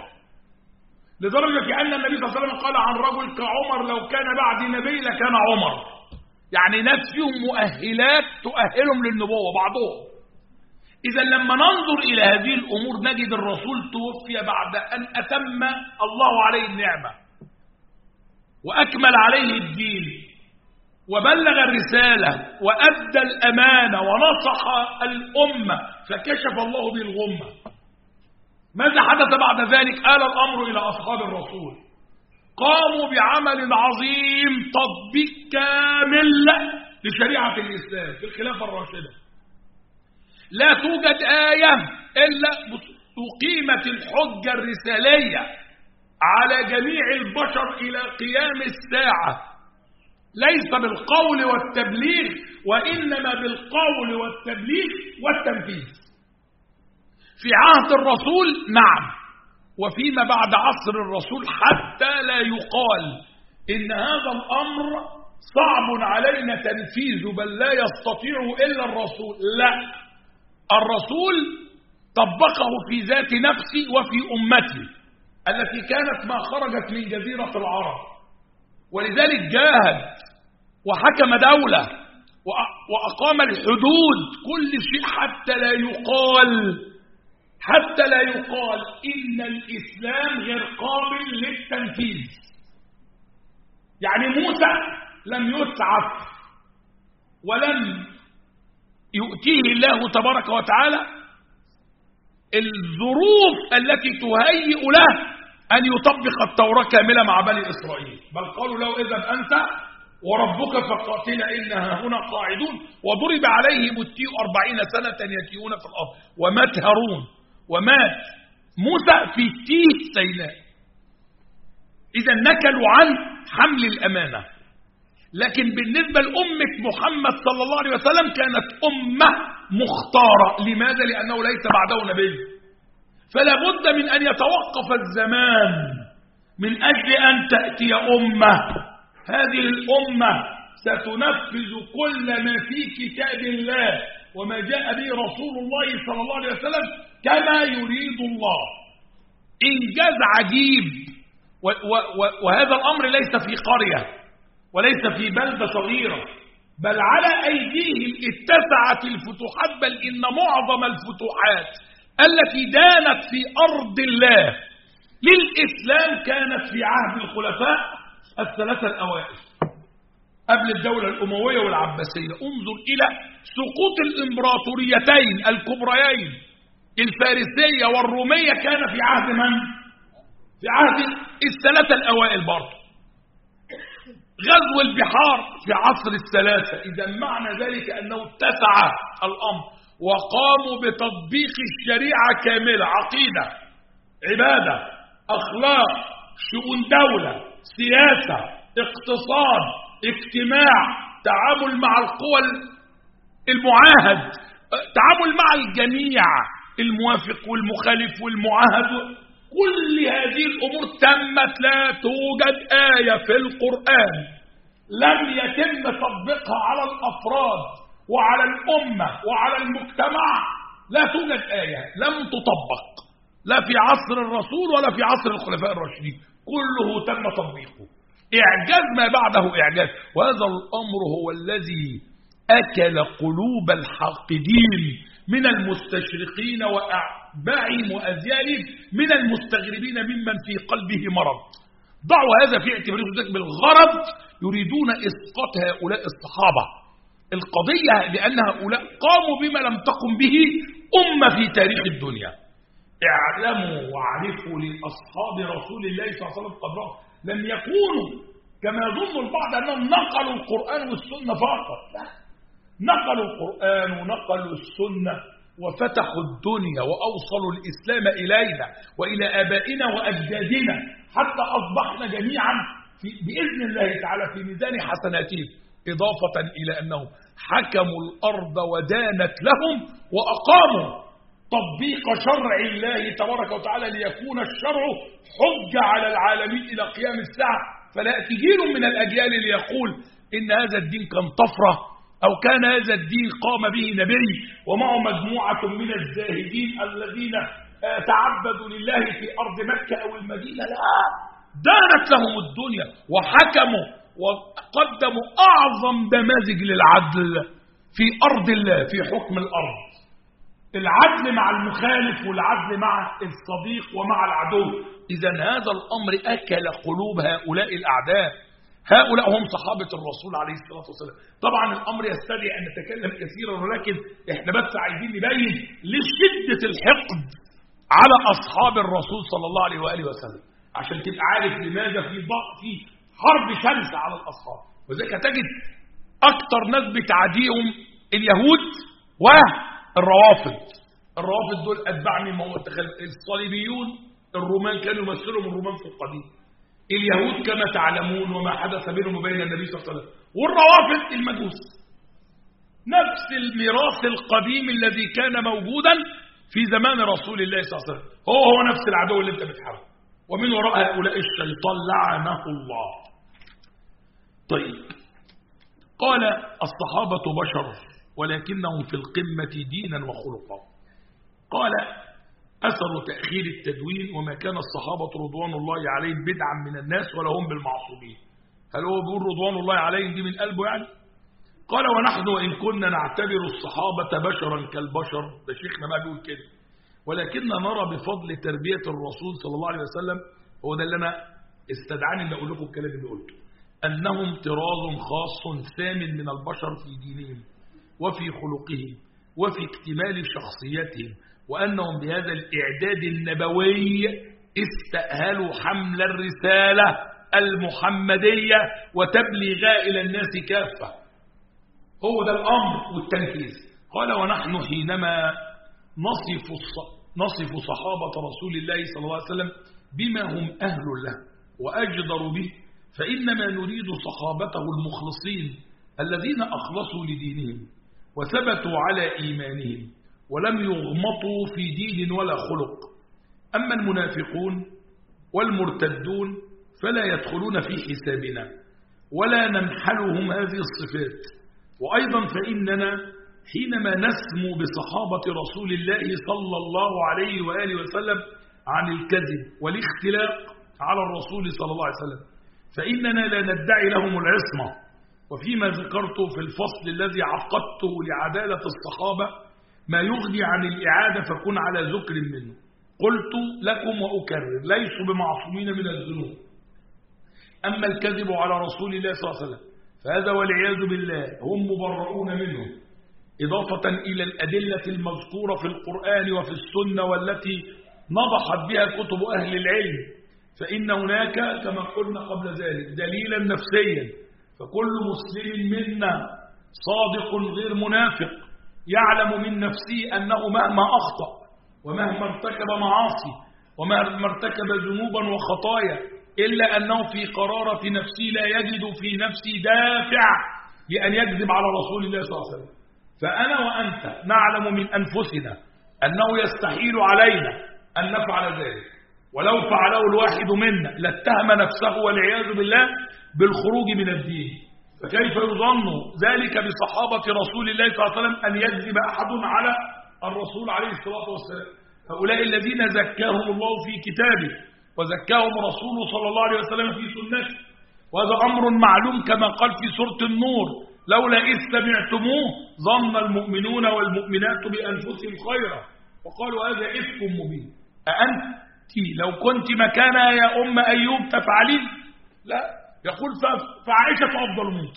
لدرجة أن النبي صلى الله عليه وسلم قال عن رجل كعمر لو كان بعد نبي لكان عمر يعني ناس فيهم مؤهلات تؤهلهم للنبوة بعضهم إذا لما ننظر إلى هذه الأمور نجد الرسول توفي بعد أن أتم الله عليه النعمة وأكمل عليه الدين وبلغ الرسالة وأدى الأمانة ونصح الأمة فكشف الله به الغمة ماذا حدث بعد ذلك آل الأمر إلى أصحاب الرسول قاموا بعمل عظيم تطبيق كامل لشريعة الإسلام في الخلافة الراشدة لا توجد آية إلا أقيمت الحجة الرسالية على جميع البشر إلى قيام الساعة ليس بالقول والتبليغ وإنما بالقول والتبليغ والتنفيذ في عهد الرسول نعم وفيما بعد عصر الرسول حتى لا يقال إن هذا الأمر صعب علينا تنفيذه بل لا يستطيع إلا الرسول لا الرسول طبقه في ذات نفسه وفي أمته التي كانت ما خرجت من جزيرة العرب ولذلك جاهد وحكم دولة وأقام الحدود كل شيء حتى لا يقال حتى لا يقال إن الإسلام غير قابل للتنفيذ يعني موسى لم يسعف ولم يؤتيه الله تبارك وتعالى الظروف التي تهيئ له أن يطبق التوراة كاملة مع بني إسرائيل بل قالوا له إذا أنت وربك فقاتل إنها هنا قاعدون وضرب عليهم التيء أربعين سنة يتيون في الأرض ومات هارون ومات موسى في تيه سيناء إذا نكلوا عن حمل الأمانة لكن بالنسبة لأمة محمد صلى الله عليه وسلم كانت أمة مختارة لماذا؟ لأنه ليس بعده نبي فلا بد من أن يتوقف الزمان من أجل أن تأتي أمة هذه الأمة ستنفذ كل ما في كتاب الله وما جاء به رسول الله صلى الله عليه وسلم كما يريد الله إنجاز عجيب وهذا الأمر ليس في قرية وليس في بلدة صغيرة بل على أيديهم اتسعت الفتوحات بل إن معظم الفتوحات التي دانت في أرض الله للإسلام كانت في عهد الخلفاء الثلاثة الأوائل قبل الدولة الأموية والعباسية انظر إلى سقوط الإمبراطوريتين الكبريين الفارسية والرومية كان في عهد من؟ في عهد الثلاثة الأوائل برضه غزو البحار في عصر الثلاثة إذا معنى ذلك أنه اتسع الأمر وقاموا بتطبيق الشريعة كاملة عقيدة عبادة أخلاق شؤون دولة سياسة اقتصاد اجتماع تعامل مع القوى المعاهد تعامل مع الجميع الموافق والمخالف والمعاهد كل هذه الأمور تمت لا توجد آية في القرآن لم يتم تطبيقها على الأفراد وعلى الأمة وعلى المجتمع لا توجد آية لم تطبق لا في عصر الرسول ولا في عصر الخلفاء الراشدين كله تم تطبيقه إعجاز ما بعده إعجاز وهذا الأمر هو الذي أكل قلوب الحاقدين من المستشرقين وأعباعهم وأذيالهم من المستغربين ممن في قلبه مرض ضعوا هذا في اعتبارهم ذلك بالغرض يريدون إسقاط هؤلاء الصحابة القضية لأن هؤلاء قاموا بما لم تقم به أمة في تاريخ الدنيا اعلموا واعرفوا لأصحاب رسول الله صلى الله عليه وسلم قدرهم لم يكونوا كما يظن البعض أنهم نقلوا القرآن والسنة فقط لا نقلوا القرآن ونقلوا السنة وفتحوا الدنيا وأوصلوا الإسلام إلينا وإلى آبائنا وأجدادنا حتى أصبحنا جميعا في بإذن الله تعالى في ميزان حسناتهم إضافة إلى أنهم حكموا الأرض ودانت لهم وأقاموا تطبيق شرع الله تبارك وتعالى ليكون الشرع حجة على العالمين إلى قيام الساعة فلا يأتي جيل من الأجيال ليقول إن هذا الدين كان طفرة أو كان هذا الدين قام به نبي ومعه مجموعة من الزاهدين الذين تعبدوا لله في أرض مكة أو المدينة لا دانت لهم الدنيا وحكموا وقدموا أعظم نماذج للعدل في أرض الله في حكم الأرض العدل مع المخالف والعدل مع الصديق ومع العدو إذا هذا الأمر أكل قلوب هؤلاء الأعداء هؤلاء هم صحابة الرسول عليه الصلاة والسلام طبعا الأمر يستدعي أن نتكلم كثيرا ولكن إحنا بس عايزين نبين لشدة الحقد على أصحاب الرسول صلى الله عليه وآله وسلم عشان تبقى عارف لماذا في في حرب شرسة على الأصحاب وذلك تجد أكثر ناس بتعاديهم اليهود والروافض الروافض دول أتباع من الصليبيون الرومان كانوا يمثلهم الرومان في القديم اليهود كما تعلمون وما حدث بينهم وبين النبي صلى الله عليه وسلم والروافض المجوس نفس الميراث القديم الذي كان موجودا في زمان رسول الله صلى الله عليه وسلم هو هو نفس العدو اللي انت بتحاربه ومن وراء هؤلاء الشيطان لعنه الله طيب قال الصحابة بشر ولكنهم في القمة دينا وخلقا قال أثر تأخير التدوين وما كان الصحابة رضوان الله عليهم بدعا من الناس ولا هم بالمعصومين هل هو بيقول رضوان الله عليهم دي من قلبه يعني قال ونحن وإن كنا نعتبر الصحابة بشرا كالبشر ده شيخنا ما بيقول كده ولكننا نرى بفضل تربية الرسول صلى الله عليه وسلم هو ده اللي أنا استدعاني أن أقول لكم الكلام اللي قلته أنهم طراز خاص ثامن من البشر في دينهم وفي خلقهم وفي اكتمال شخصيتهم وأنهم بهذا الإعداد النبوي استأهلوا حمل الرسالة المحمدية وتبليغها إلى الناس كافة هو ده الأمر والتنفيذ قال ونحن حينما نصف نصف صحابة رسول الله صلى الله عليه وسلم بما هم أهل له وأجدر به فإنما نريد صحابته المخلصين الذين أخلصوا لدينهم وثبتوا على إيمانهم ولم يغمطوا في دين ولا خلق أما المنافقون والمرتدون فلا يدخلون في حسابنا ولا نمحلهم هذه الصفات وأيضا فإننا حينما نسمو بصحابة رسول الله صلى الله عليه وآله وسلم عن الكذب والاختلاق على الرسول صلى الله عليه وسلم فإننا لا ندعي لهم العصمة وفيما ذكرت في الفصل الذي عقدته لعدالة الصحابة ما يغني عن الإعادة فكن على ذكر منه قلت لكم وأكرر ليسوا بمعصومين من الذنوب أما الكذب على رسول الله صلى الله عليه وسلم فهذا والعياذ بالله هم مبرؤون منه إضافة إلى الأدلة المذكورة في القرآن وفي السنة والتي نضحت بها كتب أهل العلم فإن هناك كما قلنا قبل ذلك دليلا نفسيا فكل مسلم منا صادق غير منافق يعلم من نفسه أنه مهما أخطأ ومهما ارتكب معاصي ومهما ارتكب ذنوبا وخطايا إلا أنه في قرارة نفسه لا يجد في نفسه دافع لأن يكذب على رسول الله صلى الله عليه وسلم فأنا وأنت نعلم من أنفسنا أنه يستحيل علينا أن نفعل ذلك ولو فعله الواحد منا لاتهم نفسه والعياذ بالله بالخروج من الدين فكيف يظن ذلك بصحابة رسول الله صلى الله عليه وسلم أن يكذب أحد على الرسول عليه الصلاة والسلام هؤلاء الذين زكاهم الله في كتابه وزكاهم رسوله صلى الله عليه وسلم في سنته وهذا أمر معلوم كما قال في سورة النور لولا إذ سمعتموه ظن المؤمنون والمؤمنات بأنفسهم خيرا وقالوا هذا إفك مبين أأنت لو كنت مكانها يا أم أيوب تفعلين لا يقول فعائشة أفضل منك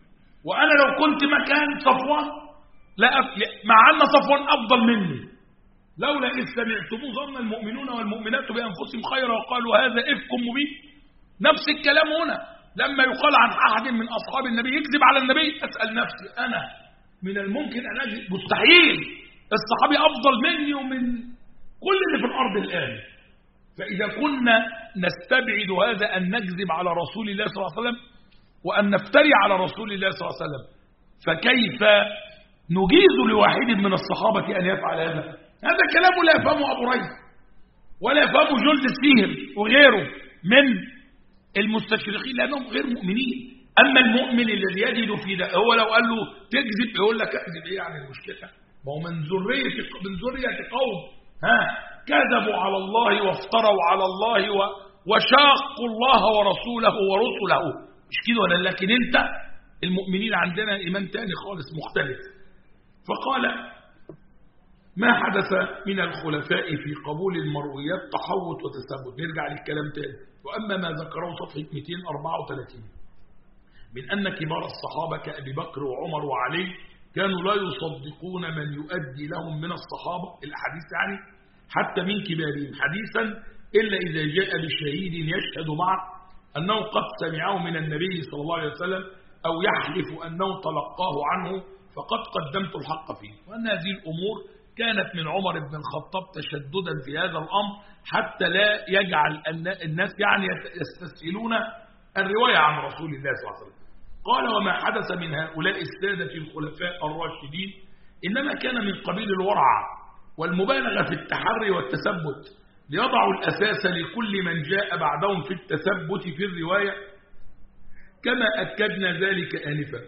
وأنا لو كنت مكان صفوان لا مع أن صفوان أفضل مني لولا إذ سمعتموه ظن المؤمنون والمؤمنات بأنفسهم خيرا وقالوا هذا إفك مبين نفس الكلام هنا لما يقال عن أحد من أصحاب النبي يكذب على النبي أسأل نفسي أنا من الممكن أن أجد مستحيل الصحابي أفضل مني ومن كل اللي في الأرض الآن فإذا كنا نستبعد هذا أن نكذب على رسول الله صلى الله عليه وسلم وأن نفتري على رسول الله صلى الله عليه وسلم فكيف نجيز لواحد من الصحابة أن يفعل هذا هذا كلام لا يفهمه أبو ريس ولا يفهمه جلد السيهم وغيره من المستشرقين لأنهم غير مؤمنين أما المؤمن الذي يجد في ده هو لو قال له تكذب يقول لك أكذب إيه يعني المشكلة ما هو من ذرية من ذرية قوم ها كذبوا على الله وافتروا على الله و وشاقوا الله ورسوله ورسله مش كده ولا لكن انت المؤمنين عندنا ايمان تاني خالص مختلف فقال ما حدث من الخلفاء في قبول المرويات تحوط وتثبت نرجع للكلام تاني وأما ما ذكره صفحة 234 من أن كبار الصحابة كأبي بكر وعمر وعلي كانوا لا يصدقون من يؤدي لهم من الصحابة الأحاديث يعني حتى من كبارهم حديثا إلا إذا جاء بشهيد يشهد معه أنه قد سمعه من النبي صلى الله عليه وسلم أو يحلف أنه تلقاه عنه فقد قدمت الحق فيه وأن هذه الأمور كانت من عمر بن الخطاب تشددا في هذا الأمر حتى لا يجعل الناس يعني يستسهلون الرواية عن رسول الله صلى الله عليه وسلم قال وما حدث من هؤلاء السادة الخلفاء الراشدين إنما كان من قبيل الورع والمبالغة في التحري والتثبت ليضعوا الأساس لكل من جاء بعدهم في التثبت في الرواية كما أكدنا ذلك آنفا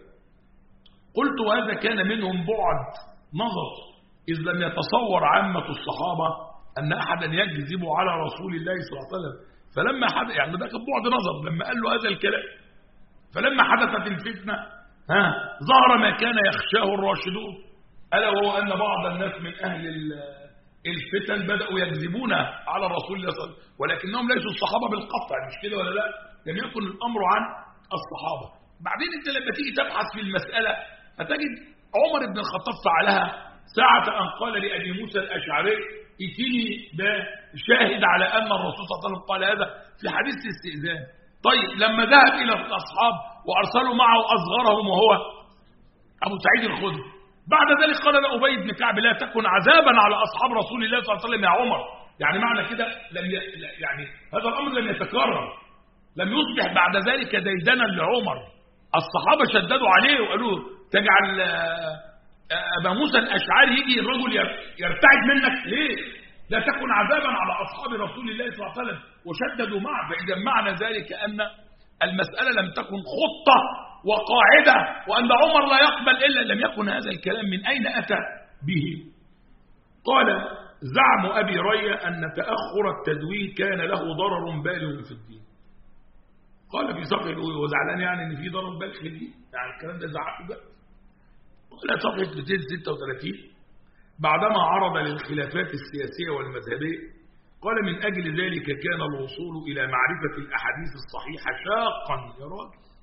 قلت وهذا كان منهم بعد نظر إذ لم يتصور عامة الصحابة أن أحدا يكذب على رسول الله صلى الله عليه وسلم فلما حدث يعني ده كان بعد نظر لما قال له هذا الكلام فلما حدثت الفتنة ها ظهر ما كان يخشاه الراشدون ألا وهو أن بعض الناس من أهل الفتن بدأوا يكذبون على رسول الله صلى الله عليه وسلم ولكنهم ليسوا الصحابة بالقطع مش كده ولا لا لم يكن الأمر عن الصحابة بعدين انت لما تيجي تبحث في المسألة هتجد عمر بن الخطاب فعلها ساعة أن قال لأبي موسى الأشعري ائتني بشاهد على أن الرسول صلى الله عليه وسلم قال هذا في حديث الاستئذان طيب لما ذهب إلى الأصحاب وأرسلوا معه أصغرهم وهو أبو سعيد الخدري بعد ذلك قال له أبي بن كعب لا تكن عذابا على أصحاب رسول الله صلى الله عليه وسلم يا عمر يعني معنى كده لم ي... يعني هذا الأمر لم يتكرر لم يصبح بعد ذلك ديدنا لعمر الصحابة شددوا عليه وقالوا تجعل أبا موسى الأشعري يجي الرجل يرتعد منك ليه لا تكن عذابا على أصحاب رسول الله صلى الله عليه وسلم وشددوا معه فإذا معنى ذلك أن المسألة لم تكن خطة وقاعدة وأن عمر لا يقبل إلا لم يكن هذا الكلام من أين أتى به قال زعم أبي ري أن تأخر التدوين كان له ضرر بالغ في الدين قال في صفحة وزعلان يعني أن في ضرر بالغ في الدين يعني الكلام ده زعقه بقى قال صفحة 236 بعدما عرض للخلافات السياسية والمذهبية قال من أجل ذلك كان الوصول إلى معرفة الأحاديث الصحيحة شاقا يا راجل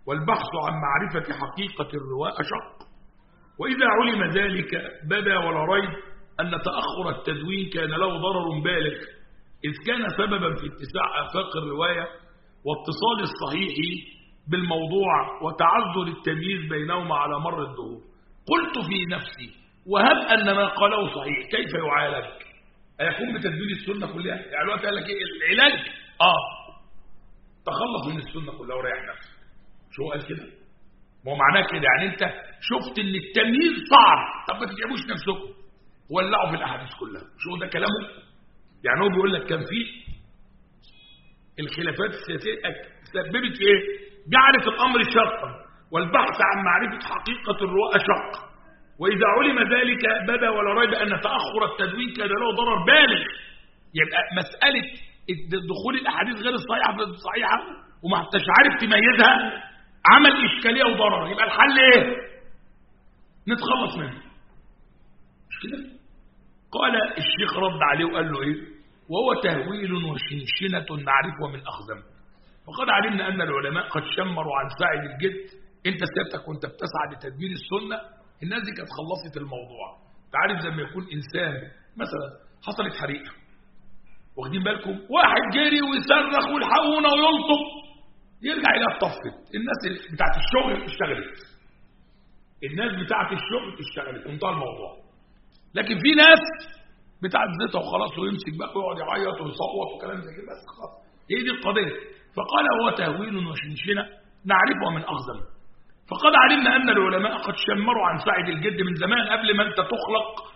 والبحث عن معرفة حقيقة الرواء أشق وإذا علم ذلك بدا ولا ريب أن تأخر التدوين كان له ضرر بالغ إذ كان سببا في اتساع آفاق الرواية واتصال الصحيح بالموضوع وتعذر التمييز بينهما على مر الدهور قلت في نفسي وهب أن ما قاله صحيح كيف يعالج أيكون بتدوين السنة كلها يعني الوقت قال لك إيه العلاج آه تخلص من السنة كلها وريح نفسك شو قال كده ما هو معناه كده يعني انت شفت ان التمييز صعب طب ما تتعبوش نفسكم ولعوا في الاحاديث كلها شو ده كلامه يعني هو بيقول لك كان في الخلافات السياسيه سببت في ايه جعلت الامر شقا والبحث عن معرفه حقيقه الرؤى شق واذا علم ذلك بدا ولا ريب ان تاخر التدوين كان له ضرر بالغ يبقى مساله دخول الاحاديث غير الصحيحه في الصحيحه وما انتش عارف تميزها عمل اشكاليه وضرر يبقى الحل ايه نتخلص منه مش كده قال الشيخ رد عليه وقال له ايه وهو تهويل وشنشنة نعرفه من أخزم وقد علمنا أن العلماء قد شمروا عن ساعد الجد انت سيادتك وانت بتسعى لتدبير السنة الناس دي كانت خلصت الموضوع تعرف لما يكون إنسان مثلا حصلت حريقة واخدين بالكم واحد جري ويصرخ والحقونا ويلطم يرجع الى الطفت الناس بتاعت الشغل اشتغلت الناس بتاعت الشغل اشتغلت انتهى الموضوع لكن في ناس بتاعت زيتها وخلاص ويمسك بقى ويقعد يعيط ويصوت وكلام زي كده بس خلاص هي دي القضيه فقال هو تهويل وشنشنه نعرفه من اخزم فقد علمنا ان العلماء قد شمروا عن سعد الجد من زمان قبل ما انت تخلق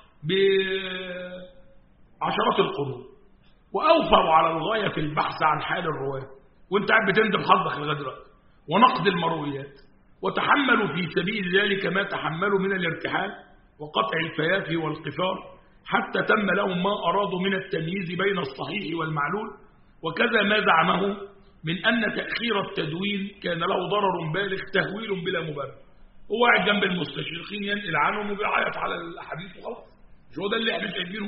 بعشرات القرون واوفروا على الغايه في البحث عن حال الرواه وانت قاعد بتندب حظك لغايه دلوقتي ونقد المرويات وتحملوا في سبيل ذلك ما تحملوا من الارتحال وقطع الفيافي والقفار حتى تم لهم ما أرادوا من التمييز بين الصحيح والمعلول وكذا ما زعمه من أن تأخير التدوين كان له ضرر بالغ تهويل بلا مبرر هو قاعد جنب المستشرقين ينقل عنهم وبيعيط على الأحاديث وخلاص مش هو ده اللي احنا شايفينه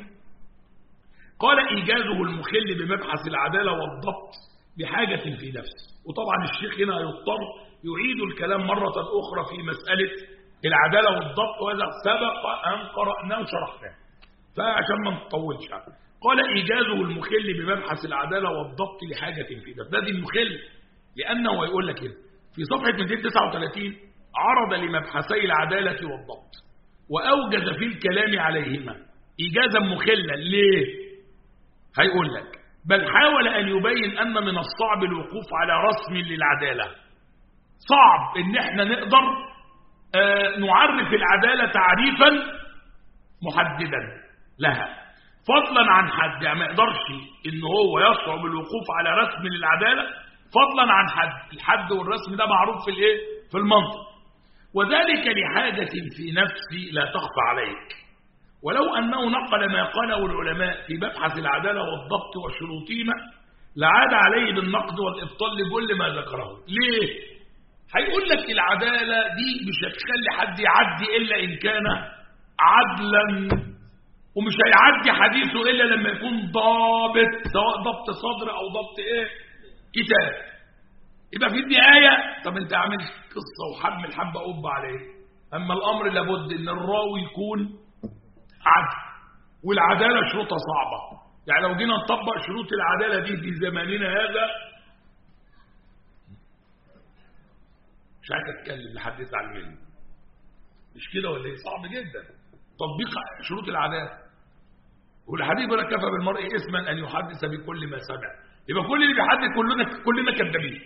قال إيجازه المخل بمبحث العدالة والضبط بحاجة في نفسه وطبعا الشيخ هنا يضطر يعيد الكلام مرة أخرى في مسألة العدالة والضبط وهذا سبق أن قرأناه وشرحناه فعشان ما نطولش قال إيجازه المخل بمبحث العدالة والضبط لحاجة في نفسه ده دي المخل لأنه يقول لك كده في صفحة 239 عرض لمبحثي العدالة والضبط وأوجز في الكلام عليهما إيجازا مخلا ليه هيقول لك بل حاول أن يبين أن من الصعب الوقوف على رسم للعدالة صعب ان احنا نقدر آه نعرف العدالة تعريفا محددا لها فضلا عن حد يعني ما يقدرش ان هو يصعب الوقوف على رسم للعدالة فضلا عن حد الحد والرسم ده معروف في الايه في المنطق وذلك لحاجة في نفسي لا تخفى عليك ولو أنه نقل ما قاله العلماء في مبحث العدالة والضبط وشروطهما لعاد عليه بالنقد والإبطال لكل ما ذكره ليه؟ هيقول لك العدالة دي مش هتخلي حد يعدي إلا إن كان عدلا ومش هيعدي حديثه إلا لما يكون ضابط سواء ضبط صدر أو ضبط إيه كتاب يبقى في النهاية طب أنت عامل قصة وحمل حبة قبة عليه أما الأمر لابد إن الراوي يكون عدل والعدالة شروطها صعبة يعني لو جينا نطبق شروط العدالة دي في زماننا هذا مش عايز اتكلم لحد يزعل مني مش كده ولا ايه صعب جدا تطبيق شروط العداله والحديث ولا كفى بالمرء اسما ان يحدث بكل ما سمع يبقى كل اللي بيحدث كلنا كلنا كذابين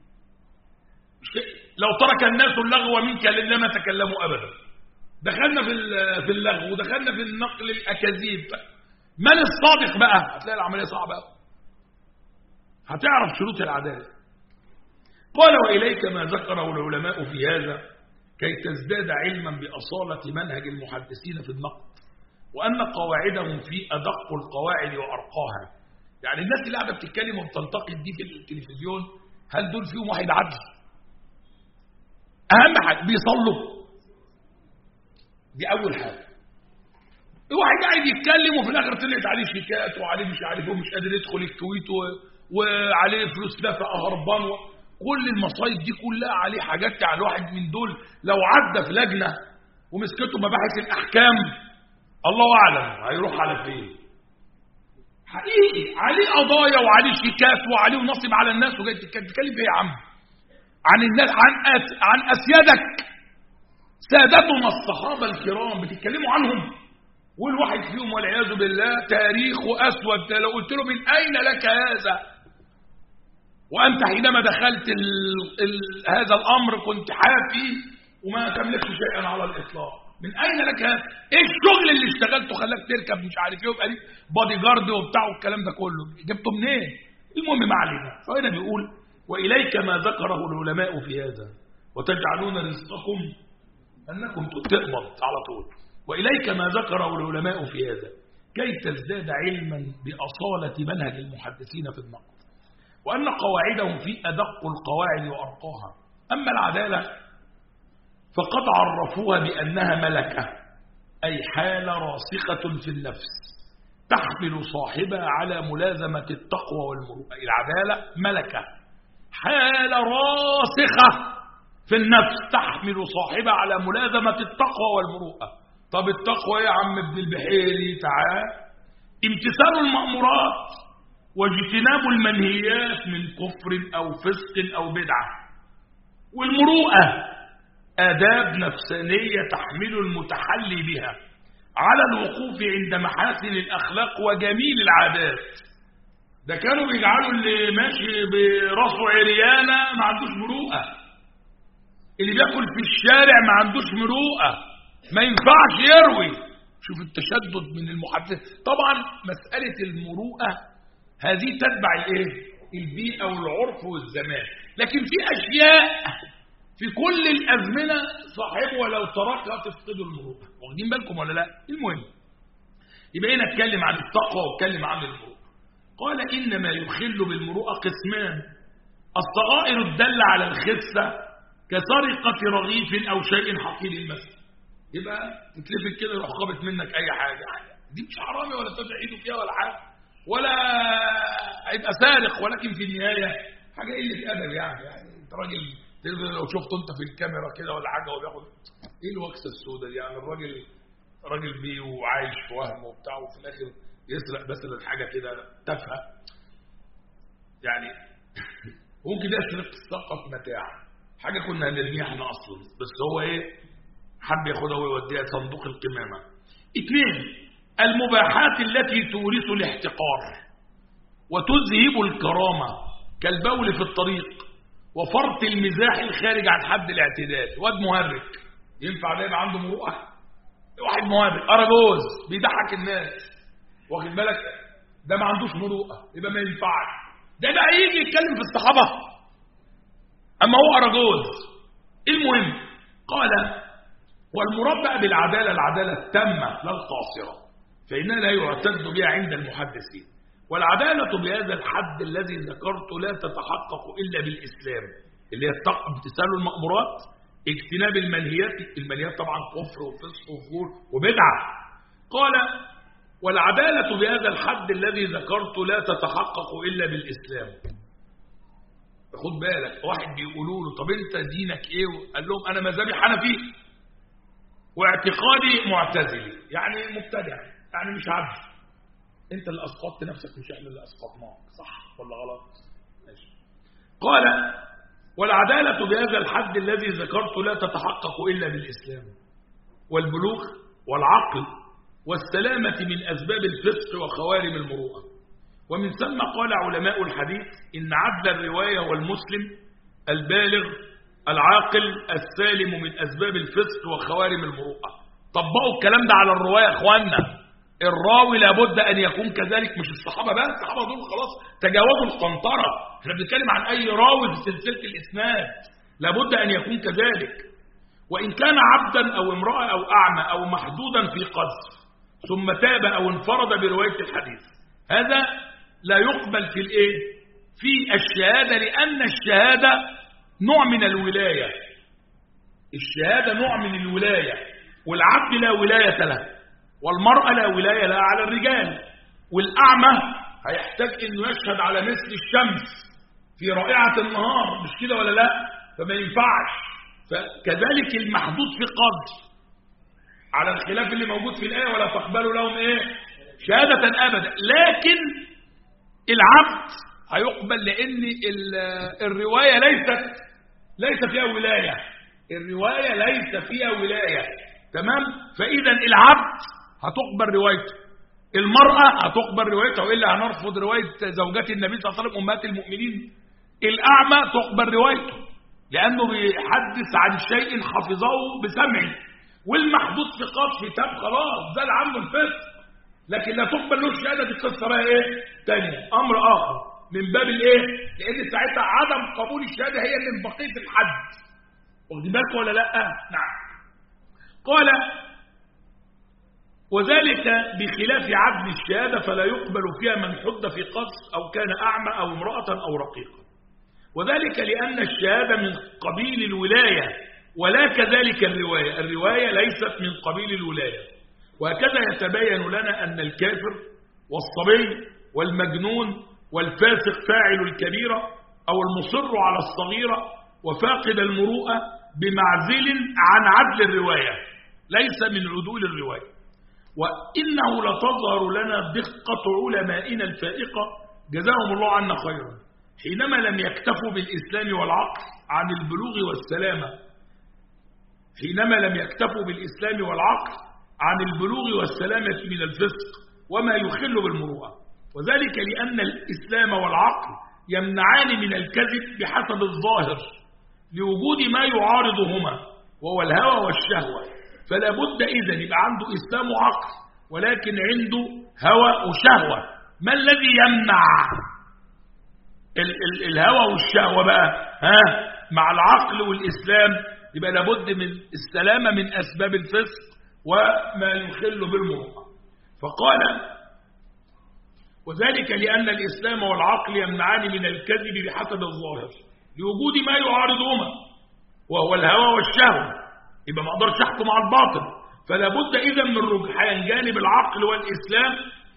لو ترك الناس اللغو منك لما تكلموا ابدا دخلنا في في اللغو ودخلنا في النقل الاكاذيب من الصادق بقى هتلاقي العمليه صعبه قوي هتعرف شروط العداله قال وإليك ما ذكره العلماء في هذا كي تزداد علما بأصالة منهج المحدثين في النقد وأن قواعدهم في أدق القواعد وأرقاها يعني الناس اللي قاعدة بتتكلم وبتنتقد دي في التلفزيون هل دول فيهم واحد عدل أهم حاجة بيصلوا دي أول حاجة واحد قاعد يتكلم وفي الآخر طلعت عليه شيكات وعليه مش عارف مش قادر يدخل الكويت وعليه فلوس دفع هربان و... كل المصايب دي كلها عليه حاجات يعني الواحد من دول لو عدى في لجنة ومسكته مباحث الأحكام الله أعلم هيروح على فين حقيقي عليه قضايا وعليه شيكات وعليه نصب على الناس وجاي تتكلم ايه يا عم عن الناس عن أس عن اسيادك سادتنا الصحابه الكرام بتتكلموا عنهم والواحد فيهم والعياذ بالله تاريخه اسود لو قلت له من اين لك هذا وانت حينما دخلت ال ال هذا الامر كنت حافي وما تملكش شيئا على الاطلاق من اين لك هذا؟ ايه الشغل اللي اشتغلته خلاك تركب مش عارف ايه ويبقى ليك بادي جارد وبتاع والكلام ده كله جبته منين؟ المهم ما علينا فهنا بيقول واليك ما ذكره العلماء في هذا وتجعلون رزقكم انكم تقبض على طول واليك ما ذكره العلماء في هذا كي تزداد علما باصاله منهج المحدثين في النقد وان قواعدهم في ادق القواعد وارقاها اما العداله فقد عرفوها بأنها ملكة أي حالة راسخة في النفس تحمل صاحبها على ملازمة التقوى والمروءة العدالة ملكة حالة راسخة في النفس تحمل صاحبها على ملازمة التقوى والمروءة طب التقوى يا عم ابن البحيري تعال امتثال المأمورات واجتناب المنهيات من كفر أو فسق أو بدعة والمروءة آداب نفسانية تحمل المتحلي بها على الوقوف عند محاسن الأخلاق وجميل العادات ده كانوا بيجعلوا اللي ماشي براسه عريانة ما عندوش مروءة اللي بياكل في الشارع ما عندوش مروءة ما ينفعش يروي شوف التشدد من المحدث طبعا مسألة المروءة هذه تتبع الايه البيئة والعرف والزمان لكن في أشياء في كل الأزمنة صاحبه ولو تركها تفقده المروءة واخدين بالكم ولا لا المهم يبقى هنا اتكلم عن التقوى واتكلم عن المروءة قال إنما يخل بالمروءة قسمان الصغائر الدالة على الخسة كسرقة رغيف أو شيء حقير المثل يبقى تتلفت كده يروح خابط منك أي حاجة دي مش حرامي ولا تدفع ايده فيها ولا حاجة ولا هيبقى سارق ولكن في النهاية حاجة قلة أدب يعني يعني أنت راجل لو شفته انت في الكاميرا كده ولا حاجه وهو بياخد ايه الوكسه السوداء دي يعني الراجل راجل بيه وعايش في وهم وبتاع وفي الاخر يسرق مثلا حاجه كده تافهه يعني ممكن يسرق الثقه في متاع حاجه كنا هنرميها احنا اصلا بس هو ايه حب ياخدها ويوديها صندوق القمامه اثنين المباحات التي تورث الاحتقار وتذهب الكرامه كالبول في الطريق وفرط المزاح الخارج عن حد الاعتدال واد مهرج ينفع ده يبقى عنده مروءه واحد مهرج اراجوز بيضحك الناس واخد بالك ده ما عندوش مروءه يبقى ما ينفعش ده بقى يجي يتكلم في الصحابه اما هو اراجوز المهم قال والمراد بقى بالعداله العداله التامه لا القاصره فانها لا يعتد بها عند المحدثين والعدالة بهذا الحد الذي ذكرت لا تتحقق إلا بالإسلام اللي هي امتثال المأمورات اجتناب المنهيات المنهيات طبعا كفر وفسق وفجور وبدعة قال والعدالة بهذا الحد الذي ذكرت لا تتحقق إلا بالإسلام خد بالك واحد بيقولوا له طب انت دينك ايه قال لهم انا مذهبي حنفي واعتقادي معتزلي يعني مبتدع يعني مش عارف انت اللي اسقطت نفسك مش احنا اللي اسقطناك صح ولا غلط ماشي قال والعدالة بهذا الحد الذي ذكرت لا تتحقق إلا بالإسلام والبلوغ والعقل والسلامة من أسباب الفسق وخوارم المروءة ومن ثم قال علماء الحديث إن عدل الرواية والمسلم البالغ العاقل السالم من أسباب الفسق وخوارم المروءة طبقوا الكلام ده على الرواية يا أخواننا الراوي لابد أن يكون كذلك مش الصحابة بس الصحابة دول خلاص تجاوزوا القنطرة احنا بنتكلم عن أي راوي في سلسلة الإسناد لابد أن يكون كذلك وإن كان عبدا أو امرأة أو أعمى أو محدودا في قذف ثم تاب أو انفرد برواية الحديث هذا لا يقبل في الإيه؟ في الشهادة لأن الشهادة نوع من الولاية الشهادة نوع من الولاية والعبد لا ولاية له والمرأة لا ولاية لها على الرجال والأعمى هيحتاج أنه يشهد على مثل الشمس في رائعة النهار مش كده ولا لا فما ينفعش فكذلك المحدود في قدر على الخلاف اللي موجود في الآية ولا تقبلوا لهم إيه شهادة أبدا لكن العبد هيقبل لأن الرواية ليست ليس فيها ولاية الرواية ليس فيها ولاية تمام فإذا العبد هتقبل روايته المرأة هتقبل روايتها وإلا هنرفض رواية زوجات النبي صلى الله عليه وسلم أمهات المؤمنين الأعمى تقبل روايته لأنه بيحدث عن شيء حفظه بسمعه والمحدود في قصف تاب خلاص زال عنه الفسق لكن لا تقبل له الشهادة دي قصة بقى إيه تانية أمر آخر من باب الإيه لأن ساعتها عدم قبول الشهادة هي اللي من بقية الحد واخدين بالكم ولا لأ نعم قال وذلك بخلاف عدل الشهادة فلا يقبل فيها من حد في قص أو كان أعمى أو امرأة أو رقيقا وذلك لأن الشهادة من قبيل الولاية ولا كذلك الرواية الرواية ليست من قبيل الولاية وهكذا يتبين لنا أن الكافر والصبي والمجنون والفاسق فاعل الكبيرة أو المصر على الصغيرة وفاقد المروءة بمعزل عن عدل الرواية ليس من عدول الرواية وإنه لتظهر لنا دقة علمائنا الفائقة جزاهم الله عنا خيرا حينما لم يكتفوا بالإسلام والعقل عن البلوغ والسلامة حينما لم يكتفوا بالإسلام والعقل عن البلوغ والسلامة من الفسق وما يخل بالمروءة وذلك لأن الإسلام والعقل يمنعان من الكذب بحسب الظاهر لوجود ما يعارضهما وهو الهوى والشهوة فلا بد إذن يبقى عنده إسلام وعقل ولكن عنده هوى وشهوة ما الذي يمنع ال ال الهوى والشهوة بقى ها مع العقل والإسلام يبقى لابد من السلامة من أسباب الفسق وما يخل بالمروءة فقال وذلك لأن الإسلام والعقل يمنعان من الكذب بحسب الظاهر لوجود ما يعارضهما وهو الهوى والشهوة يبقى ما اقدرش احكم على الباطل فلا بد اذا من رجحان جانب العقل والاسلام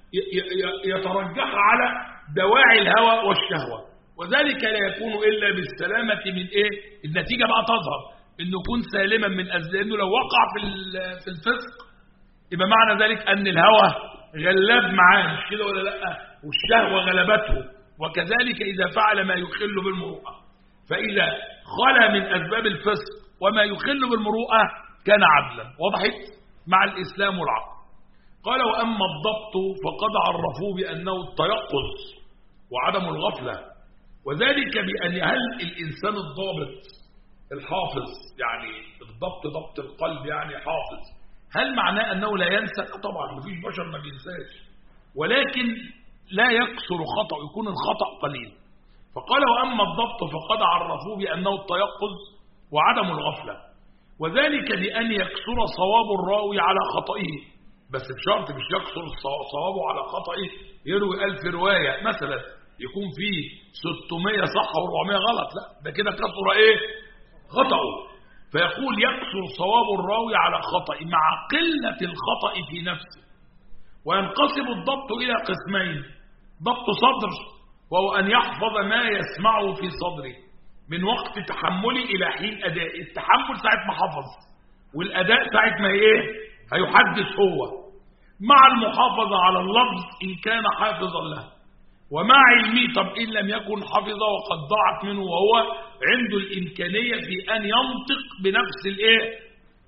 يترجح على دواعي الهوى والشهوه وذلك لا يكون الا بالسلامه من ايه النتيجه بقى تظهر انه يكون سالما من أزل لانه لو وقع في في الفسق يبقى معنى ذلك ان الهوى غلاب معاه مش كده ولا لا والشهوه غلبته وكذلك اذا فعل ما يخل بالمروءه فاذا خلى من اسباب الفسق وما يخل بالمروءة كان عدلا وضحت مع الإسلام والعقل قال وأما الضبط فقد عرفوه بأنه التيقظ وعدم الغفلة وذلك بأن هل الإنسان الضابط الحافظ يعني الضبط ضبط القلب يعني حافظ هل معناه أنه لا ينسى طبعا مفيش بشر ما بينساش ولكن لا يكثر خطأ يكون الخطأ قليل فقال وأما الضبط فقد عرفوه بأنه التيقظ وعدم الغفلة وذلك بأن يكسر صواب الراوي على خطئه بس بشرط مش يكسر صوابه على خطئه يروي ألف رواية مثلا يكون فيه 600 صح و400 غلط لا ده كده كسر ايه خطأه فيقول يكسر صواب الراوي على خطأ مع قلة الخطأ في نفسه وينقسم الضبط إلى قسمين ضبط صدر وهو أن يحفظ ما يسمعه في صدره من وقت تحملي إلى حين أداء التحمل ساعة ما حفظ والأداء ساعة ما إيه هيحدث هو مع المحافظة على اللفظ إن كان حافظا له ومع علمه طب إن لم يكن حفظ وقد ضاعت منه وهو عنده الإمكانية في أن ينطق بنفس الإيه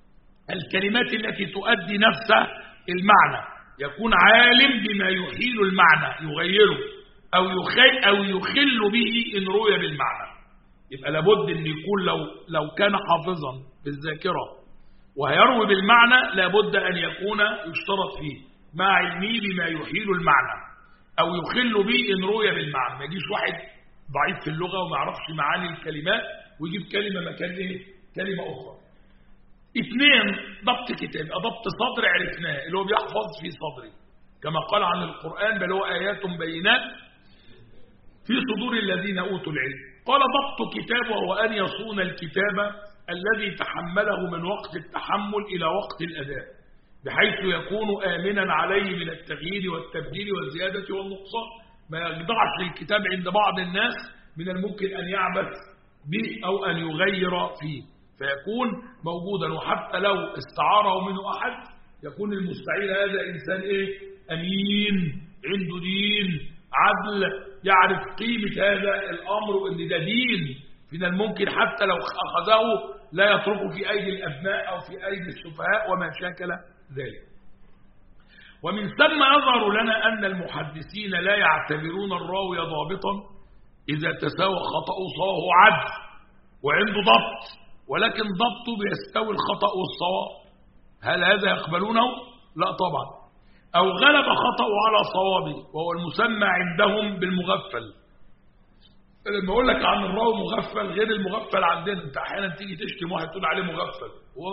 الكلمات التي تؤدي نفس المعنى يكون عالم بما يحيل المعنى يغيره أو يخل, أو يخل به إن روي بالمعنى يبقى لابد ان يكون لو لو كان حافظا بالذاكره وهيروي بالمعنى لابد ان يكون يشترط فيه مع علمه بما يحيل المعنى او يخل به ان روي بالمعنى ما يجيش واحد ضعيف في اللغه وما يعرفش معاني الكلمات ويجيب كلمه مكان ايه كلمه اخرى اثنين ضبط كتاب ضبط صدر عرفناه اللي هو بيحفظ في صدره كما قال عن القرآن بل هو آيات بينات في صدور الذين أوتوا العلم قال ضبط كتاب وهو أن يصون الكتاب الذي تحمله من وقت التحمل إلى وقت الأداء بحيث يكون آمنا عليه من التغيير والتبديل والزيادة والنقصان ما يخضعش للكتاب عند بعض الناس من الممكن أن يعبث به أو أن يغير فيه فيكون موجودا وحتى لو استعاره منه أحد يكون المستعير هذا إنسان إيه أمين عنده دين عدل يعرف قيمة هذا الأمر وإن ده دين من الممكن حتى لو أخذه لا يتركه في أيدي الأبناء أو في أيدي السفهاء وما شاكل ذلك ومن ثم يظهر لنا أن المحدثين لا يعتبرون الراوي ضابطا إذا تساوى خطأه صواه عدل وعنده ضبط ولكن ضبطه بيستوي الخطأ والصواب هل هذا يقبلونه؟ لا طبعا أو غلب خطأه على صوابه وهو المسمى عندهم بالمغفل لما أقول لك عن الراوي مغفل غير المغفل عندنا أنت أحيانا تيجي تشتم واحد تقول عليه مغفل هو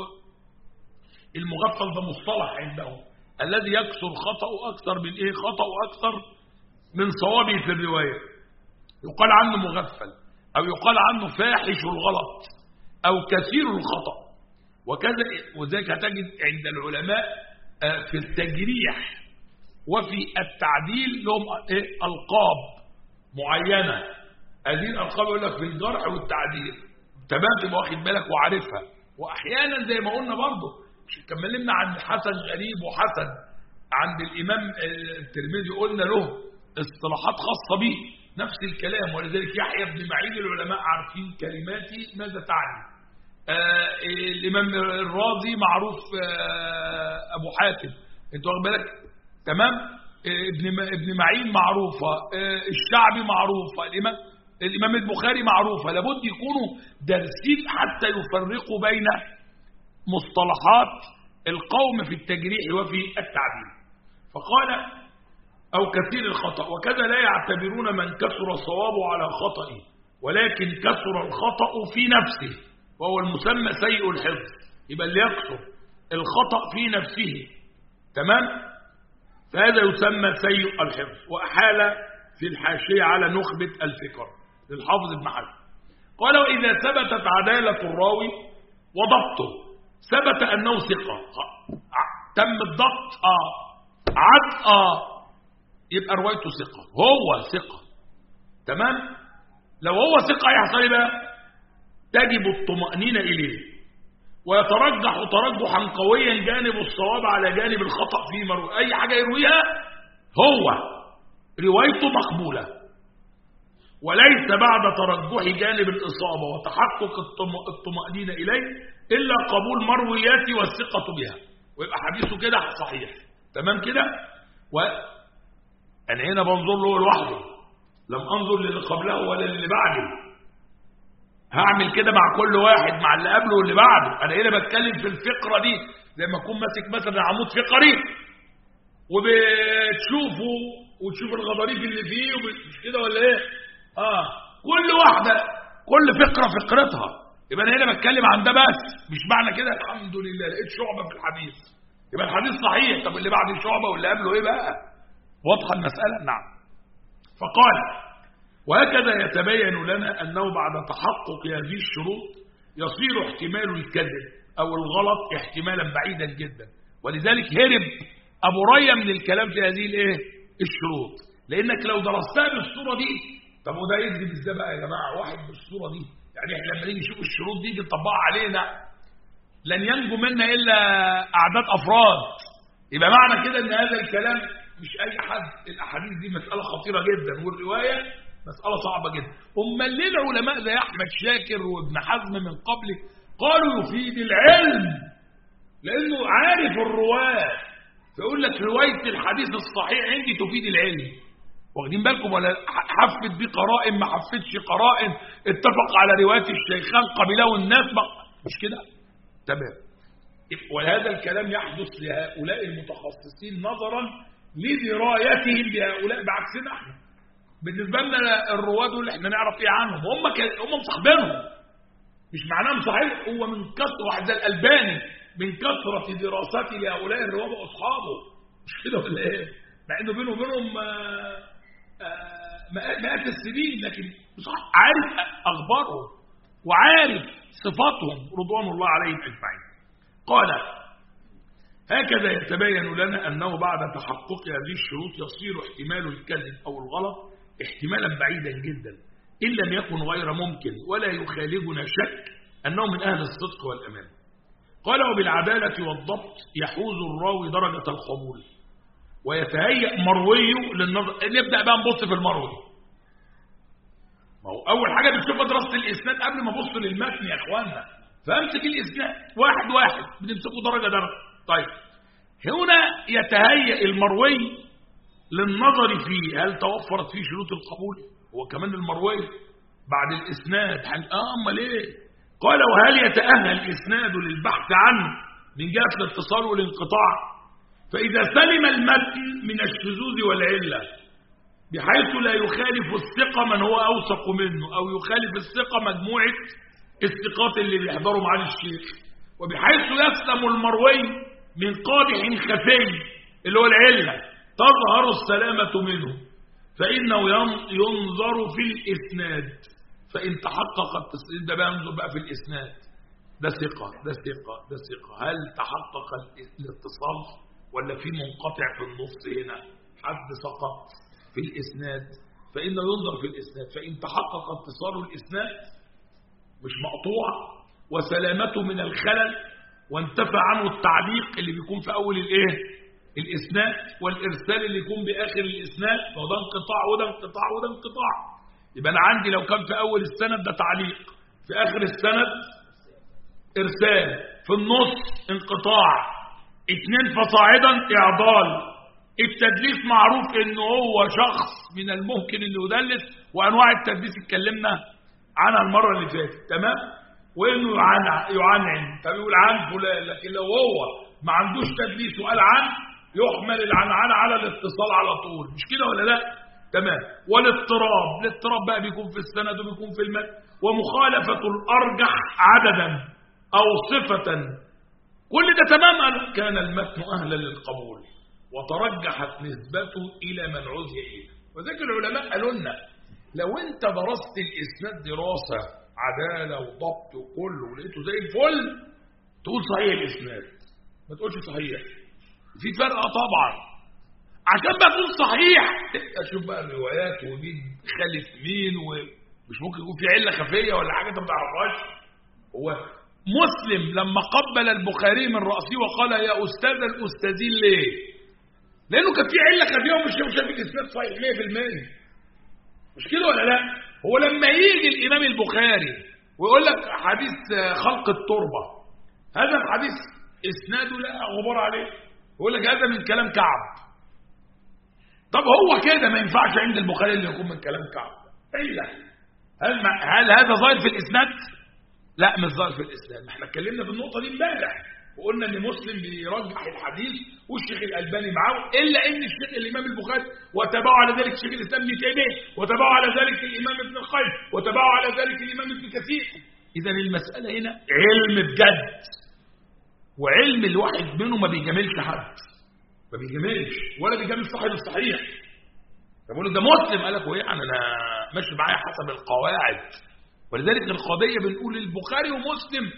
المغفل ده مصطلح عندهم الذي يكثر خطأه أكثر من إيه خطأه أكثر من صوابه في الرواية يقال عنه مغفل أو يقال عنه فاحش الغلط أو كثير الخطأ وكذا وذلك هتجد عند العلماء في التجريح وفي التعديل لهم إيه ألقاب معينة هذه الألقاب يقول لك في الجرح والتعديل تمام تبقى واخد بالك وعارفها وأحيانا زي ما قلنا برضه كملنا عن حسن غريب وحسن عند الإمام الترمذي قلنا له اصطلاحات خاصة به نفس الكلام ولذلك يحيى بن معين العلماء عارفين كلماتي ماذا تعني آه الإمام الرازي معروف آه أبو حاتم انت واخد بالك تمام آه ابن ابن معين معروفة الشعبي معروفة الإمام الإمام البخاري معروفة لابد يكونوا دارسين حتى يفرقوا بين مصطلحات القوم في التجريح وفي التعديل فقال أو كثير الخطأ وكذا لا يعتبرون من كثر صوابه على خطئه ولكن كثر الخطأ في نفسه وهو المسمى سيء الحفظ يبقى اللي يكثر الخطأ في نفسه تمام فهذا يسمى سيء الحفظ وأحال في الحاشية على نخبة الفكر للحافظ ابن حزم قال وإذا ثبتت عدالة الراوي وضبطه ثبت أنه ثقة تم الضبط آه عد آه يبقى روايته ثقة هو ثقة تمام لو هو ثقة يحصل ايه بقى تجب الطمأنينة إليه ويترجح ترجحا قويا جانب الصواب على جانب الخطأ في مروي أي حاجة يرويها هو روايته مقبولة وليس بعد ترجح جانب الإصابة وتحقق الطمأنينة إليه إلا قبول مروياته والثقة بها ويبقى حديثه كده صحيح تمام كده و أنا هنا بنظر له لوحده لم أنظر للي قبله ولا للي بعده هعمل كده مع كل واحد مع اللي قبله واللي بعده أنا هنا بتكلم في الفقرة دي لما أكون ماسك مثلا عمود فقري وبتشوفه وتشوف الغضاريف اللي فيه مش كده ولا ايه اه كل واحدة كل فقرة فقرتها يبقى انا هنا بتكلم عن ده بس مش معنى كده الحمد لله لقيت شعبة في الحديث يبقى الحديث صحيح طب اللي بعد شعبة واللي قبله ايه بقى واضحة المسألة نعم فقال وهكذا يتبين لنا أنه بعد تحقق هذه الشروط يصير احتمال الكذب أو الغلط احتمالا بعيدا جدا ولذلك هرب أبو ريا من الكلام في هذه الايه الشروط لأنك لو درستها بالصورة دي طب وده يكذب ازاي بقى يا جماعة واحد بالصورة دي يعني احنا لما نيجي نشوف الشروط دي نطبقها علينا لن ينجو منا إلا أعداد أفراد يبقى معنى كده أن هذا الكلام مش أي حد الأحاديث دي مسألة خطيرة جدا والرواية مسألة صعبة جدا أما ليه العلماء زي أحمد شاكر وابن حزم من قبله قالوا يفيد العلم لأنه عارف الرواة فيقول لك رواية الحديث الصحيح عندي تفيد العلم واخدين بالكم ولا حفت بيه قرائن ما حفتش قرائن اتفق على رواية الشيخان قبله الناس مش كده تمام وهذا الكلام يحدث لهؤلاء المتخصصين نظرا لدرايتهم بهؤلاء بعكسنا احنا بالنسبة لنا الرواد دول احنا نعرف ايه عنهم هم ك... هم مصاحبينهم مش معناهم صحيح هو من كثرة واحد زي الألباني من كثرة دراسته لهؤلاء الرواد وأصحابه مش كده ولا ايه مع انه بينه وبينهم مئات السنين لكن صح عارف أخبارهم وعارف صفاتهم رضوان الله عليهم أجمعين قال هكذا يتبين لنا أنه بعد تحقق هذه الشروط يصير احتمال الكذب أو الغلط احتمالا بعيدا جدا إن لم يكن غير ممكن ولا يخالجنا شك أنه من أهل الصدق والأمان قال وبالعدالة والضبط يحوز الراوي درجة القبول ويتهيأ مروي للنظر نبدأ بقى نبص في المروي ما هو أول حاجة بنشوفها دراسة الإسناد قبل ما أبص للمتن يا إخوانا فأمسك الإسناد واحد واحد بنمسكه درجة درجة طيب هنا يتهيأ المروي للنظر فيه هل توفرت فيه شروط القبول هو كمان المروي بعد الإسناد آه أمال إيه قال وهل يتأهل الإسناد للبحث عنه من جهة الاتصال والانقطاع فإذا سلم المتن من الشذوذ والعلة بحيث لا يخالف الثقة من هو أوثق منه أو يخالف الثقة مجموعة الثقات اللي بيحضروا معاه الشيخ وبحيث يسلم المروي من قادح خفي اللي هو العلة تظهر السلامة منه فإنه ينظر في الإسناد فإن تحقق التصديق ده بقى ينظر بقى في الإسناد ده ثقة ده ثقة ده ثقة هل تحقق الاتصال ولا في منقطع في النص هنا حد سقط في الإسناد فإنه ينظر في الإسناد فإن تحقق اتصال الإسناد مش مقطوع وسلامته من الخلل وانتفى عنه التعليق اللي بيكون في أول الإيه الإسناد والإرسال اللي يكون بآخر الإسناد فهو ده انقطاع وده انقطاع وده انقطاع يبقى أنا عندي لو كان في أول السند ده تعليق في آخر السند إرسال في النص انقطاع اتنين فصاعدا إعضال التدليس معروف إنه هو شخص من الممكن إنه يدلس وأنواع التدليس اتكلمنا عنها المرة اللي فاتت تمام وإنه يعنع يعنعن طب يقول عن فلان لكن لو هو ما عندوش تدليس وقال عن يحمل العنعنة على الاتصال على طول مش كده ولا لا تمام والاضطراب الاضطراب بقى بيكون في السند وبيكون في المتن ومخالفة الأرجح عددا أو صفة كل ده تمام كان المتن أهلا للقبول وترجحت نسبته إلى من عزي إليه وذلك العلماء قالوا لنا لو أنت درست الإسناد دراسة عدالة وضبط وكله ولقيته زي الفل تقول صحيح الإسناد ما تقولش صحيح في فرق طبعا عشان بقى تقول صحيح اشوف بقى الروايات ومين خالف مين ومش ممكن يكون في عله خفيه ولا حاجه انت ما تعرفهاش هو مسلم لما قبل البخاري من راسه وقال يا استاذ الاستاذين ليه؟ لانه كان في عله خفيه ومش شايف الاسناد صحيح 100% مش كده ولا لا؟ هو لما يجي الامام البخاري ويقول لك حديث خلق التربه هذا الحديث اسناده لا غبار عليه يقول لك هذا من كلام كعب طب هو كده ما ينفعش عند البخاري اللي يكون من كلام كعب الا هل هل هذا ظاهر في الاسناد لا مش ظاهر في الاسناد ما احنا اتكلمنا في النقطه دي امبارح وقلنا ان مسلم بيرجح الحديث والشيخ الالباني معاه الا ان الشيخ الامام البخاري وتبعه على ذلك الشيخ الاسلام ابن تيميه وتبعه على ذلك الامام ابن القيم وتبعه على ذلك الامام ابن كثير اذا المساله هنا علم بجد وعلم الواحد منه ما بيجاملش حد ما بيجاملش ولا بيجامل صاحب الصحيح فبقول ده مسلم قال لك ايه يعني انا ماشي معايا حسب القواعد ولذلك القضيه بنقول البخاري ومسلم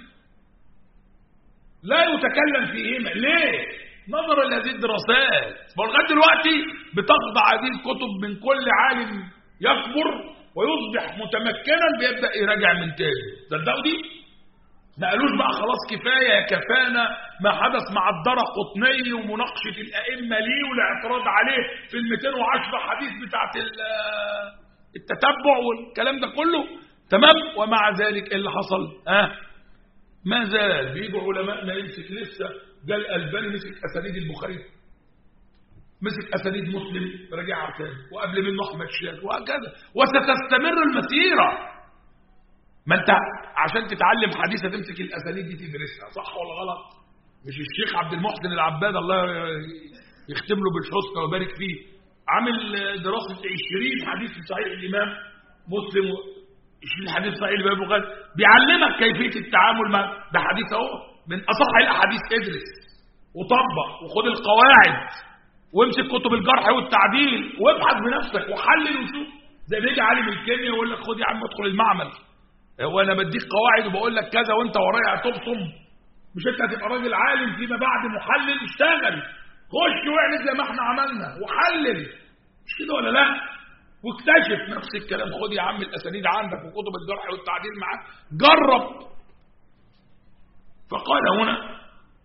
لا يتكلم فيهما ليه نظرا لهذه الدراسات فلغايه دلوقتي بتخضع هذه الكتب من كل عالم يكبر ويصبح متمكنا بيبدا يراجع من تاني تصدقوا دي ما قالوش بقى خلاص كفاية كفانا ما حدث مع الدرى قطني ومناقشة الأئمة ليه والاعتراض عليه في ال 210 حديث بتاعت التتبع والكلام ده كله تمام ومع ذلك ايه اللي حصل ها ما زال بيجوا علماءنا يمسك لسه ده الألباني مسك أسانيد البخاري مسك أسانيد مسلم رجعها تاني وقبل منه أحمد شاذ وهكذا وستستمر المسيرة ما انت عشان تتعلم حديث هتمسك الاسانيد دي تدرسها صح ولا غلط مش الشيخ عبد المحسن العباد الله يختم له بالحسنى ويبارك فيه عامل دراسه 20 حديث في صحيح الامام مسلم 20 حديث صحيح الامام البخاري بيعلمك كيفيه التعامل مع ده حديث اهو من اصح الاحاديث ادرس وطبق وخد القواعد وامسك كتب الجرح والتعديل وابحث بنفسك وحلل وشوف زي بيجي عالم الكيمياء يقول لك خد يا عم ادخل المعمل هو انا بديك قواعد وبقول لك كذا وانت ورايا تبصم مش انت هتبقى راجل عالم فيما بعد محلل اشتغل خش واعمل زي ما احنا عملنا وحلل مش كده ولا لا واكتشف نفس الكلام خد يا عم الاسانيد عندك وكتب الجرح والتعديل معاك جرب فقال هنا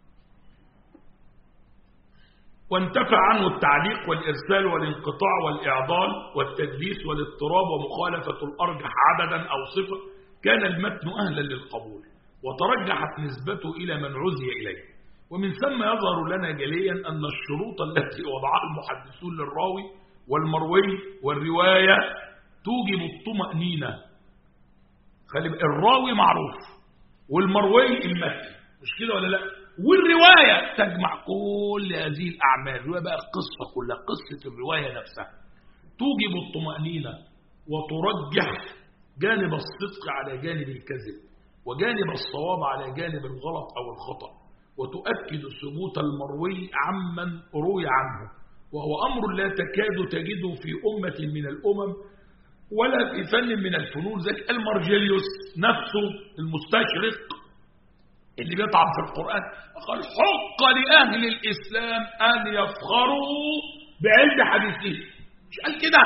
وانتفى عنه التعليق والإرسال والانقطاع والإعضال والتدليس والاضطراب ومخالفة الأرجح عددا أو صفة كان المتن أهلا للقبول وترجحت نسبته إلى من عزي إليه ومن ثم يظهر لنا جليا أن الشروط التي وضعها المحدثون للراوي والمروي والرواية توجب الطمأنينة خلي الراوي معروف والمروي المتن مش كده ولا لا والرواية تجمع كل هذه الأعمال الرواية بقى القصة كلها قصة الرواية نفسها توجب الطمأنينة وترجح جانب الصدق على جانب الكذب وجانب الصواب على جانب الغلط أو الخطأ وتؤكد ثبوت المروي عمن روي عنه وهو أمر لا تكاد تجده في أمة من الأمم ولا في فن من الفنون زي المرجليوس نفسه المستشرق اللي بيطعن في القرآن قال حق لأهل الإسلام أن يفخروا بعلم حديثه مش قال كده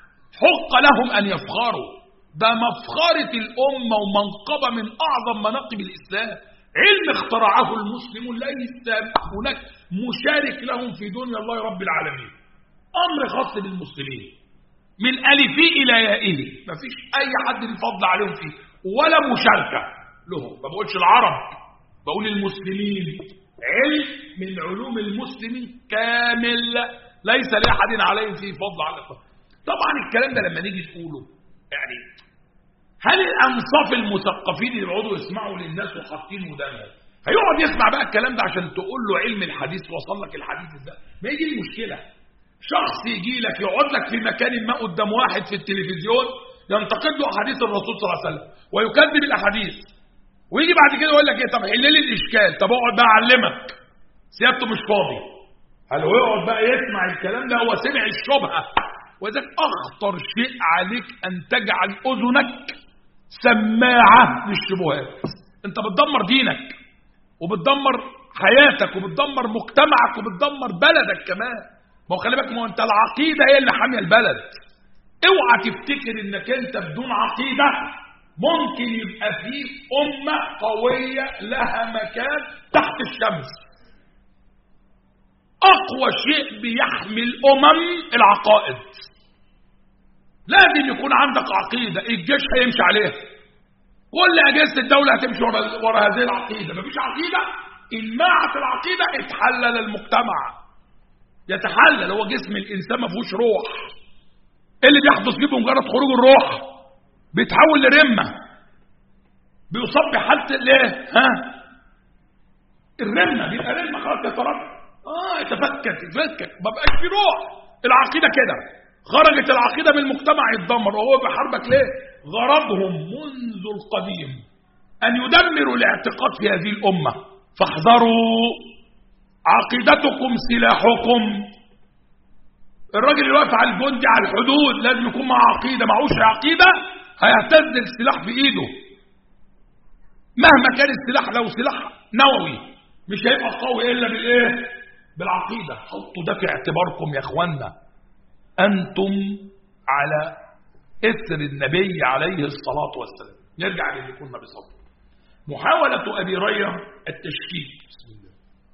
حق لهم أن يفخروا ده مفخرة الأمة ومنقبة من أعظم مناقب الإسلام علم اخترعه المسلمون ليس هناك مشارك لهم في دنيا الله رب العالمين أمر خاص بالمسلمين من ألفه إلى يائه مفيش أي حد الفضل عليهم فيه ولا مشاركة لهم ما بقولش العرب بقول المسلمين علم من علوم المسلمين كامل ليس لأحد عليهم فيه فضل على الإطلاق طبعا الكلام ده لما نيجي نقوله يعني هل الأنصاف المثقفين اللي بيقعدوا يسمعوا للناس وحاطين ودانهم هيقعد يسمع بقى الكلام ده عشان تقول له علم الحديث وصل لك الحديث ازاي ما يجي المشكلة شخص يجي لك يقعد لك في مكان ما قدام واحد في التلفزيون ينتقد له احاديث الرسول صلى الله عليه وسلم ويكذب الاحاديث ويجي بعد كده يقول لك ايه طب حل لي الاشكال طب اقعد بقى اعلمك سيادته مش فاضي هل هو يقعد بقى يسمع الكلام ده هو سمع الشبهه وذلك اخطر شيء عليك ان تجعل اذنك سماعه للشبهات انت بتدمر دينك وبتدمر حياتك وبتدمر مجتمعك وبتدمر بلدك كمان ما هو خلي بالك ما هو انت العقيده هي اللي حاميه البلد اوعى تفتكر انك انت بدون عقيده ممكن يبقى في أمة قوية لها مكان تحت الشمس أقوى شيء بيحمي الأمم العقائد لازم يكون عندك عقيدة الجيش هيمشي عليها كل أجهزة الدولة هتمشي ورا, ورا هذه العقيدة مفيش عقيدة إن معت العقيدة اتحلل المجتمع يتحلل هو جسم الإنسان ما فيهوش روح إيه اللي بيحدث فيه بمجرد خروج الروح بيتحول لرمه بيصاب بحاله الايه ها الرمه بيبقى رمه خلاص يتردد اه يتفكك يتفكك ما بقاش في روح العقيده كده خرجت العقيده من المجتمع يتدمر وهو بحاربك ليه غرضهم منذ القديم ان يدمروا الاعتقاد في هذه الامه فاحذروا عقيدتكم سلاحكم الراجل اللي واقف على الجندي على الحدود لازم يكون معه عقيده معهوش عقيده هيهتز السلاح في ايده مهما كان السلاح لو سلاح نووي مش هيبقى قوي الا بالايه بالعقيده حطوا ده في اعتباركم يا اخوانا انتم على اثر النبي عليه الصلاه والسلام نرجع للي كنا بصدر محاوله ابي هريره التشكيك بسم الله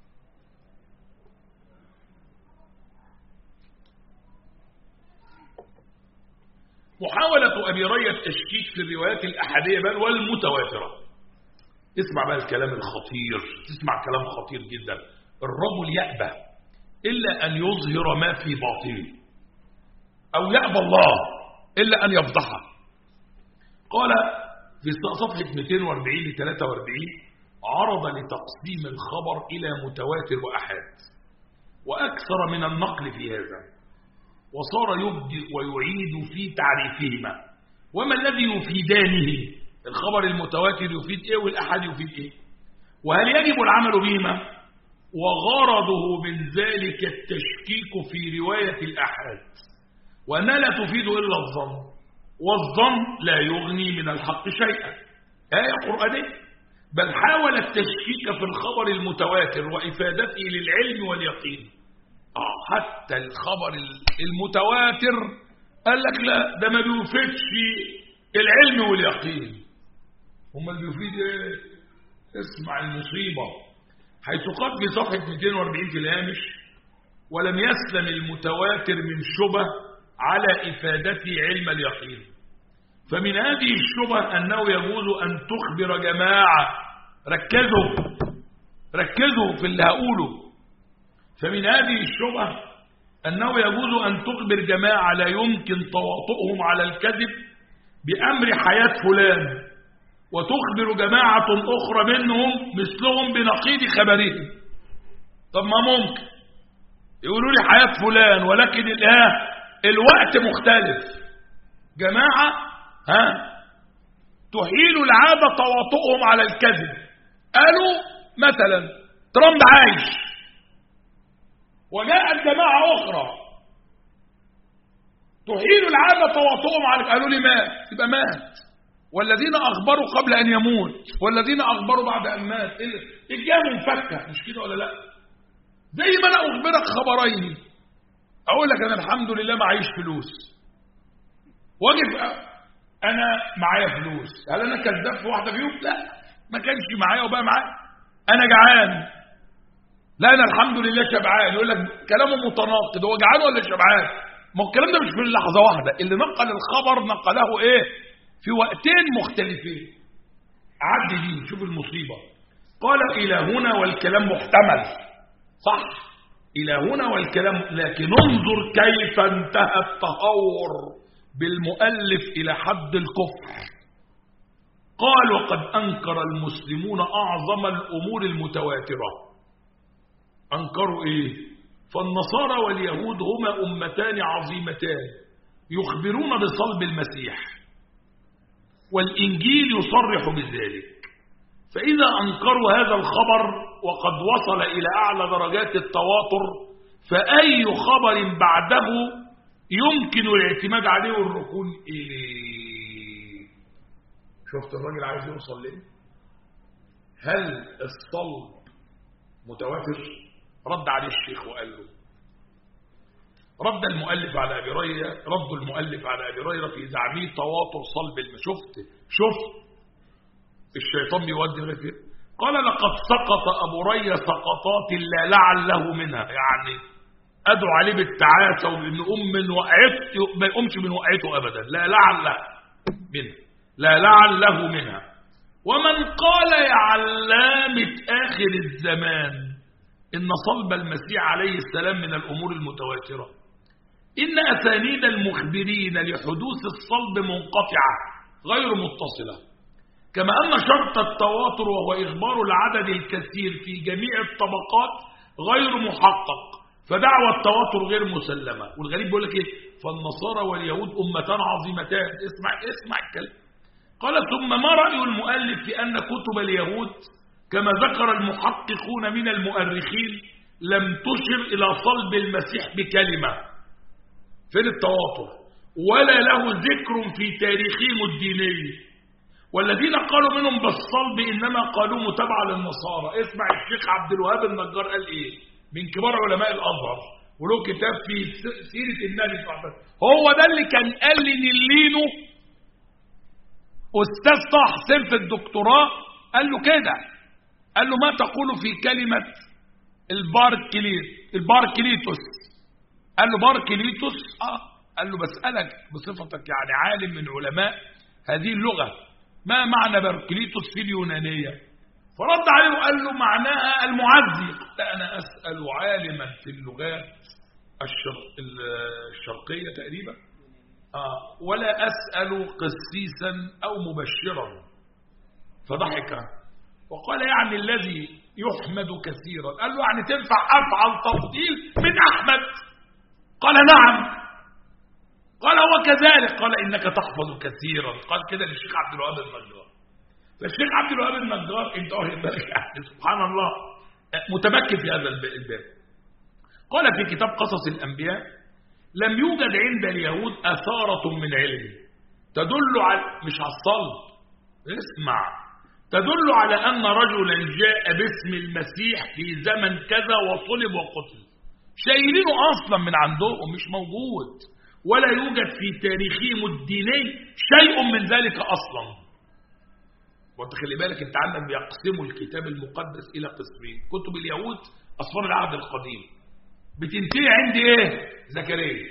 محاولة أبي ري التشكيك في الروايات الأحادية بل والمتواترة اسمع بقى الكلام الخطير تسمع كلام خطير جدا الرجل يأبى إلا أن يظهر ما في باطنه أو يأبى الله إلا أن يفضحه قال في صفحة 240 ل 43 عرض لتقسيم الخبر إلى متواتر وأحاد وأكثر من النقل في هذا وصار يبدئ ويعيد في تعريفهما وما الذي يفيدانه الخبر المتواتر يفيد ايه والاحاد يفيد ايه وهل يجب العمل بهما وغرضه من ذلك التشكيك في رواية الأحاد وأنها لا تفيد إلا الظن والظن لا يغني من الحق شيئا آية قرآنية بل حاول التشكيك في الخبر المتواتر وإفادته للعلم واليقين آه حتى الخبر المتواتر قال لك لا ده ما بيفيدش العلم واليقين امال بيفيد ايه اسمع المصيبه حيث قال في صفحه 240 في الهامش ولم يسلم المتواتر من شبه على افادته علم اليقين فمن هذه الشبه انه يجوز ان تخبر جماعه ركزوا ركزوا في اللي هقوله فمن هذه الشبه أنه يجوز أن تخبر جماعة لا يمكن تواطؤهم على الكذب بأمر حياة فلان وتخبر جماعة أخرى منهم مثلهم بنقيض خبرهم طب ما ممكن يقولوا لي حياة فلان ولكن الآه الوقت مختلف جماعة ها تحيل العادة تواطؤهم على الكذب قالوا مثلا ترامب عايش وجاءت جماعة أخرى تحيل العادة تواطؤهم على قالوا لي مات يبقى مات والذين أخبروا قبل أن يموت والذين أخبروا بعد أن مات الجهة منفكة مش كده ولا لا زي ما أنا أخبرك خبرين أقول لك أنا الحمد لله معيش فلوس واجب أنا معايا فلوس هل أنا كذاب في واحدة فيهم لا ما كانش معايا وبقى معايا أنا جعان لا انا الحمد لله شبعان يقول لك كلامه متناقض هو جعان ولا شبعان ما هو الكلام ده مش في لحظه واحده اللي نقل الخبر نقله ايه في وقتين مختلفين عد دي شوف المصيبه قال الى هنا والكلام محتمل صح الى هنا والكلام لكن انظر كيف انتهى التهور بالمؤلف الى حد الكفر قال وقد انكر المسلمون اعظم الامور المتواتره أنكروا إيه فالنصارى واليهود هما أمتان عظيمتان يخبرون بصلب المسيح والإنجيل يصرح بذلك فإذا أنكروا هذا الخبر وقد وصل إلى أعلى درجات التواتر فأي خبر بعده يمكن الاعتماد عليه والركون إليه شفت الراجل عايز يوصل ليه هل الصلب متواتر رد عليه الشيخ وقال له رد المؤلف على ابي هريره رد المؤلف على ابي هريره في زعمه تواتر صلب الم شفت شفت الشيطان بيودي غير قال لقد سقط ابو هريره سقطات لا لعل له منها يعني ادعو عليه بالتعاسه وان ام من وقعته ما يقومش من وقعته ابدا لا لعل منها لا لعل له منها ومن قال يا علامه اخر الزمان إن صلب المسيح عليه السلام من الأمور المتواترة إن أسانيد المخبرين لحدوث الصلب منقطعة غير متصلة كما أن شرط التواتر وهو إخبار العدد الكثير في جميع الطبقات غير محقق فدعوى التواتر غير مسلمة والغريب بيقول لك إيه فالنصارى واليهود أمتان عظيمتان اسمع اسمع الكلام قال ثم ما رأي المؤلف في أن كتب اليهود كما ذكر المحققون من المؤرخين لم تشر إلى صلب المسيح بكلمة فين التواطر ولا له ذكر في تاريخهم الديني والذين قالوا منهم بالصلب إنما قالوا متابعة للنصارى اسمع الشيخ عبد الوهاب النجار قال إيه من كبار علماء الأزهر وله كتاب في سيرة النبي صلى الله عليه وسلم هو ده اللي كان قال لي نلينه أستاذ طه حسين في الدكتوراه قال له كده قال له ما تقول في كلمة الباركليت الباركليتوس قال له باركليتوس اه قال له بسألك بصفتك يعني عالم من علماء هذه اللغة ما معنى باركليتوس في اليونانية فرد عليه وقال له معناها المعزي لا أنا أسأل عالما في اللغات الشرق الشرقية تقريبا آه ولا أسأل قسيسا أو مبشرا فضحك وقال يعني الذي يحمد كثيرا قال له يعني تنفع أفعل تفضيل من أحمد قال نعم قال هو كذلك قال إنك تحفظ كثيرا قال كده للشيخ عبد الوهاب النجار فالشيخ عبد الوهاب النجار انت واخد بالك يعني سبحان الله متمكن في هذا الباب قال في كتاب قصص الأنبياء لم يوجد عند اليهود أثارة من علم تدل على مش على الصلب اسمع تدل على أن رجلا جاء باسم المسيح في زمن كذا وصلب وقتل شايلينه أصلا من عندهم مش موجود ولا يوجد في تاريخهم الديني شيء من ذلك أصلا وانت خلي بالك انت عندك بيقسموا الكتاب المقدس إلى قسمين كتب اليهود أصفار العهد القديم بتنتهي عند ايه زكريا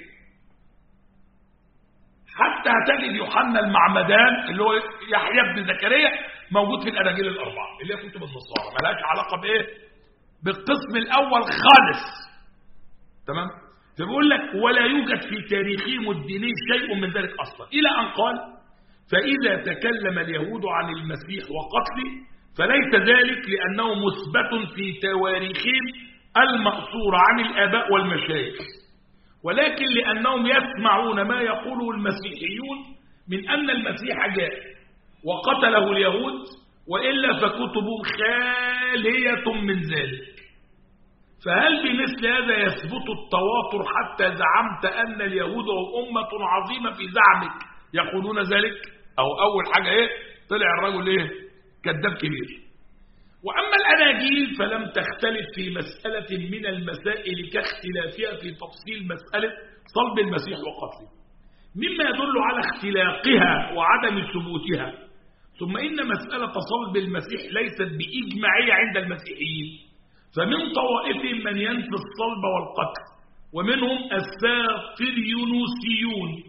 حتى هتجد يوحنا المعمدان اللي هو يحيى بن زكريا موجود في الاناجيل الاربعه اللي هي كتب النصارى ملهاش علاقه بايه بالقسم الاول خالص تمام فبيقول لك ولا يوجد في تاريخهم الديني شيء من ذلك اصلا الى ان قال فاذا تكلم اليهود عن المسيح وقتله فليس ذلك لانه مثبت في تواريخهم المأثورة عن الآباء والمشايخ ولكن لأنهم يسمعون ما يقوله المسيحيون من أن المسيح جاء وقتله اليهود وإلا فكتبهم خالية من ذلك فهل بمثل هذا يثبت التواتر حتى زعمت أن اليهود هم أمة عظيمة في زعمك يقولون ذلك أو أول حاجة إيه طلع الرجل إيه كذاب كبير وأما الأناجيل فلم تختلف في مسألة من المسائل كاختلافها في تفصيل مسألة صلب المسيح وقتله مما يدل على اختلاقها وعدم ثبوتها ثم إن مسألة صلب المسيح ليست بإجماعية عند المسيحيين فمن طوائفهم من ينفي الصلب والقتل ومنهم الساقريونوسيون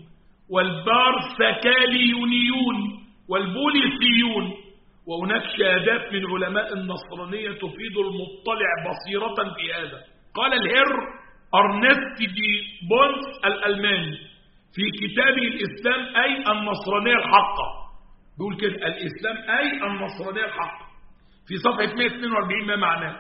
والبارثكاليونيون والبوليسيون وهناك شهادات من علماء النصرانية تفيد المطلع بصيرة في هذا قال الهر أرنست دي بونس الألماني في كتابه الإسلام أي النصرانية الحقة بيقول كده الإسلام أي النصرانية الحقة في صفحة 142 ما معناه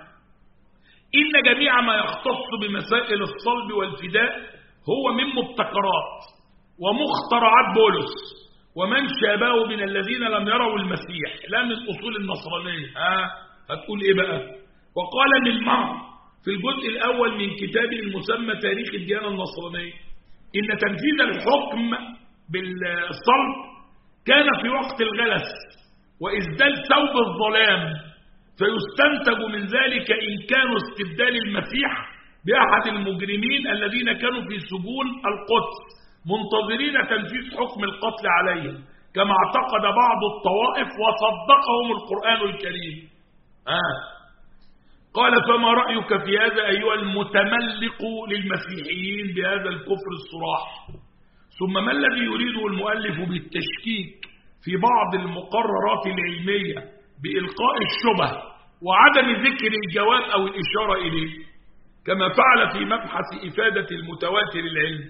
إن جميع ما يختص بمسائل الصلب والفداء هو من مبتكرات ومخترعات بولس ومن شابه من الذين لم يروا المسيح لا من أصول النصرانية ها هتقول إيه بقى وقال من معه في الجزء الأول من كتابه المسمى تاريخ الديانة النصرانية إن تنفيذ الحكم بالصلب كان في وقت الغلس وإزدال ثوب الظلام فيستنتج من ذلك إمكان استبدال المسيح بأحد المجرمين الذين كانوا في سجون القدس منتظرين تنفيذ حكم القتل عليهم كما اعتقد بعض الطوائف وصدقهم القرآن الكريم آه. قال فما رأيك في هذا أيها المتملق للمسيحيين بهذا الكفر الصراح ثم ما الذي يريده المؤلف بالتشكيك في بعض المقررات العلمية بإلقاء الشبه وعدم ذكر الجواب أو الإشارة إليه كما فعل في مبحث إفادة المتواتر العلمي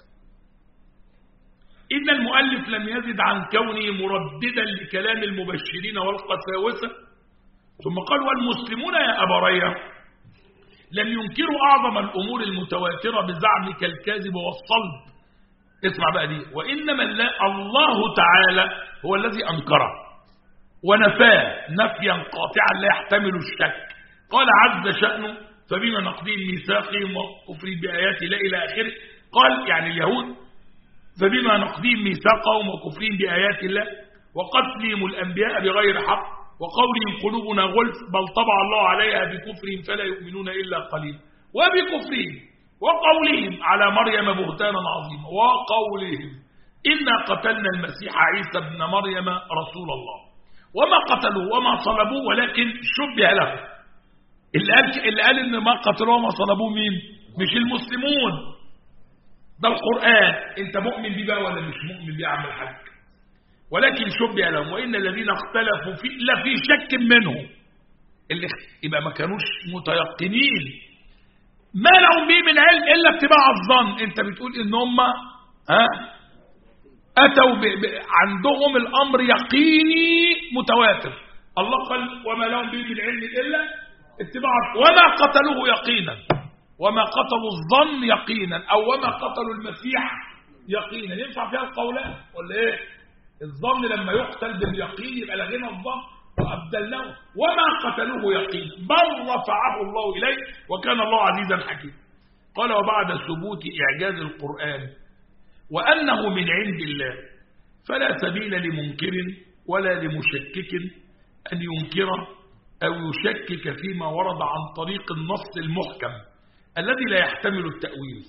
إن المؤلف لم يزد عن كونه مرددا لكلام المبشرين والقساوسة ثم قال والمسلمون يا أبرية لم ينكروا أعظم الأمور المتواترة بزعمك الكاذب والصلب اسمع بقى دي وإنما الله تعالى هو الذي أنكره ونفاه نفيا قاطعا لا يحتمل الشك قال عز شأنه فبما نقضيهم ميثاقهم وكفرهم بآيات لا إلى آخره قال يعني اليهود فبما نقضيهم ميثاقهم وكفرهم بآيات الله وقتلهم الأنبياء بغير حق وقولهم قلوبنا غلف بل طبع الله عليها بكفرهم فلا يؤمنون إلا قليلا وبكفرهم وقولهم على مريم بهتانا عظيما وقولهم إنا قتلنا المسيح عيسى ابن مريم رسول الله وما قتلوه وما صلبوه ولكن شبه له اللي قال, اللي قال إن ما قتلوه وما صلبوه مين مش المسلمون ده القرآن انت مؤمن بيه بقى ولا مش مؤمن بيه يا عم الحاج ولكن شبه لهم وإن الذين اختلفوا فيه لا في شك منهم اللي يبقى ما كانوش متيقنين ما لهم به من علم إلا اتباع الظن انت بتقول ان هم ها أتوا ب... ب... عندهم الأمر يقيني متواتر الله قال وما لهم به من علم إلا اتباع وما قتلوه يقينا وما قتلوا الظن يقينا أو وما قتلوا المسيح يقينا ينفع فيها القولان ولا ايه الظن لما يقتل باليقين يبقى لغينا الظن وأبدلناه وما قتلوه يقينا بل رفعه الله إليه وكان الله عزيزا حكيما قال وبعد ثبوت إعجاز القرآن وأنه من عند الله فلا سبيل لمنكر ولا لمشكك أن ينكر أو يشكك فيما ورد عن طريق النص المحكم الذي لا يحتمل التأويل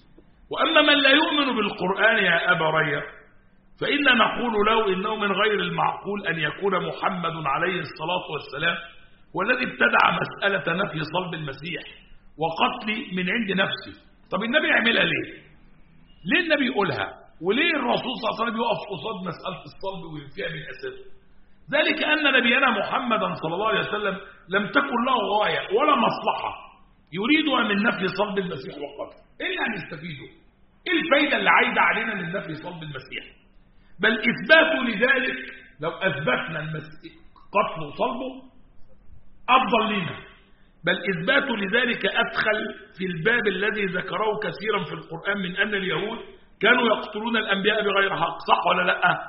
وأما من لا يؤمن بالقرآن يا أبا ريا فإنا نقول له إنه من غير المعقول أن يكون محمد عليه الصلاة والسلام والذي ابتدع مسألة نفي صلب المسيح وقتل من عند نفسه طب النبي يعملها ليه ليه النبي يقولها وليه الرسول صلى الله عليه وسلم يقف قصاد مسألة الصلب وينفيها من أساسه ذلك أن نبينا محمدا صلى الله عليه وسلم لم تكن له غاية ولا مصلحة يريدها من نفي صلب المسيح وقتله ايه اللي هنستفيده ايه الفايدة اللي عايدة علينا من نفي صلب المسيح بل إثبات لذلك لو أثبتنا المسيح قتله وصلبه أفضل لنا بل إثبات لذلك أدخل في الباب الذي ذكره كثيرا في القرآن من أن اليهود كانوا يقتلون الأنبياء بغير حق صح ولا لا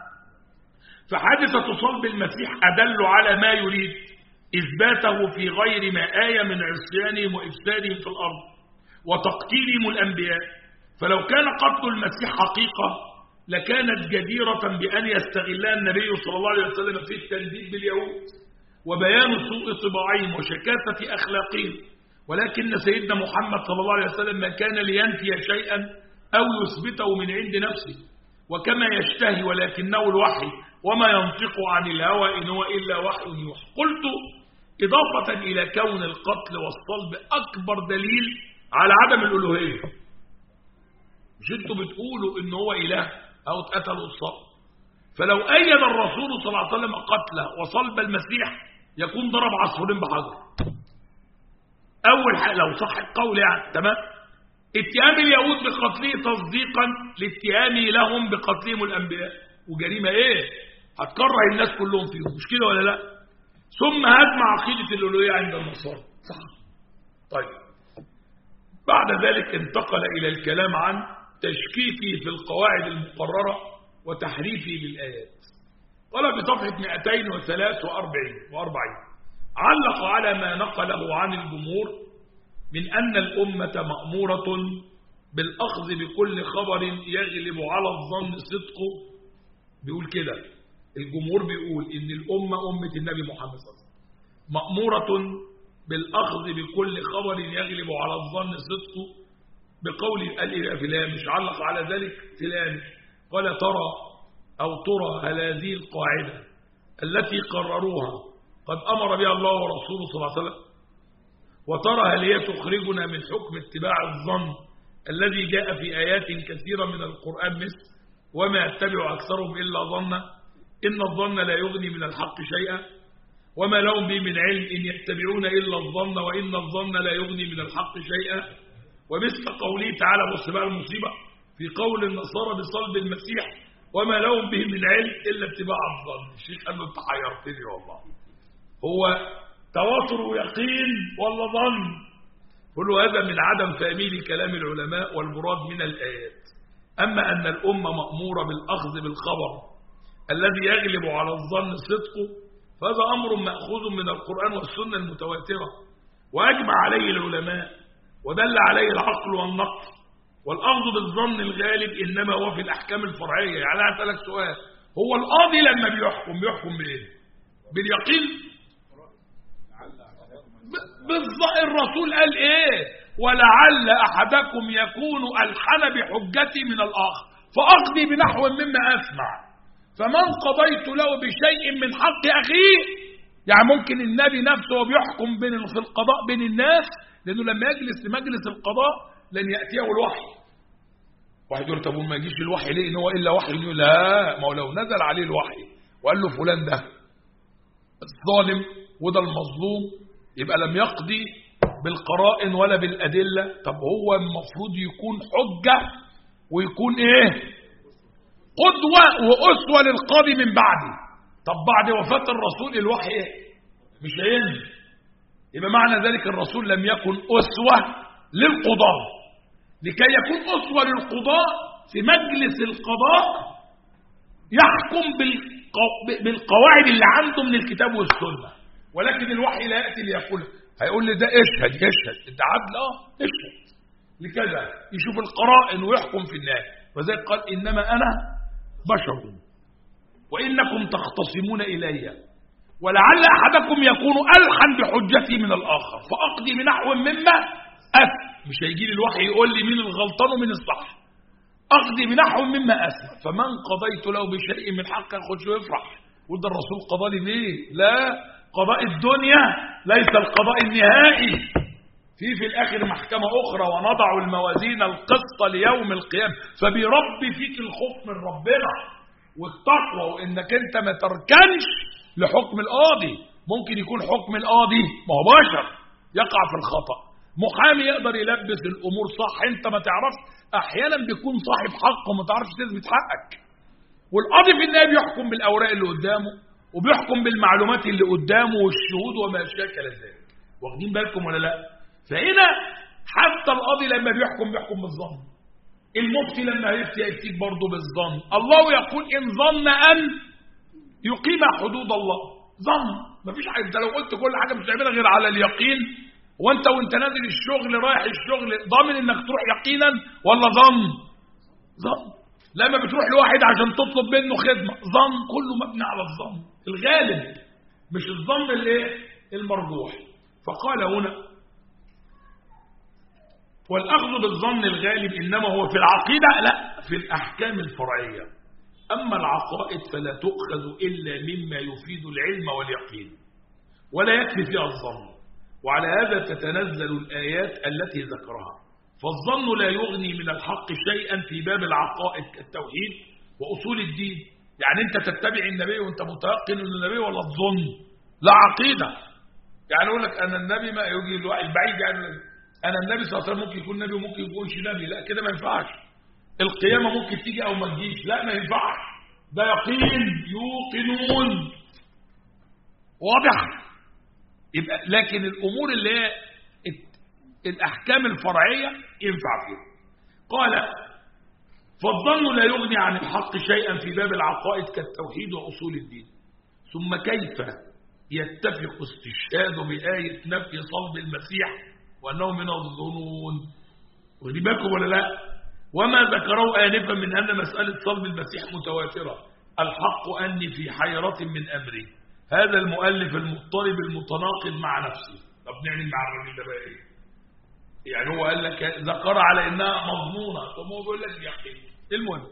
فحادثة صلب المسيح أدل على ما يريد إثباته في غير ما آية من عصيانهم وإفسادهم في الأرض وتقتيلهم الأنبياء فلو كان قتل المسيح حقيقة لكانت جديرة بأن يستغلها النبي صلى الله عليه وسلم في التنديد باليهود وبيان سوء طباعهم وشكافة أخلاقهم ولكن سيدنا محمد صلى الله عليه وسلم ما كان لينفي شيئا أو يثبته من عند نفسه وكما يشتهي ولكنه الوحي وما ينطق عن الهوى إن هو إلا وحي يوحى قلت إضافة إلى كون القتل والصلب أكبر دليل على عدم الألوهية مش انتوا بتقولوا إن هو إله أو اتقتلوا الصلب فلو أيد الرسول صلى الله عليه وسلم قتله وصلب المسيح يكون ضرب عصفورين بحجر أول حاجة لو صح القول يعني تمام اتهام اليهود بقتله تصديقا لاتهامه لهم بقتلهم الأنبياء وجريمة إيه هتكره الناس كلهم فيهم مش كده ولا لا ثم هدم عقيدة الألوهية عند النصارى صح طيب بعد ذلك انتقل إلى الكلام عن تشكيكه في القواعد المقررة وتحريفه للآيات قال في صفحة 243 علق على ما نقله عن الجمهور من أن الأمة مأمورة بالأخذ بكل خبر يغلب على الظن صدقه بيقول كده الجمهور بيقول إن الأمة أمة النبي محمد صلى الله عليه وسلم مأمورة بالأخذ بكل خبر يغلب على الظن صدقه بقول الإله فلان مش علق على ذلك فلان قال ترى أو ترى هل هذه القاعدة التي قرروها قد أمر بها الله ورسوله صلى الله عليه وسلم وترى هل هي تخرجنا من حكم اتباع الظن الذي جاء في آيات كثيرة من القرآن مثل وما يتبع أكثرهم إلا ظنا إن الظن لا يغني من الحق شيئا وما لهم به من علم إن يتبعون إلا الظن وإن الظن لا يغني من الحق شيئا ومثل قوله تعالى بص بقى المصيبة في قول النصارى بصلب المسيح وما لهم به من علم إلا اتباع الظن الشيخ قال له انت حيرتني والله هو تواتر ويقين ولا ظن كل هذا من عدم فهمه لكلام العلماء والمراد من الآيات أما أن الأمة مأمورة بالأخذ بالخبر الذي يغلب على الظن صدقه فهذا أمر مأخوذ من القرآن والسنة المتواترة وأجمع عليه العلماء ودل عليه العقل والنقل والأخذ بالظن الغالب إنما هو في الأحكام الفرعية يعني أنا أسألك سؤال هو القاضي لما بيحكم بيحكم بإيه باليقين بالظاهر الرسول قال إيه ولعل أحدكم يكون ألحن بحجتي من الآخر فأقضي بنحو مما أسمع فمن قضيت له بشيء من حق أخيه يعني ممكن النبي نفسه وبيحكم بين في القضاء بين الناس لأنه لما يجلس لمجلس القضاء لن يأتيه الوحي واحد يقول طب وما يجيش الوحي ليه ان هو الا وحي يقول لا ما هو لو نزل عليه الوحي وقال له فلان ده الظالم وده المظلوم يبقى لم يقضي بالقرائن ولا بالأدلة طب هو المفروض يكون حجة ويكون ايه قدوة وأسوة للقاضي من بعده طب بعد وفاة الرسول الوحي ايه مش هينزل يبقى معنى ذلك الرسول لم يكن أسوة للقضاء لكي يكون أسوة للقضاء في مجلس القضاء يحكم بالقواعد اللي عنده من الكتاب والسنة ولكن الوحي لا يأتي ليقول هيقول لي ده اشهد اشهد انت عدل اه اشهد لكذا يشوف القرائن ويحكم في الناس وذلك قال إنما أنا بشر وإنكم تختصمون إلي ولعل أحدكم يكون ألحن بحجتي من الآخر فأقضي بنحو مما أف مش هيجي لي الوحي يقول لي مين الغلطان ومين الصح أقضي بنحو مما أسمع فمن قضيت له بشيء من حق ياخد شو يفرح وده الرسول قضى لي ليه لا قضاء الدنيا ليس القضاء النهائي في في الآخر محكمة أخرى ونضع الموازين القسط ليوم القيامة فبيربي فيك الخوف من ربنا والتقوى وإنك أنت ما تركنش لحكم القاضي ممكن يكون حكم القاضي ما هو بشر يقع في الخطأ محامي يقدر يلبس الأمور صح أنت ما تعرفش أحيانا بيكون صاحب حق وما تعرفش تثبت حقك والقاضي في النهاية بيحكم بالأوراق اللي قدامه وبيحكم بالمعلومات اللي قدامه والشهود وما شاكل ذلك واخدين بالكم ولا لا فهنا حتى القاضي لما بيحكم بيحكم بالظن المفتي لما يفتي يفتيك برضه بالظن الله يقول إن ظن أن يقيم حدود الله ظن مفيش حاجة انت لو قلت كل حاجة مش تعملها غير على اليقين وانت وانت نازل الشغل رايح الشغل ضامن انك تروح يقينا ولا ظن ظن لما بتروح لواحد عشان تطلب منه خدمة ظن كله مبني على الظن الغالب مش الظن اللي المرجوح فقال هنا والأخذ بالظن الغالب إنما هو في العقيدة لا في الأحكام الفرعية أما العقائد فلا تؤخذ إلا مما يفيد العلم واليقين ولا يكفي فيها الظن وعلى هذا تتنزل الآيات التي ذكرها فالظن لا يغني من الحق شيئا في باب العقائد كالتوحيد وأصول الدين يعني أنت تتبع النبي وأنت متيقن أن النبي ولا الظن لا عقيدة يعني يقول لك أنا النبي ما يجي البعيد يعني أنا النبي صلى الله عليه وسلم ممكن يكون نبي وممكن يكونش نبي لا كده ما ينفعش القيامة ممكن تيجي أو ما تجيش لا ما ينفعش ده يقين يوقنون واضح يبقى لكن الأمور اللي هي الأحكام الفرعية ينفع فيها قال فالظن لا يغني عن الحق شيئا في باب العقائد كالتوحيد وأصول الدين ثم كيف يتفق استشهاد بآية نفي صلب المسيح وأنه من الظنون واخدين بالكم ولا لا وما ذكروا آنفا من أن مسألة صلب المسيح متواترة الحق أني في حيرة من أمري هذا المؤلف المضطرب المتناقض مع نفسه طب نعمل مع الراجل ده بقى ايه يعني هو قال لك ذكر على انها مضمونه طب هو بيقول لك يقين المهم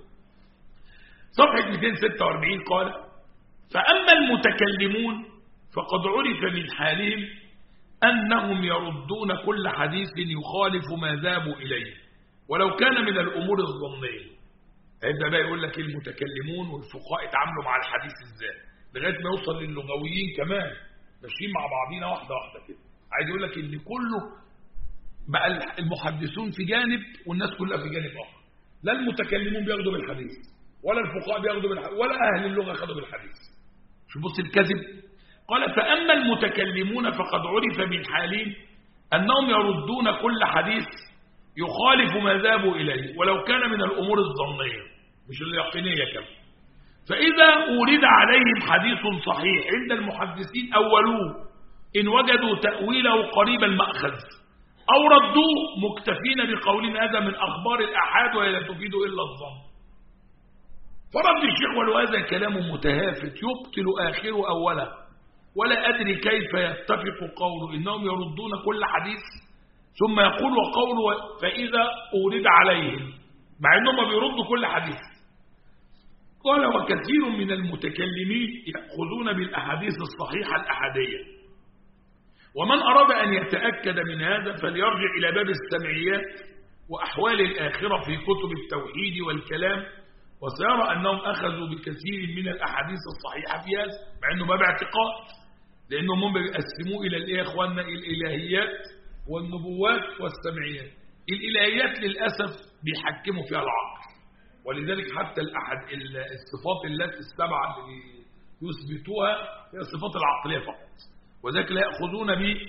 صفحه 246 قال فاما المتكلمون فقد عرف من حالهم انهم يردون كل حديث يخالف ما ذهبوا اليه ولو كان من الامور الظنيه هيبدا بقى يقول لك المتكلمون والفقهاء اتعاملوا مع الحديث ازاي لغايه ما يوصل للغويين كمان ماشيين مع بعضينا واحده واحده كده عايز يقول لك ان كله بقى المحدثون في جانب والناس كلها في جانب اخر لا المتكلمون بياخدوا بالحديث ولا الفقهاء بياخدوا بالحديث ولا اهل اللغه خدوا بالحديث شوف بص الكذب قال فاما المتكلمون فقد عرف من حالهم انهم يردون كل حديث يخالف ما ذهبوا اليه ولو كان من الامور الظنيه مش اليقينيه كمان فإذا أورد عليهم حديث صحيح عند المحدثين أولوه إن وجدوا تأويله قريب المأخذ أو ردوه مكتفين بقول هذا من أخبار الأحاد وهي لا تفيد إلا الظن فرد الشيخ ولو هذا كلام متهافت يبطل آخره أوله ولا أدري كيف يتفق قوله إنهم يردون كل حديث ثم يقول وقوله فإذا أورد عليهم مع أنهم بيردوا كل حديث قال وكثير من المتكلمين يأخذون بالأحاديث الصحيحة الأحادية ومن أراد أن يتأكد من هذا فليرجع إلى باب السمعيات وأحوال الآخرة في كتب التوحيد والكلام وسيرى أنهم أخذوا بكثير من الأحاديث الصحيحة في هذا مع أنه باب اعتقاد لأنهم هم بيقسموه إلى الإيه إخواننا الإلهيات والنبوات والسمعيات الإلهيات للأسف بيحكموا فيها العقل ولذلك حتى الأحد الصفات التي السبعة اللي يثبتوها هي الصفات العقلية فقط وذلك لا يأخذون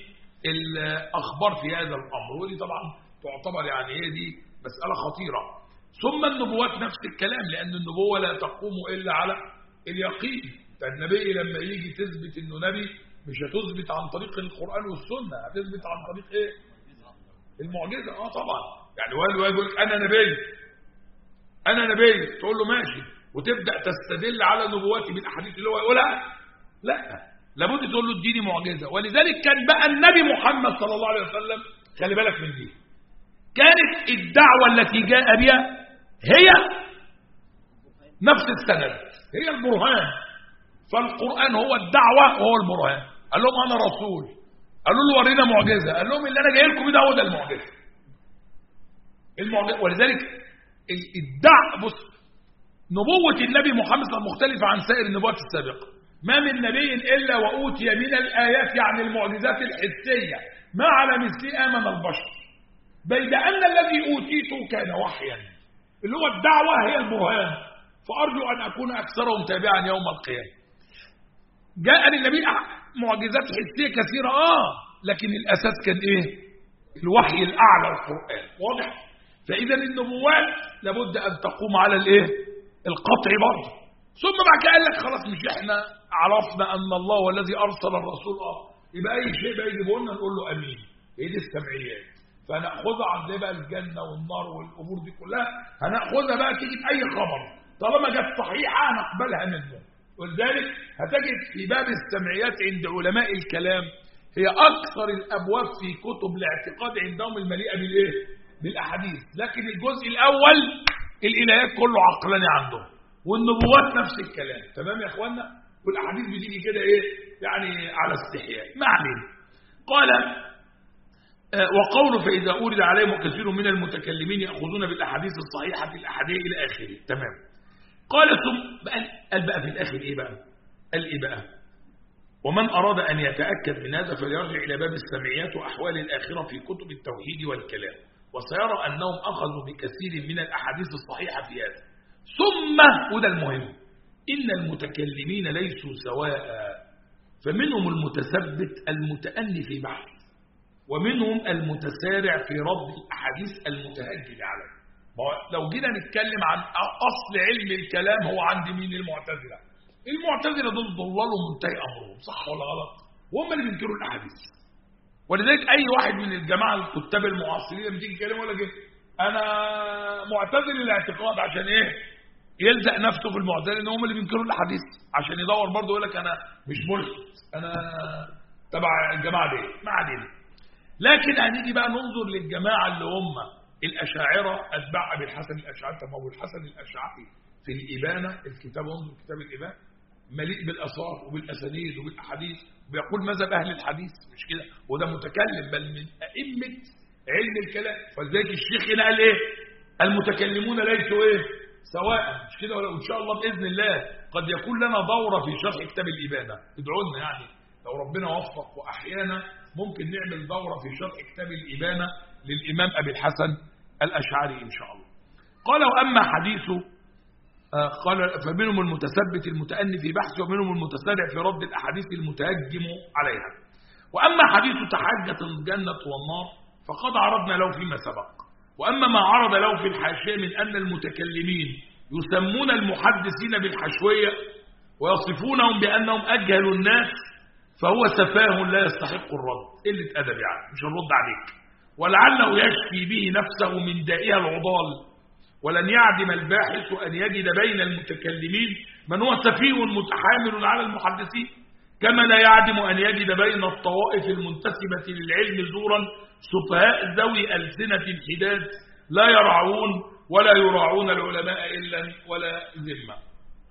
بالأخبار في هذا الأمر ودي طبعا تعتبر يعني هي دي مسألة خطيرة ثم النبوات نفس الكلام لأن النبوة لا تقوم إلا على اليقين فالنبي لما يجي تثبت أنه نبي مش هتثبت عن طريق القرآن والسنة هتثبت عن طريق إيه المعجزة آه طبعا يعني واحد يقول لك أنا نبي أنا نبي تقول له ماشي وتبدأ تستدل على نبواتي بالأحاديث اللي هو يقولها لا لابد تقول له اديني معجزة ولذلك كان بقى النبي محمد صلى الله عليه وسلم خلي بالك من دي كانت الدعوة التي جاء بها هي نفس السند هي البرهان فالقرآن هو الدعوة وهو البرهان قال لهم أنا رسول قالوا له ورينا معجزة قال لهم اللي أنا جاي لكم ده هو ده المعجزة المعجزة ولذلك الدع بص نبوة النبي محمد صلى الله عليه وسلم مختلفة عن سائر النبوات السابقة ما من نبي إلا وأوتي من الآيات يعني المعجزات الحسية ما على مثل آمن البشر بيد أن الذي أوتيته كان وحيا اللي هو الدعوة هي البرهان فأرجو أن أكون أكثرهم تابعا يوم القيامة جاء للنبي معجزات حسية كثيرة آه لكن الأساس كان إيه الوحي الأعلى القرآن واضح فإذا النبوات لابد أن تقوم على الإيه القطع برضه ثم بعد كده قال لك خلاص مش احنا عرفنا أن الله هو الذي أرسل الرسول آه يبقى أي شيء بقى يجيبه لنا نقول له أمين هي دي السمعيات فناخذها عن زي بقى الجنة والنار والأمور دي كلها هناخذها بقى تيجي في أي خبر طالما جت صحيحة هنقبلها منه ولذلك هتجد في باب السمعيات عند علماء الكلام هي أكثر الأبواب في كتب الاعتقاد عندهم المليئة بالإيه؟ بالأحاديث لكن الجزء الأول الإلهيات كله عقلاني عندهم والنبوات نفس الكلام تمام يا إخوانا والأحاديث بتيجي كده إيه يعني على استحياء ما علينا قال وقوله فإذا أورد عليهم كثير من المتكلمين يأخذون بالأحاديث الصحيحة الأحادية إلى آخره تمام قال ثم قال بقى في الآخر إيه بقى قال إيه بقى ومن أراد أن يتأكد من هذا فليرجع إلى باب السمعيات وأحوال الآخرة في كتب التوحيد والكلام وسيرى أنهم أخذوا بكثير من الأحاديث الصحيحة في هذا ثم وده المهم إن المتكلمين ليسوا سواء فمنهم المتثبت المتأني في بحث ومنهم المتسارع في رد الأحاديث المتهجد عليه لو جينا نتكلم عن أصل علم الكلام هو عند مين المعتزلة المعتزلة دول ضلال ومنتهي أمرهم صح ولا غلط وهم اللي بينكروا الأحاديث ولذلك أي واحد من الجماعة الكتاب المعاصرين لما تيجي تكلمه ولا كده أنا معتزل الاعتقاد عشان إيه يلزق نفسه في المعتزلة إن هم اللي بينكروا الأحاديث عشان يدور برضه يقول لك أنا مش ملحد أنا تبع الجماعة دي ما علينا لكن هنيجي بقى ننظر للجماعة اللي هم الأشاعرة أتباع أبي الحسن الأشعري طب أبو الحسن الأشعري في الإبانة الكتاب انظر كتاب الإبانة مليء بالأثار وبالأسانيد وبالأحاديث وبيقول مذهب أهل الحديث مش كده وده متكلم بل من أئمة علم الكلام فلذلك الشيخ هنا قال إيه المتكلمون ليسوا إيه سواء مش كده ولا إن شاء الله بإذن الله قد يكون لنا دورة في شرح كتاب الإبانة ادعوا لنا يعني لو ربنا وفق وأحيانا ممكن نعمل دورة في شرح كتاب الإبانة للإمام أبي الحسن الأشعري إن شاء الله قال وأما حديثه قال فمنهم المتثبت المتأني في بحثه ومنهم المتسارع في رد الأحاديث المتهجم عليها وأما حديث تحجة الجنة والنار فقد عرضنا له فيما سبق وأما ما عرض له في الحاشية من أن المتكلمين يسمون المحدثين بالحشوية ويصفونهم بأنهم أجهل الناس فهو سفاه لا يستحق الرد قلة أدب يعني مش هنرد عليك ولعله يشفي به نفسه من دائها العضال ولن يعدم الباحث أن يجد بين المتكلمين من هو سفيه متحامل على المحدثين كما لا يعدم أن يجد بين الطوائف المنتسبة للعلم زورا سفهاء ذوي ألسنة حداد لا يرعون ولا يراعون العلماء إلا ولا ذمة